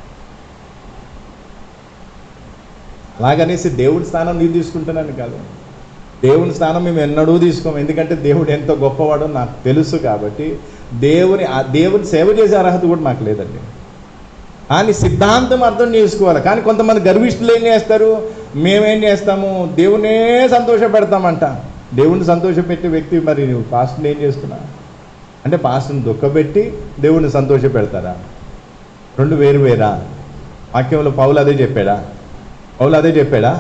అలాగనేసి దేవుడి స్థానం నీకు తీసుకుంటున్నాను కాదు దేవుని స్థానం మేము ఎన్నడూ తీసుకోము ఎందుకంటే దేవుడు ఎంతో గొప్పవాడో నాకు తెలుసు కాబట్టి దేవుని ఆ దేవుని సేవ చేసే అర్హత కూడా మాకు లేదండి కానీ సిద్ధాంతం అర్థం చేసుకోవాలి కానీ కొంతమంది గర్విష్ఠులు ఏం చేస్తారు మేమేం చేస్తాము దేవునే సంతోష పెడతామంట దేవుని సంతోషపెట్టే వ్యక్తి మరి నువ్వు పాస్టర్ని ఏం చేస్తున్నా అంటే పాస్టర్ని దుఃఖపెట్టి దేవుని సంతోష పెడతారా రెండు వేరు వేరా వాక్యంలో పౌలు అదే చెప్పాడా పౌలు అదే చెప్పాడా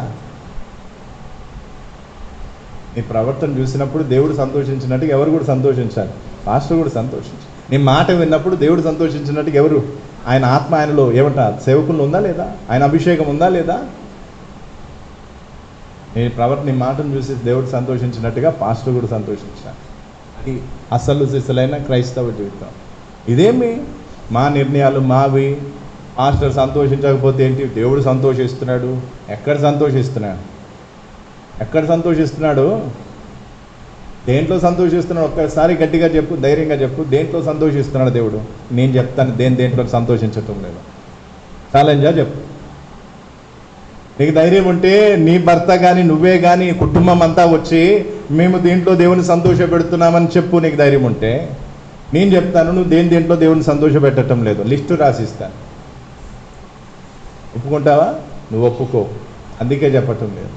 నీ ప్రవర్తన చూసినప్పుడు దేవుడు సంతోషించినట్టుగా ఎవరు కూడా సంతోషించాలి పాస్టర్ కూడా సంతోషించాలి నీ మాట విన్నప్పుడు దేవుడు సంతోషించినట్టుగా ఎవరు ఆయన ఆత్మ ఆయనలో ఏమంట సేవకులు ఉందా లేదా ఆయన అభిషేకం ఉందా లేదా నీ ప్రవర్తన నీ మాటను చూసి దేవుడు సంతోషించినట్టుగా పాస్టర్ కూడా సంతోషించాలి అది అసలు సిసలైన క్రైస్తవ జీవితం ఇదేమి మా నిర్ణయాలు మావి పాస్టర్ సంతోషించకపోతే ఏంటి దేవుడు సంతోషిస్తున్నాడు ఎక్కడ సంతోషిస్తున్నాడు ఎక్కడ సంతోషిస్తున్నాడు దేంట్లో సంతోషిస్తున్నాడు ఒక్కసారి గట్టిగా చెప్పు ధైర్యంగా చెప్పు దేంట్లో సంతోషిస్తున్నాడు దేవుడు నేను చెప్తాను దేని దేంట్లో సంతోషించటం లేదు ఛాలెంజా చెప్పు నీకు ధైర్యం ఉంటే నీ భర్త కానీ నువ్వే కానీ కుటుంబం అంతా వచ్చి మేము దీంట్లో దేవుని సంతోష పెడుతున్నామని చెప్పు నీకు ధైర్యం ఉంటే నేను చెప్తాను నువ్వు దేని దేంట్లో దేవుని సంతోష పెట్టడం లేదు లిస్టు రాసిస్తాను ఒప్పుకుంటావా నువ్వు ఒప్పుకో అందుకే చెప్పటం లేదు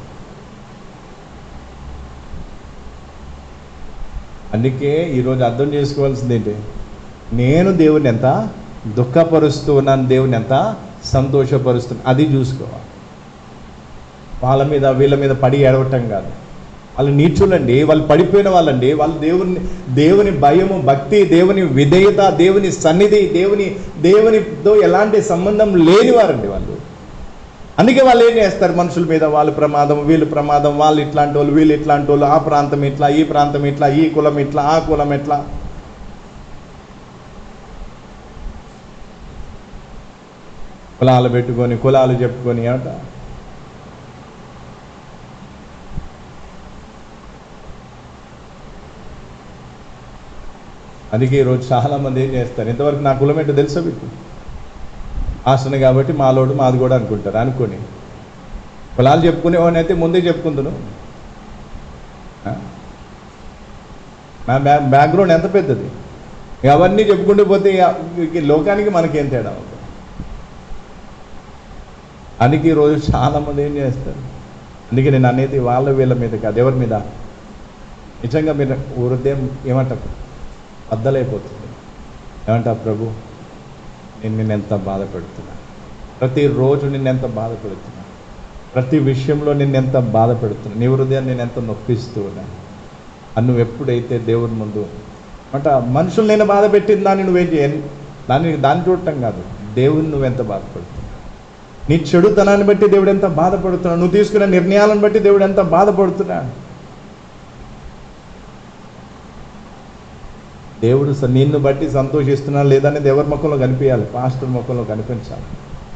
అందుకే ఈరోజు అర్థం చేసుకోవాల్సింది ఏంటి నేను దేవుని ఎంత దుఃఖపరుస్తూ ఉన్నాను దేవుని ఎంత సంతోషపరుస్తున్నాను అది చూసుకోవాలి వాళ్ళ మీద వీళ్ళ మీద పడి ఏడవటం కాదు వాళ్ళు నీచులండి వాళ్ళు పడిపోయిన వాళ్ళండి వాళ్ళు దేవుని దేవుని భయము భక్తి దేవుని విధేయత దేవుని సన్నిధి దేవుని దేవునితో ఎలాంటి సంబంధం లేని వారండి వాళ్ళు అందుకే వాళ్ళు ఏం చేస్తారు మనుషుల మీద వాళ్ళు ప్రమాదం వీళ్ళు ప్రమాదం వాళ్ళు ఇట్లాంటి వాళ్ళు వీళ్ళు ఇట్లాంటి వాళ్ళు ఆ ప్రాంతం ఇట్లా ఈ ప్రాంతం ఇట్లా ఈ కులం ఇట్లా ఆ కులం ఇట్లా కులాలు పెట్టుకొని కులాలు చెప్పుకొని ఏమంట అందుకే ఈరోజు చాలామంది ఏం చేస్తారు ఇంతవరకు నా కులం ఏంటో తెలుసా మీకు ఆసన కాబట్టి మాలోడు మాది కూడా అనుకుంటారు అనుకొని కులాలు చెప్పుకునేవాడిని అయితే ముందే చెప్పుకుందును ఆ? నా బ్యా బ్యాక్గ్రౌండ్ ఎంత పెద్దది ఇక అవన్నీ చెప్పుకుంటూ పోతే ఇక ఇక లోకానికి మనకేం తేడా ఉంటుంది అందుకే ఈరోజు చాలామంది ఏం చేస్తారు అందుకే నేను అనేది వాళ్ళ వీళ్ళ మీద కాదు ఎవరి మీద నిజంగా మీరు హృదయం ఏమంటారు బద్దలైపోతుంది ఏమంటారు ప్రభు నేను నిన్ను ఎంత బాధ పెడుతున్నా ప్రతిరోజు నిన్ను ఎంత బాధ పెడుతున్నా ప్రతి విషయంలో నిన్ను ఎంత బాధ పెడుతున్నా నీ హృదయాన్ని నేను ఎంత నొప్పిస్తూ ఉన్నా అని నువ్వు ఎప్పుడైతే దేవుని ముందు అంట మనుషులు నేను బాధ పెట్టిన దాన్ని నువ్వేం చేయను దాన్ని దాన్ని చూడటం కాదు దేవుని నువ్వెంత బాధపడుతున్నావు నీ చెడుతనాన్ని బట్టి దేవుడు ఎంత బాధపడుతున్నాడు నువ్వు తీసుకున్న నిర్ణయాలను బట్టి దేవుడు ఎంత బాధపడుతున్నాడు దేవుడు స- నిన్ను బట్టి సంతోషిస్తున్నా లేదనేది ఎవరి ముఖంలో కనిపించాలి పాస్టర్ ముఖంలో కనిపించాలి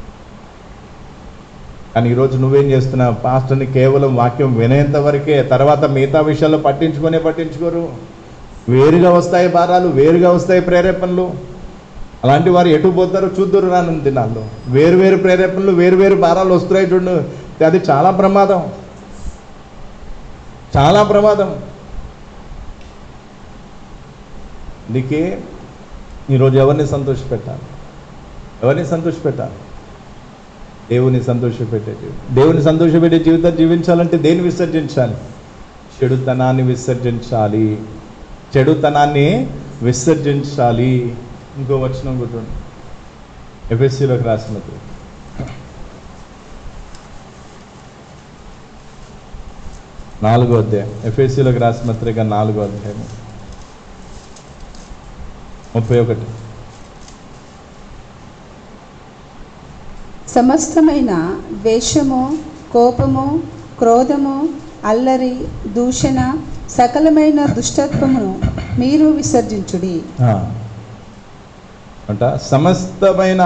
కానీ ఈరోజు నువ్వేం చేస్తున్నావు పాస్టర్ని కేవలం వాక్యం వినేంత వరకే తర్వాత మిగతా విషయాల్లో పట్టించుకొనే పట్టించుకోరు వేరుగా వస్తాయి భారాలు వేరుగా వస్తాయి ప్రేరేపణలు అలాంటి వారు ఎటు పోతారో చూద్దరు రానున్న దినాల్లో వేరు వేరు ప్రేరేపణలు వేరు వేరు భారాలు వస్తున్నాయి చూడు అది చాలా ప్రమాదం చాలా ప్రమాదం అందుకే ఈరోజు ఎవరిని సంతోషపెట్టాలి ఎవరిని సంతోషపెట్టాలి దేవుని సంతోషపెట్టే జీవితం దేవుని సంతోషపెట్టే జీవితం జీవించాలంటే దేన్ని విసర్జించాలి చెడుతనాన్ని విసర్జించాలి చెడుతనాన్ని విసర్జించాలి ఇంకో వచనం గుర్తుండి ఎఫ్ఎస్సిలోకి రాసినది నాలుగో అధ్యాయం ఎఫ్ఎస్సిలోకి రాసిన పత్రిక నాలుగో అధ్యాయం ముప్పై ఒకటి సమస్తమైన ద్వేషము కోపము క్రోధము అల్లరి దూషణ సకలమైన దుష్టత్వమును మీరు విసర్జించుడి ఆ. అంట సమస్తమైన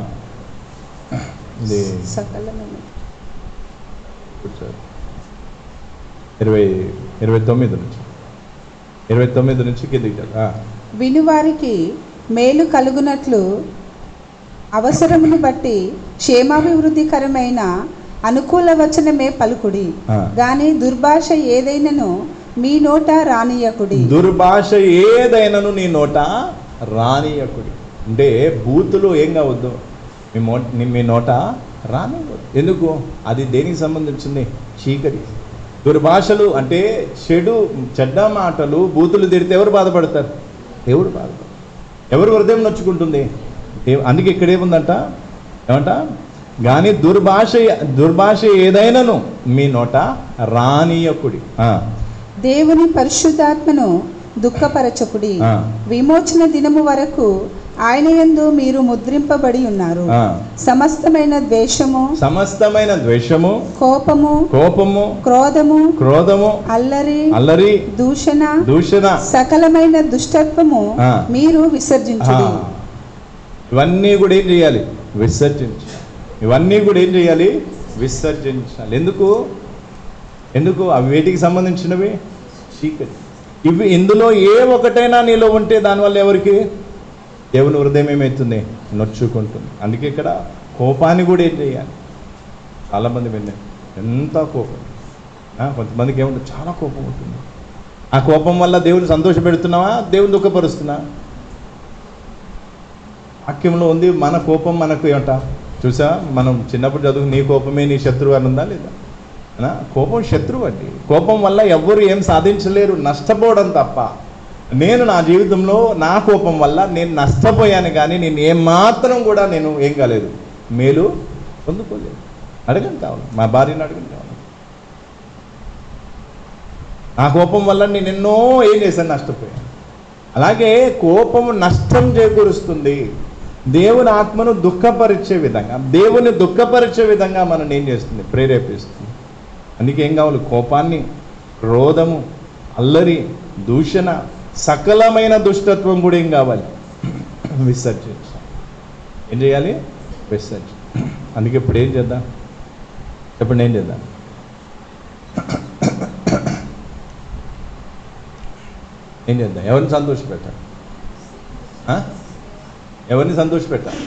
ఇది సకలమైన కూర్చో. ఇరవై ఇరవై తొమ్మిది నుంచి ఇరవై తొమ్మిది నుంచి కిందికి చదువు. ఆ. వినువారికి మేలు కలుగునట్లు అవసరమును బట్టి క్షేమాభివృద్ధికరమైన అనుకూల వచనమే పలుకుడి ఆ. గాని దుర్భాష ఏదైనను మీ నోట రానియకుడి దుర్భాష ఏదైనాను నీ నోట రానియకుడి అంటే బూతులు ఏం కావద్దు మీ మో నీ- మీ నోట రానివ్వద్దు ఎందుకు అది దేనికి సంబంధించింది చీకటి దుర్భాషలు అంటే చెడు చెడ్డ మాటలు బూతులు తిడితే ఎవరు బాధపడతారు దేవుడు బాధపడతారు ఎవరు హృదయం నొచ్చుకుంటుంది దేవ్- అందుకే ఇక్కడ ఏముందంట ఏమంట కానీ దుర్భాష దుర్భాష ఏదైనాను మీ నోట రానియకుడి ఆ, దేవుని పరిశుద్ధాత్మను దుఃఖపరచకుడి ఆ. విమోచన దినము వరకు ఆయన యందు మీరు ముద్రింపబడి ఉన్నారు ఆ. సమస్తమైన ద్వేషము సమస్తమైన ద్వేషము కోపము కోపము క్రోధము క్రోధము అల్లరి అల్లరి దూషణ దూషణ సకలమైన దుష్టత్వము ఆ. మీరు ఆ, విసర్జించుడి ఇవన్నీ కూడా ఏం చేయాలి విసర్జించాలి ఇవన్నీ కూడా ఏం చేయాలి విసర్జించాలి ఎందుకు ఎందుకు అవి వేటికి సంబంధించినవి చీకటి ఇవి ఇందులో ఏ ఒకటైనా నీలో ఉంటే దానివల్ల ఎవరికి దేవుని హృదయం ఏమవుతుంది నొచ్చుకుంటుంది అందుకే ఇక్కడ కోపాన్ని కూడా ఏం చేయాలి చాలామంది విన్నాయి ఎంత కోపం ఆ, కొంతమందికి ఏముంటుంది చాలా కోపం ఉంటుంది ఆ కోపం వల్ల దేవుని సంతోష పెడుతున్నావా దేవుని దుఃఖపరుస్తున్నా వాక్యంలో ఉంది మన కోపం మనకు ఏమంట చూసా మనం చిన్నప్పుడు చదువు నీ కోపమే నీ శత్రువు అని ఉందా లేదా అనా? కోపం శత్రువు అండి కోపం వల్ల ఎవ్వరు ఏం సాధించలేరు నష్టపోవడం తప్ప నేను నా జీవితంలో నా కోపం వల్ల నేను నష్టపోయాను కానీ నేను ఏమాత్రం కూడా నేను ఏం కాలేదు మేలు పొందుకోలేదు అడగండి కావాలి మా భార్యను అడగండి కావాలి నా కోపం వల్ల నేను ఎన్నో ఏం చేశాను నష్టపోయాను అలాగే కోపము నష్టం చేకూరుస్తుంది దేవుని ఆత్మను దుఃఖపరిచే విధంగా దేవుని దుఃఖపరిచే విధంగా మనం ఏం చేస్తుంది ప్రేరేపిస్తుంది అందుకే ఏం కావాలి కోపాన్ని క్రోధము అల్లరి దూషణ సకలమైన దుష్టత్వం కూడా ఏం కావాలి విసర్జించాలి ఏం చేయాలి విసర్జి అందుకే ఇప్పుడు ఏం చేద్దాం చెప్పండి ఏం చేద్దాం ఏం చేద్దాం ఎవరిని సంతోషపెట్టాలి ఆ? ఎవరిని సంతోషపెట్టాలి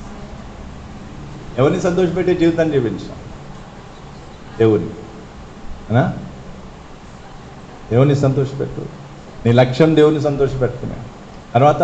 ఎవరిని సంతోషపెట్టే జీవితాన్ని జీవించాం దేవుని అనా దేవుని సంతోషపెట్టు నీ లక్ష్యం దేవుని సంతోషపెట్టుకునే తర్వాత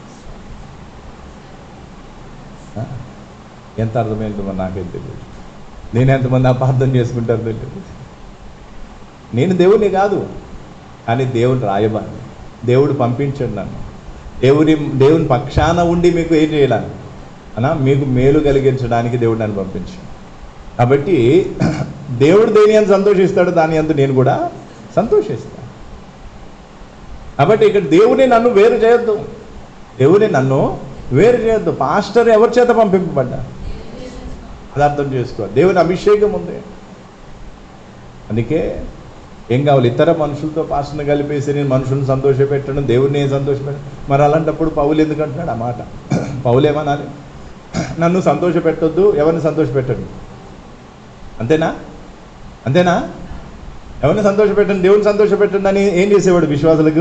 ఆ? ఎంత అర్థమైందో మరి నాకేం తెలియదు నేను ఎంతమంది అపార్థం చేసుకుంటారో తెలియదు నేను దేవుని కాదు కానీ దేవుడు రాయబారి దేవుడు పంపించండి నన్ను దేవుని దేవుని పక్షాన ఉండి మీకు ఏం చేయాలని అనా మీకు మేలు కలిగించడానికి దేవుడు నన్ను పంపించాడు కాబట్టి దేవుడు దేని అని సంతోషిస్తాడు దాని అందు నేను కూడా సంతోషిస్తాను కాబట్టి ఇక్కడ దేవుని నన్ను వేరు చేయొద్దు దేవుని నన్ను వేరు చేయొద్దు పాస్టర్ ఎవరి చేత పంపింపబడ్డా అది అర్థం చేసుకో దేవుని అభిషేకం ఉంది అందుకే ఏం కావాలి ఇతర మనుషులతో పాస్టర్ని కలిపేసి నేను మనుషులను సంతోషపెట్టడం దేవుడిని ఏం సంతోషపెట్టడం మరి అలాంటప్పుడు పౌలు ఎందుకు అంటున్నాడు ఆ మాట పౌలు ఏమనాలి నన్ను సంతోషపెట్టొద్దు ఎవరిని సంతోషపెట్టండి అంతేనా అంతేనా ఎవరిని సంతోషపెట్టండి దేవుని సంతోషపెట్టండి అని ఏం చేసేవాడు విశ్వాసులకు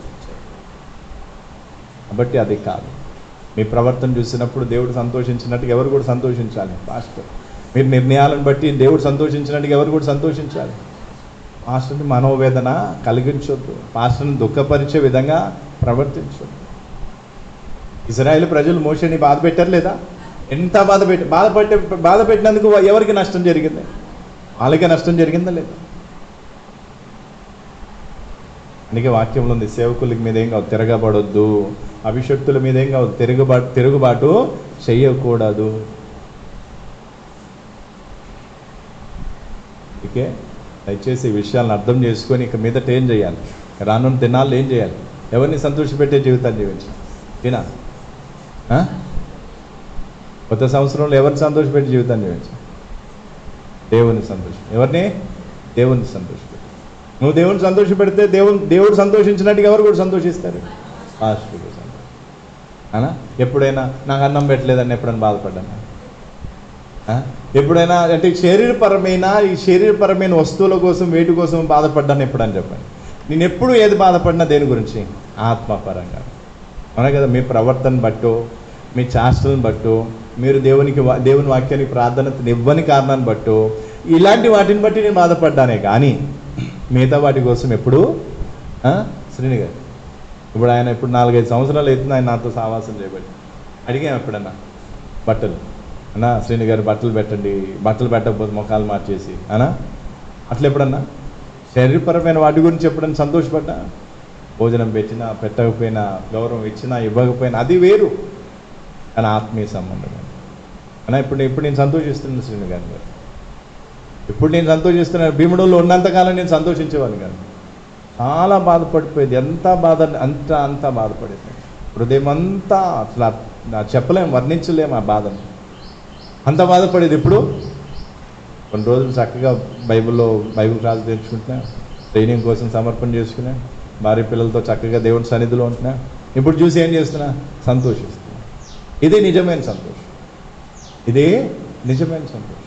కాబట్టి అది కాదు మీ ప్రవర్తన చూసినప్పుడు దేవుడు సంతోషించినట్టుగా ఎవరు కూడా సంతోషించాలి పాస్టర్ మీరు నిర్ణయాలను బట్టి దేవుడు సంతోషించినట్టుగా ఎవరు కూడా సంతోషించాలి పాస్టర్ని మనోవేదన కలిగించొద్దు పాస్టర్ని దుఃఖపరిచే విధంగా ప్రవర్తించొద్దు ఇజ్రాయేల్ ప్రజలు మోషని బాధ పెట్టారు లేదా ఎంత బాధ పెట్టి బాధ పెట్టే బాధ పెట్టినందుకు ఎవరికి నష్టం జరిగింది వాళ్ళకే నష్టం జరిగిందా లేదా అందుకే వాక్యంలో ఉంది సేవకులకి మీద ఏం కాదు తిరగబడొద్దు అభిషక్తుల మీద ఏం కాదు తిరుగుబాటు తిరుగుబాటు చెయ్యకూడదు అందుకే దయచేసి ఈ విషయాలను అర్థం చేసుకొని ఇక మీదట ఏం చేయాలి రానున్న దినాల్లో ఏం చేయాలి ఎవరిని సంతోషపెట్టే జీవితాన్ని జీవించాలి వినా ఆ? కొత్త సంవత్సరంలో ఎవరిని సంతోషపెట్టే జీవితాన్ని జీవించాలి దేవుని సంతోషం ఎవరిని దేవుని సంతోషపెట్టి నువ్వు దేవుని సంతోషపెడితే దేవుని దేవుడు సంతోషించినట్టుగా ఎవరు కూడా సంతోషిస్తారు పాస్టర్ కూడా సంతోషం అనా ఎప్పుడైనా నాకు అన్నం పెట్టలేదని ఎప్పుడైనా బాధపడ్డాను ఆ? ఎప్పుడైనా అంటే శరీరపరమైన ఈ శరీరపరమైన వస్తువుల కోసం వేటి కోసం బాధపడ్డాను ఎప్పుడని చెప్పండి నేను ఎప్పుడు ఏది బాధపడినా దేని గురించి ఆత్మపరంగా అవునా కదా మీ ప్రవర్తన బట్టో మీ చేష్టలను బట్టో మీరు దేవునికి వా- దేవుని వాక్యానికి ప్రార్థన ఇవ్వని కారణాన్ని బట్టో ఇలాంటి వాటిని బట్టి నేను బాధపడ్డానే కానీ మిగతా వాటి కోసం ఎప్పుడు ఆ? శ్రీని గారు ఇప్పుడు ఆయన ఇప్పుడు నాలుగైదు సంవత్సరాలు అవుతుంది ఆయన నాతో సావాసం చేయబట్టి అడిగాం ఎప్పుడన్నా బట్టలు అన్నా శ్రీని గారు బట్టలు పెట్టండి బట్టలు పెట్టకపోతే ముఖాలు మార్చేసి అనా అట్లా ఎప్పుడన్నా శరీరపరమైన వాటి గురించి ఎప్పుడన్నా సంతోషపడ్డా భోజనం పెట్టినా పెట్టకపోయినా గౌరవం ఇచ్చినా ఇవ్వకపోయినా అది వేరు కానీ ఆత్మీయ సంబంధం అన్నా ఇప్పుడు ఇప్పుడు నేను సంతోషిస్తున్నాను శ్రీని గారి గారు ఇప్పుడు నేను సంతోషిస్తున్నాను భీముడులో ఉన్నంతకాలం నేను సంతోషించేవాడిని కాదు చాలా బాధపడిపోయేది ఎంత బాధ అంత అంత బాధపడేది హృదయం అంతా అట్లా నా చెప్పలేం వర్ణించలేం ఆ బాధను అంత బాధపడేది ఇప్పుడు కొన్ని రోజులు చక్కగా బైబిల్లో బైబిల్ క్లాస్ తెచ్చుకుంటున్నా ట్రైనింగ్ కోసం సమర్పణ చేసుకున్నా భార్య పిల్లలతో చక్కగా దేవుని సన్నిధిలో ఉంటున్నా ఇప్పుడు చూసి ఏం చేస్తున్నా సంతోషిస్తున్నా ఇదే నిజమైన సంతోషం ఇదే నిజమైన సంతోషం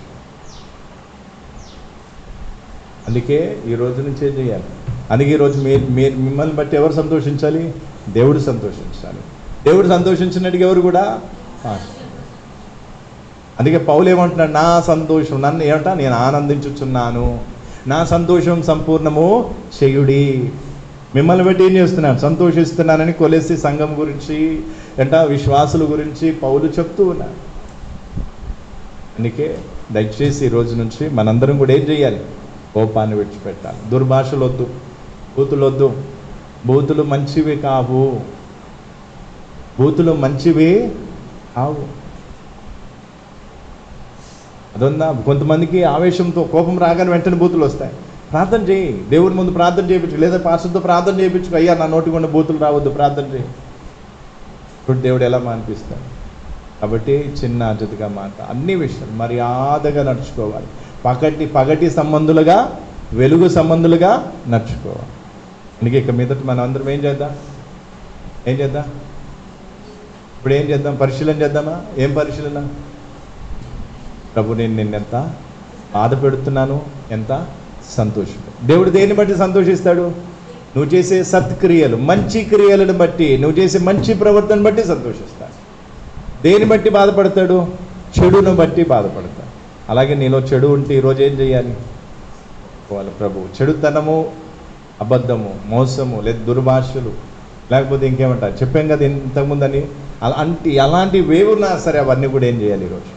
అందుకే ఈ రోజు నుంచే చేయాలి అందుకే ఈరోజు మీ మీరు మిమ్మల్ని బట్టి ఎవరు సంతోషించాలి దేవుడు సంతోషించాలి దేవుడు సంతోషించినట్టుగా ఎవరు కూడా పాస్టర్. అందుకే పౌలు ఏమంటున్నాడు నా సంతోషం నన్ను ఏమంటా నేను ఆనందించుచున్నాను నా సంతోషం సంపూర్ణము చేయుడి మిమ్మల్ని బట్టి ఏం చేస్తున్నాను సంతోషిస్తున్నానని కొలేసి సంఘం గురించి ఎంట విశ్వాసుల గురించి పౌలు చెప్తూ ఉన్నాడు అందుకే దయచేసి ఈ రోజు నుంచి మనందరం కూడా ఏం చేయాలి కోపాన్ని విడిచిపెట్టాలి దుర్భాషలు వద్దు బూతులు వద్దు బూతులు మంచివి కావు బూతులు మంచివి కావు అదొందా కొంతమందికి ఆవేశంతో కోపం రాగానే వెంటనే బూతులు వస్తాయి ప్రార్థన చేయి దేవుని ముందు ప్రార్థన చేయించు లేదా పాస్టర్తో ప్రార్థన చేయించు అయ్యా నా నోటి గుండా బూతులు రావద్దు ప్రార్థన చేయి ఇప్పుడు దేవుడు ఎలా మానిపిస్తాడు కాబట్టి చిన్న అతిథిగా మాట అన్ని విషయాలు మర్యాదగా నడుచుకోవాలి పగటి పగటి సంబంధులుగా వెలుగు సంబంధులుగా నడుచుకోవాలి అందుకే ఇక మీదట మనం అందరం ఏం చేద్దాం ఏం చేద్దాం ఇప్పుడు ఏం చేద్దాం పరిశీలన చేద్దామా ఏం పరిశీలన ప్రభు నేను నిన్నెంత బాధ పెడుతున్నాను ఎంత సంతోషం దేవుడు దేన్ని బట్టి సంతోషిస్తాడు నువ్వు చేసే సత్క్రియలు మంచి క్రియలను బట్టి నువ్వు చేసే మంచి ప్రవర్తన బట్టి సంతోషిస్తాడు దేని బట్టి బాధపడతాడు చెడును బట్టి బాధపడతాడు అలాగే నీలో చెడు ఉంటే ఈరోజు ఏం చేయాలి వాళ్ళ ప్రభు చెడుతనము అబద్ధము మోసము లేదా దుర్భాషలు లేకపోతే ఇంకేమంటారు చెప్పాం కదా ఇంతకుముందు అని అలాంటి అలాంటి వేవున్నా సరే అవన్నీ కూడా ఏం చేయాలి ఈరోజు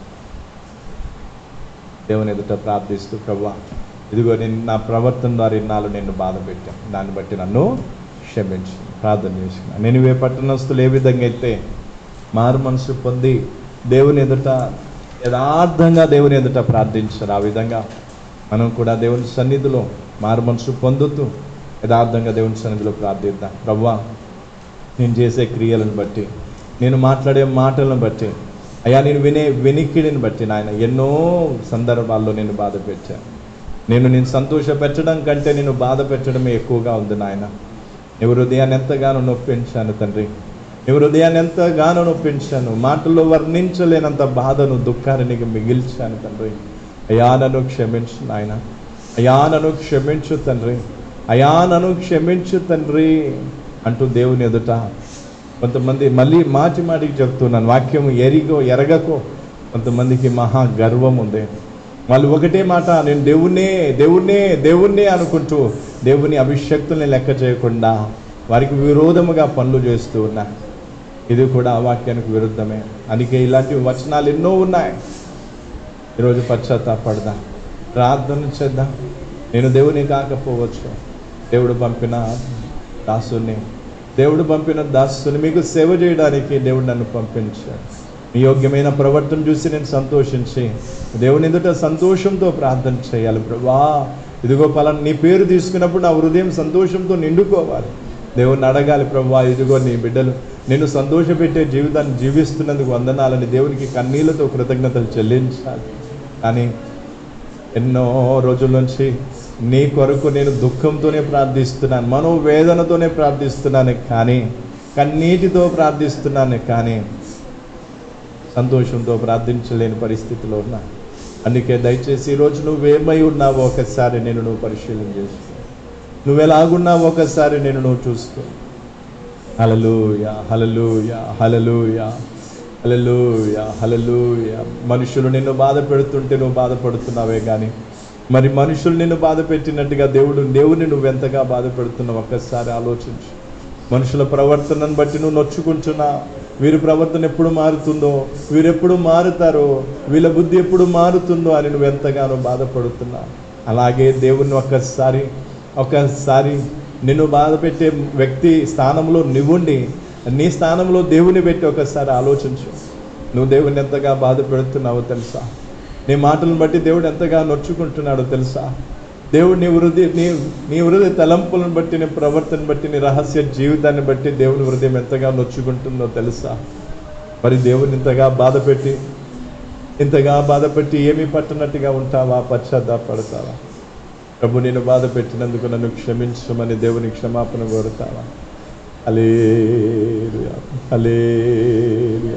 దేవుని ఎదుట ప్రార్థిస్తూ ప్రభా ఇదిగో నేను నా ప్రవర్తన ద్వారా ఇన్నాళ్ళు నిన్ను బాధ పెట్టాను దాన్ని బట్టి నన్ను క్షమించు ప్రార్థన చేసుకున్నాను నేను ఏ పట్టణస్తులు ఏ విధంగా అయితే మారు మనసు పొంది దేవుని ఎదుట యథార్థంగా దేవుని ఎదుట ప్రార్థించారు ఆ విధంగా మనం కూడా దేవుని సన్నిధిలో మారు మనసు పొందుతూ యథార్థంగా దేవుని సన్నిధిలో ప్రార్థిద్దాం ప్రభా నేను చేసే క్రియలను బట్టి నేను మాట్లాడే మాటలను బట్టి అయ్యా నేను వినే వెనికిడిని బట్టి నాయన ఎన్నో సందర్భాల్లో నేను బాధ పెట్టాను నేను నేను సంతోషపెట్టడం కంటే నేను బాధ పెట్టడమే ఎక్కువగా ఉంది నాయన ఎవరు హృదయాన్ని ఎంతగానో నొప్పించాను తండ్రి ఎవరు హృదయాన్ని ఎంతగానో నొప్పించాను మాటల్లో వర్ణించలేనంత బాధను దుఃఖాన్ని నీకు మిగిల్చాను తండ్రి అయా నన్ను క్షమించు నాయన అయా నన్ను క్షమించు తండ్రి అయా నన్ను క్షమించు తండ్రి అంటూ దేవుని ఎదుట కొంతమంది మళ్ళీ మాటి మాటికి చెప్తున్నాను వాక్యం ఎరిగో ఎరగకో కొంతమందికి మహా గర్వం ఉంది వాళ్ళు ఒకటే మాట నేను దేవుణ్ణే దేవుణ్ణే దేవుణ్ణే అనుకుంటూ దేవుని అభిషక్తుల్ని లెక్క చేయకుండా వారికి విరోధముగా పనులు చేస్తూ ఉన్నా ఇది కూడా ఆ వాక్యానికి విరుద్ధమే అందుకే ఇలాంటి వచనాలు ఎన్నో ఉన్నాయి ఈరోజు పశ్చాత్తాపడదాం ప్రార్థన చేద్దాం నేను దేవుని కాకపోవచ్చు దేవుడు పంపిన దాసుని దేవుడు పంపిన దాసుని మీకు సేవ చేయడానికి దేవుడు నన్ను పంపించాడు మీ యోగ్యమైన ప్రవర్తన చూసి నేను సంతోషించి దేవుని ఎదుట సంతోషంతో ప్రార్థన చేయాలి ప్రభా ఇదిగో పలానా నీ పేరు తీసుకున్నప్పుడు నా హృదయం సంతోషంతో నిండుకోవాలి దేవుణ్ణి అడగాలి ప్రభా ఇదిగో నీ బిడ్డలు నేను సంతోషపెట్టే జీవితాన్ని జీవిస్తున్నందుకు వందనాలని దేవునికి కన్నీళ్లతో కృతజ్ఞతలు చెల్లించాలి కానీ ఎన్నో రోజుల నుంచి నీ కొరకు నేను దుఃఖంతోనే ప్రార్థిస్తున్నాను మనోవేదనతోనే ప్రార్థిస్తున్నాను కానీ కన్నీటితో ప్రార్థిస్తున్నాను కానీ సంతోషంతో ప్రార్థించలేని పరిస్థితిలో ఉన్నా అందుకే దయచేసి ఈరోజు నువ్వేమై ఉన్నావో ఒకసారి నేను నువ్వు పరిశీలన చేసుకో నువ్వెలాగున్నావో ఒకసారి నేను నువ్వు చూసుకో హలలుయా హలలుయా హలలుయా హలలుయా హలలుయా మనుషులు నిన్ను బాధ పెడుతుంటే నువ్వు బాధపడుతున్నావే కానీ మరి మనుషులు నిన్ను బాధ పెట్టినట్టుగా దేవుడు దేవుని నువ్వు ఎంతగా బాధ పెడుతున్నావు ఒక్కసారి ఆలోచించు మనుషుల ప్రవర్తనను బట్టి నువ్వు నొచ్చుకుంటున్నా వీరి ప్రవర్తన ఎప్పుడు మారుతుందో వీరెప్పుడు మారుతారో వీళ్ళ బుద్ధి ఎప్పుడు మారుతుందో అని నువ్వు ఎంతగానో బాధపడుతున్నా అలాగే దేవుణ్ణి ఒక్కసారి ఒకసారి నిన్ను బాధ పెట్టే వ్యక్తి స్థానంలో నువ్వుండి నీ స్థానంలో దేవుని పెట్టి ఒకసారి ఆలోచించు నువ్వు దేవుని ఎంతగా బాధ పెడుతున్నావో తెలుసా నీ మాటలను బట్టి దేవుడు ఎంతగా నొచ్చుకుంటున్నాడో తెలుసా దేవుడు నీ వృద్ధి నీ నీ హృదయ తలంపులను బట్టి నీ ప్రవర్తన బట్టి నీ రహస్య జీవితాన్ని బట్టి దేవుని హృదయం ఎంతగా నొచ్చుకుంటుందో తెలుసా మరి దేవుని ఇంతగా బాధ పెట్టి ఇంతగా బాధ పెట్టి ఏమీ పట్టనట్టుగా ఉంటావా పశ్చాత్తాపడతావా ప్రభు నేను బాధ పెట్టినందుకు నన్ను క్షమించమని దేవుని క్షమాపణ కోరుతావా alleluia alleluia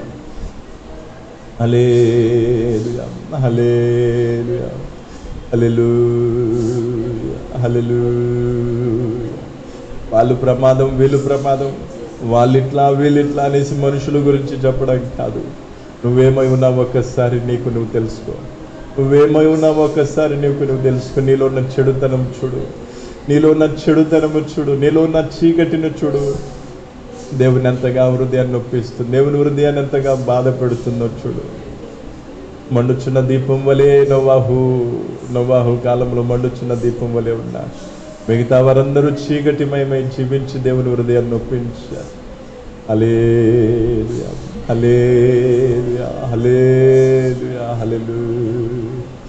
alleluia hallelujah hallelujah hallelujah వాళ్ళు ప్రమాదం వీళ్ళు ప్రమాదం వాళ్ళిట్లా వీళ్ళిట్లా అనేసి మనుషుల గురించి చెప్పడం కాదు నువ్వేమై ఉన్నావు ఒక్కసారి నీకు నువ్వు తెలుసుకో నువ్వేమై ఉన్నావు ఒక్కసారి నీకు నువ్వు తెలుసుకో నీలో ఉన్న చెడుతనం చూడు నీలో ఉన్న చెడుతనము చూడు నీలో ఉన్న చీకటిని చూడు దేవుని ఎంతగా హృదయాన్ని నొప్పిస్తుంది దేవుని హృదయాన్ని ఎంతగా బాధ పెడుతుందో చూడు మండుచున్న దీపం వలె నోవాహు నోవాహు కాలంలో మండుచున్న దీపం వలె ఉన్నారు మిగతా వారందరూ చీకటిమయమై జీవించి దేవుని హృదయాన్ని నొప్పించారు హల్లెలూయా హల్లెలూయా హల్లెలూయా హల్లెలూయా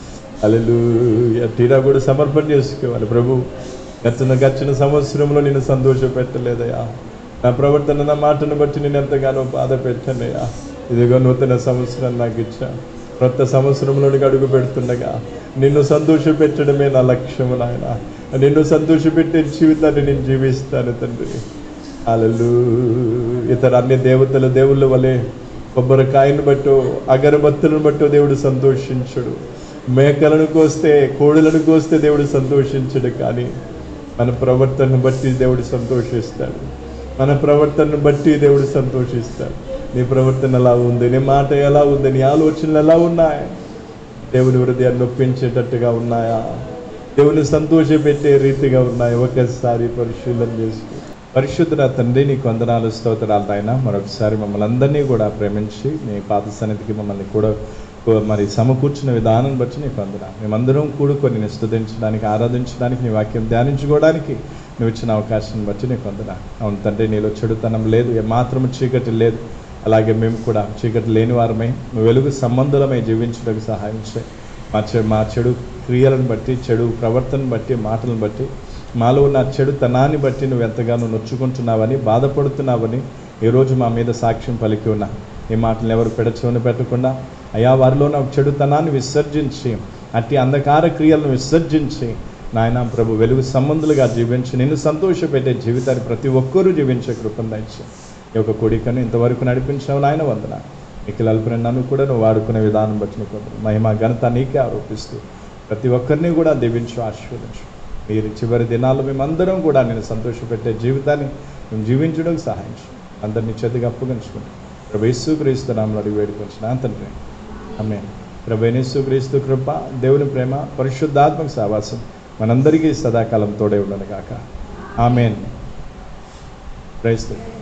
హల్లెలూయా తీరా కూడా సమర్పణ చేసుకోవాలి ప్రభు గచ్చిన గచ్చిన సంవత్సరంలో నేను సంతోషపెట్టలేదయా నా ప్రవర్తన నా మాటను బట్టి నేను ఎంతగానో బాధ పెట్టానయ్యా ఇదిగో నూతన సంవత్సరం నాకు ఇచ్చా కొత్త సంవత్సరంలోనికి అడుగు పెడుతుండగా నిన్ను సంతోషపెట్టడమే నా లక్ష్యము నాయన నిన్ను సంతోషపెట్టే జీవితాన్ని నేను జీవిస్తాను తండ్రి అలలు ఇతర అన్ని దేవతల దేవుళ్ళ వలె కొబ్బరికాయను బట్టో అగరబత్తులను బట్టో దేవుడు సంతోషించడు మేకలను కోస్తే కోడులను కోస్తే దేవుడు సంతోషించడు కానీ మన ప్రవర్తనను బట్టి దేవుడు సంతోషిస్తాడు మన ప్రవర్తనను బట్టి దేవుడు సంతోషిస్తాడు నీ ప్రవర్తన ఎలా ఉంది నీ మాట ఎలా ఉంది నీ ఆలోచనలు ఎలా ఉన్నాయి దేవుని హృదయాన్ని నొప్పించేటట్టుగా ఉన్నాయా దేవుని సంతోషపెట్టే రీతిగా ఉన్నాయి ఒకేసారి పరిశీలన చేసుకో పరిశుద్ధ తండ్రి నీ కొందనాలు స్తోత్రాలు నాయన మరొకసారి మమ్మల్ని అందరినీ కూడా ప్రేమించి నీ పాత సన్నిధికి మమ్మల్ని కూడా మరి సమకూర్చిన విధానం బట్టి నీకు వందన మేమందరం కూడుకొని నేను స్తుతించడానికి ఆరాధించడానికి నీ వాక్యం ధ్యానించుకోవడానికి నువ్వు ఇచ్చిన అవకాశం బట్టి నీకు వందన అవును తండ్రి నీలో చెడుతనం లేదు ఏమాత్రము చీకటి లేదు అలాగే మేము కూడా చీకటి లేని వారమై నువ్వు వెలుగు సంబంధులమై జీవించడానికి సహాయం చేయి మా చె మా చెడు క్రియలను బట్టి చెడు ప్రవర్తనను బట్టి మాటలను బట్టి మాలో ఉన్న చెడుతనాన్ని బట్టి నువ్వు ఎంతగానో నొచ్చుకుంటున్నావని బాధపడుతున్నావని ఈరోజు మా మీద సాక్ష్యం పలికి ఉన్నా ఈ మాటలు ఎవరు పెడచవని పెట్టకుండా అయా వారిలో ఉన్న చెడుతనాన్ని విసర్జించి అట్టి అంధకార క్రియలను విసర్జించి నాయన ప్రభు వెలుగు సంబంధులుగా జీవించి నిన్ను సంతోషపెట్టే జీవితాన్ని ప్రతి ఒక్కరూ జీవించే కృపను దయచు ఈ యొక్క కోడికను ఇంతవరకు నడిపించావు నాయన వందన నిఖిల అల్పన నన్ను కూడా నువ్వు వాడుకునే విధానం బట్టి నీకు వందనాలు. మహిమ ఘనత నీకే ఆరోపిస్తూ ప్రతి ఒక్కరిని కూడా దీవించు ఆశీర్వదించు మీరు చివరి దినాల్లో మేమందరం కూడా నేను సంతోషపెట్టే జీవితాన్ని మేము జీవించడానికి సహాయం చేయి. అందరినీ చేతిగా అప్పగించుకుంటాం ప్రభు యేసు క్రీస్తు నామలు అడిగి వేడుకొచ్చిన తండ్రి అమ్మే ప్రభు యేసు క్రీస్తు కృప దేవుని ప్రేమ పరిశుద్ధాత్మక సావాసం మనందరికీ సదాకాలం తోడే ఉండను కాక ఆమెన్ క్రైస్తు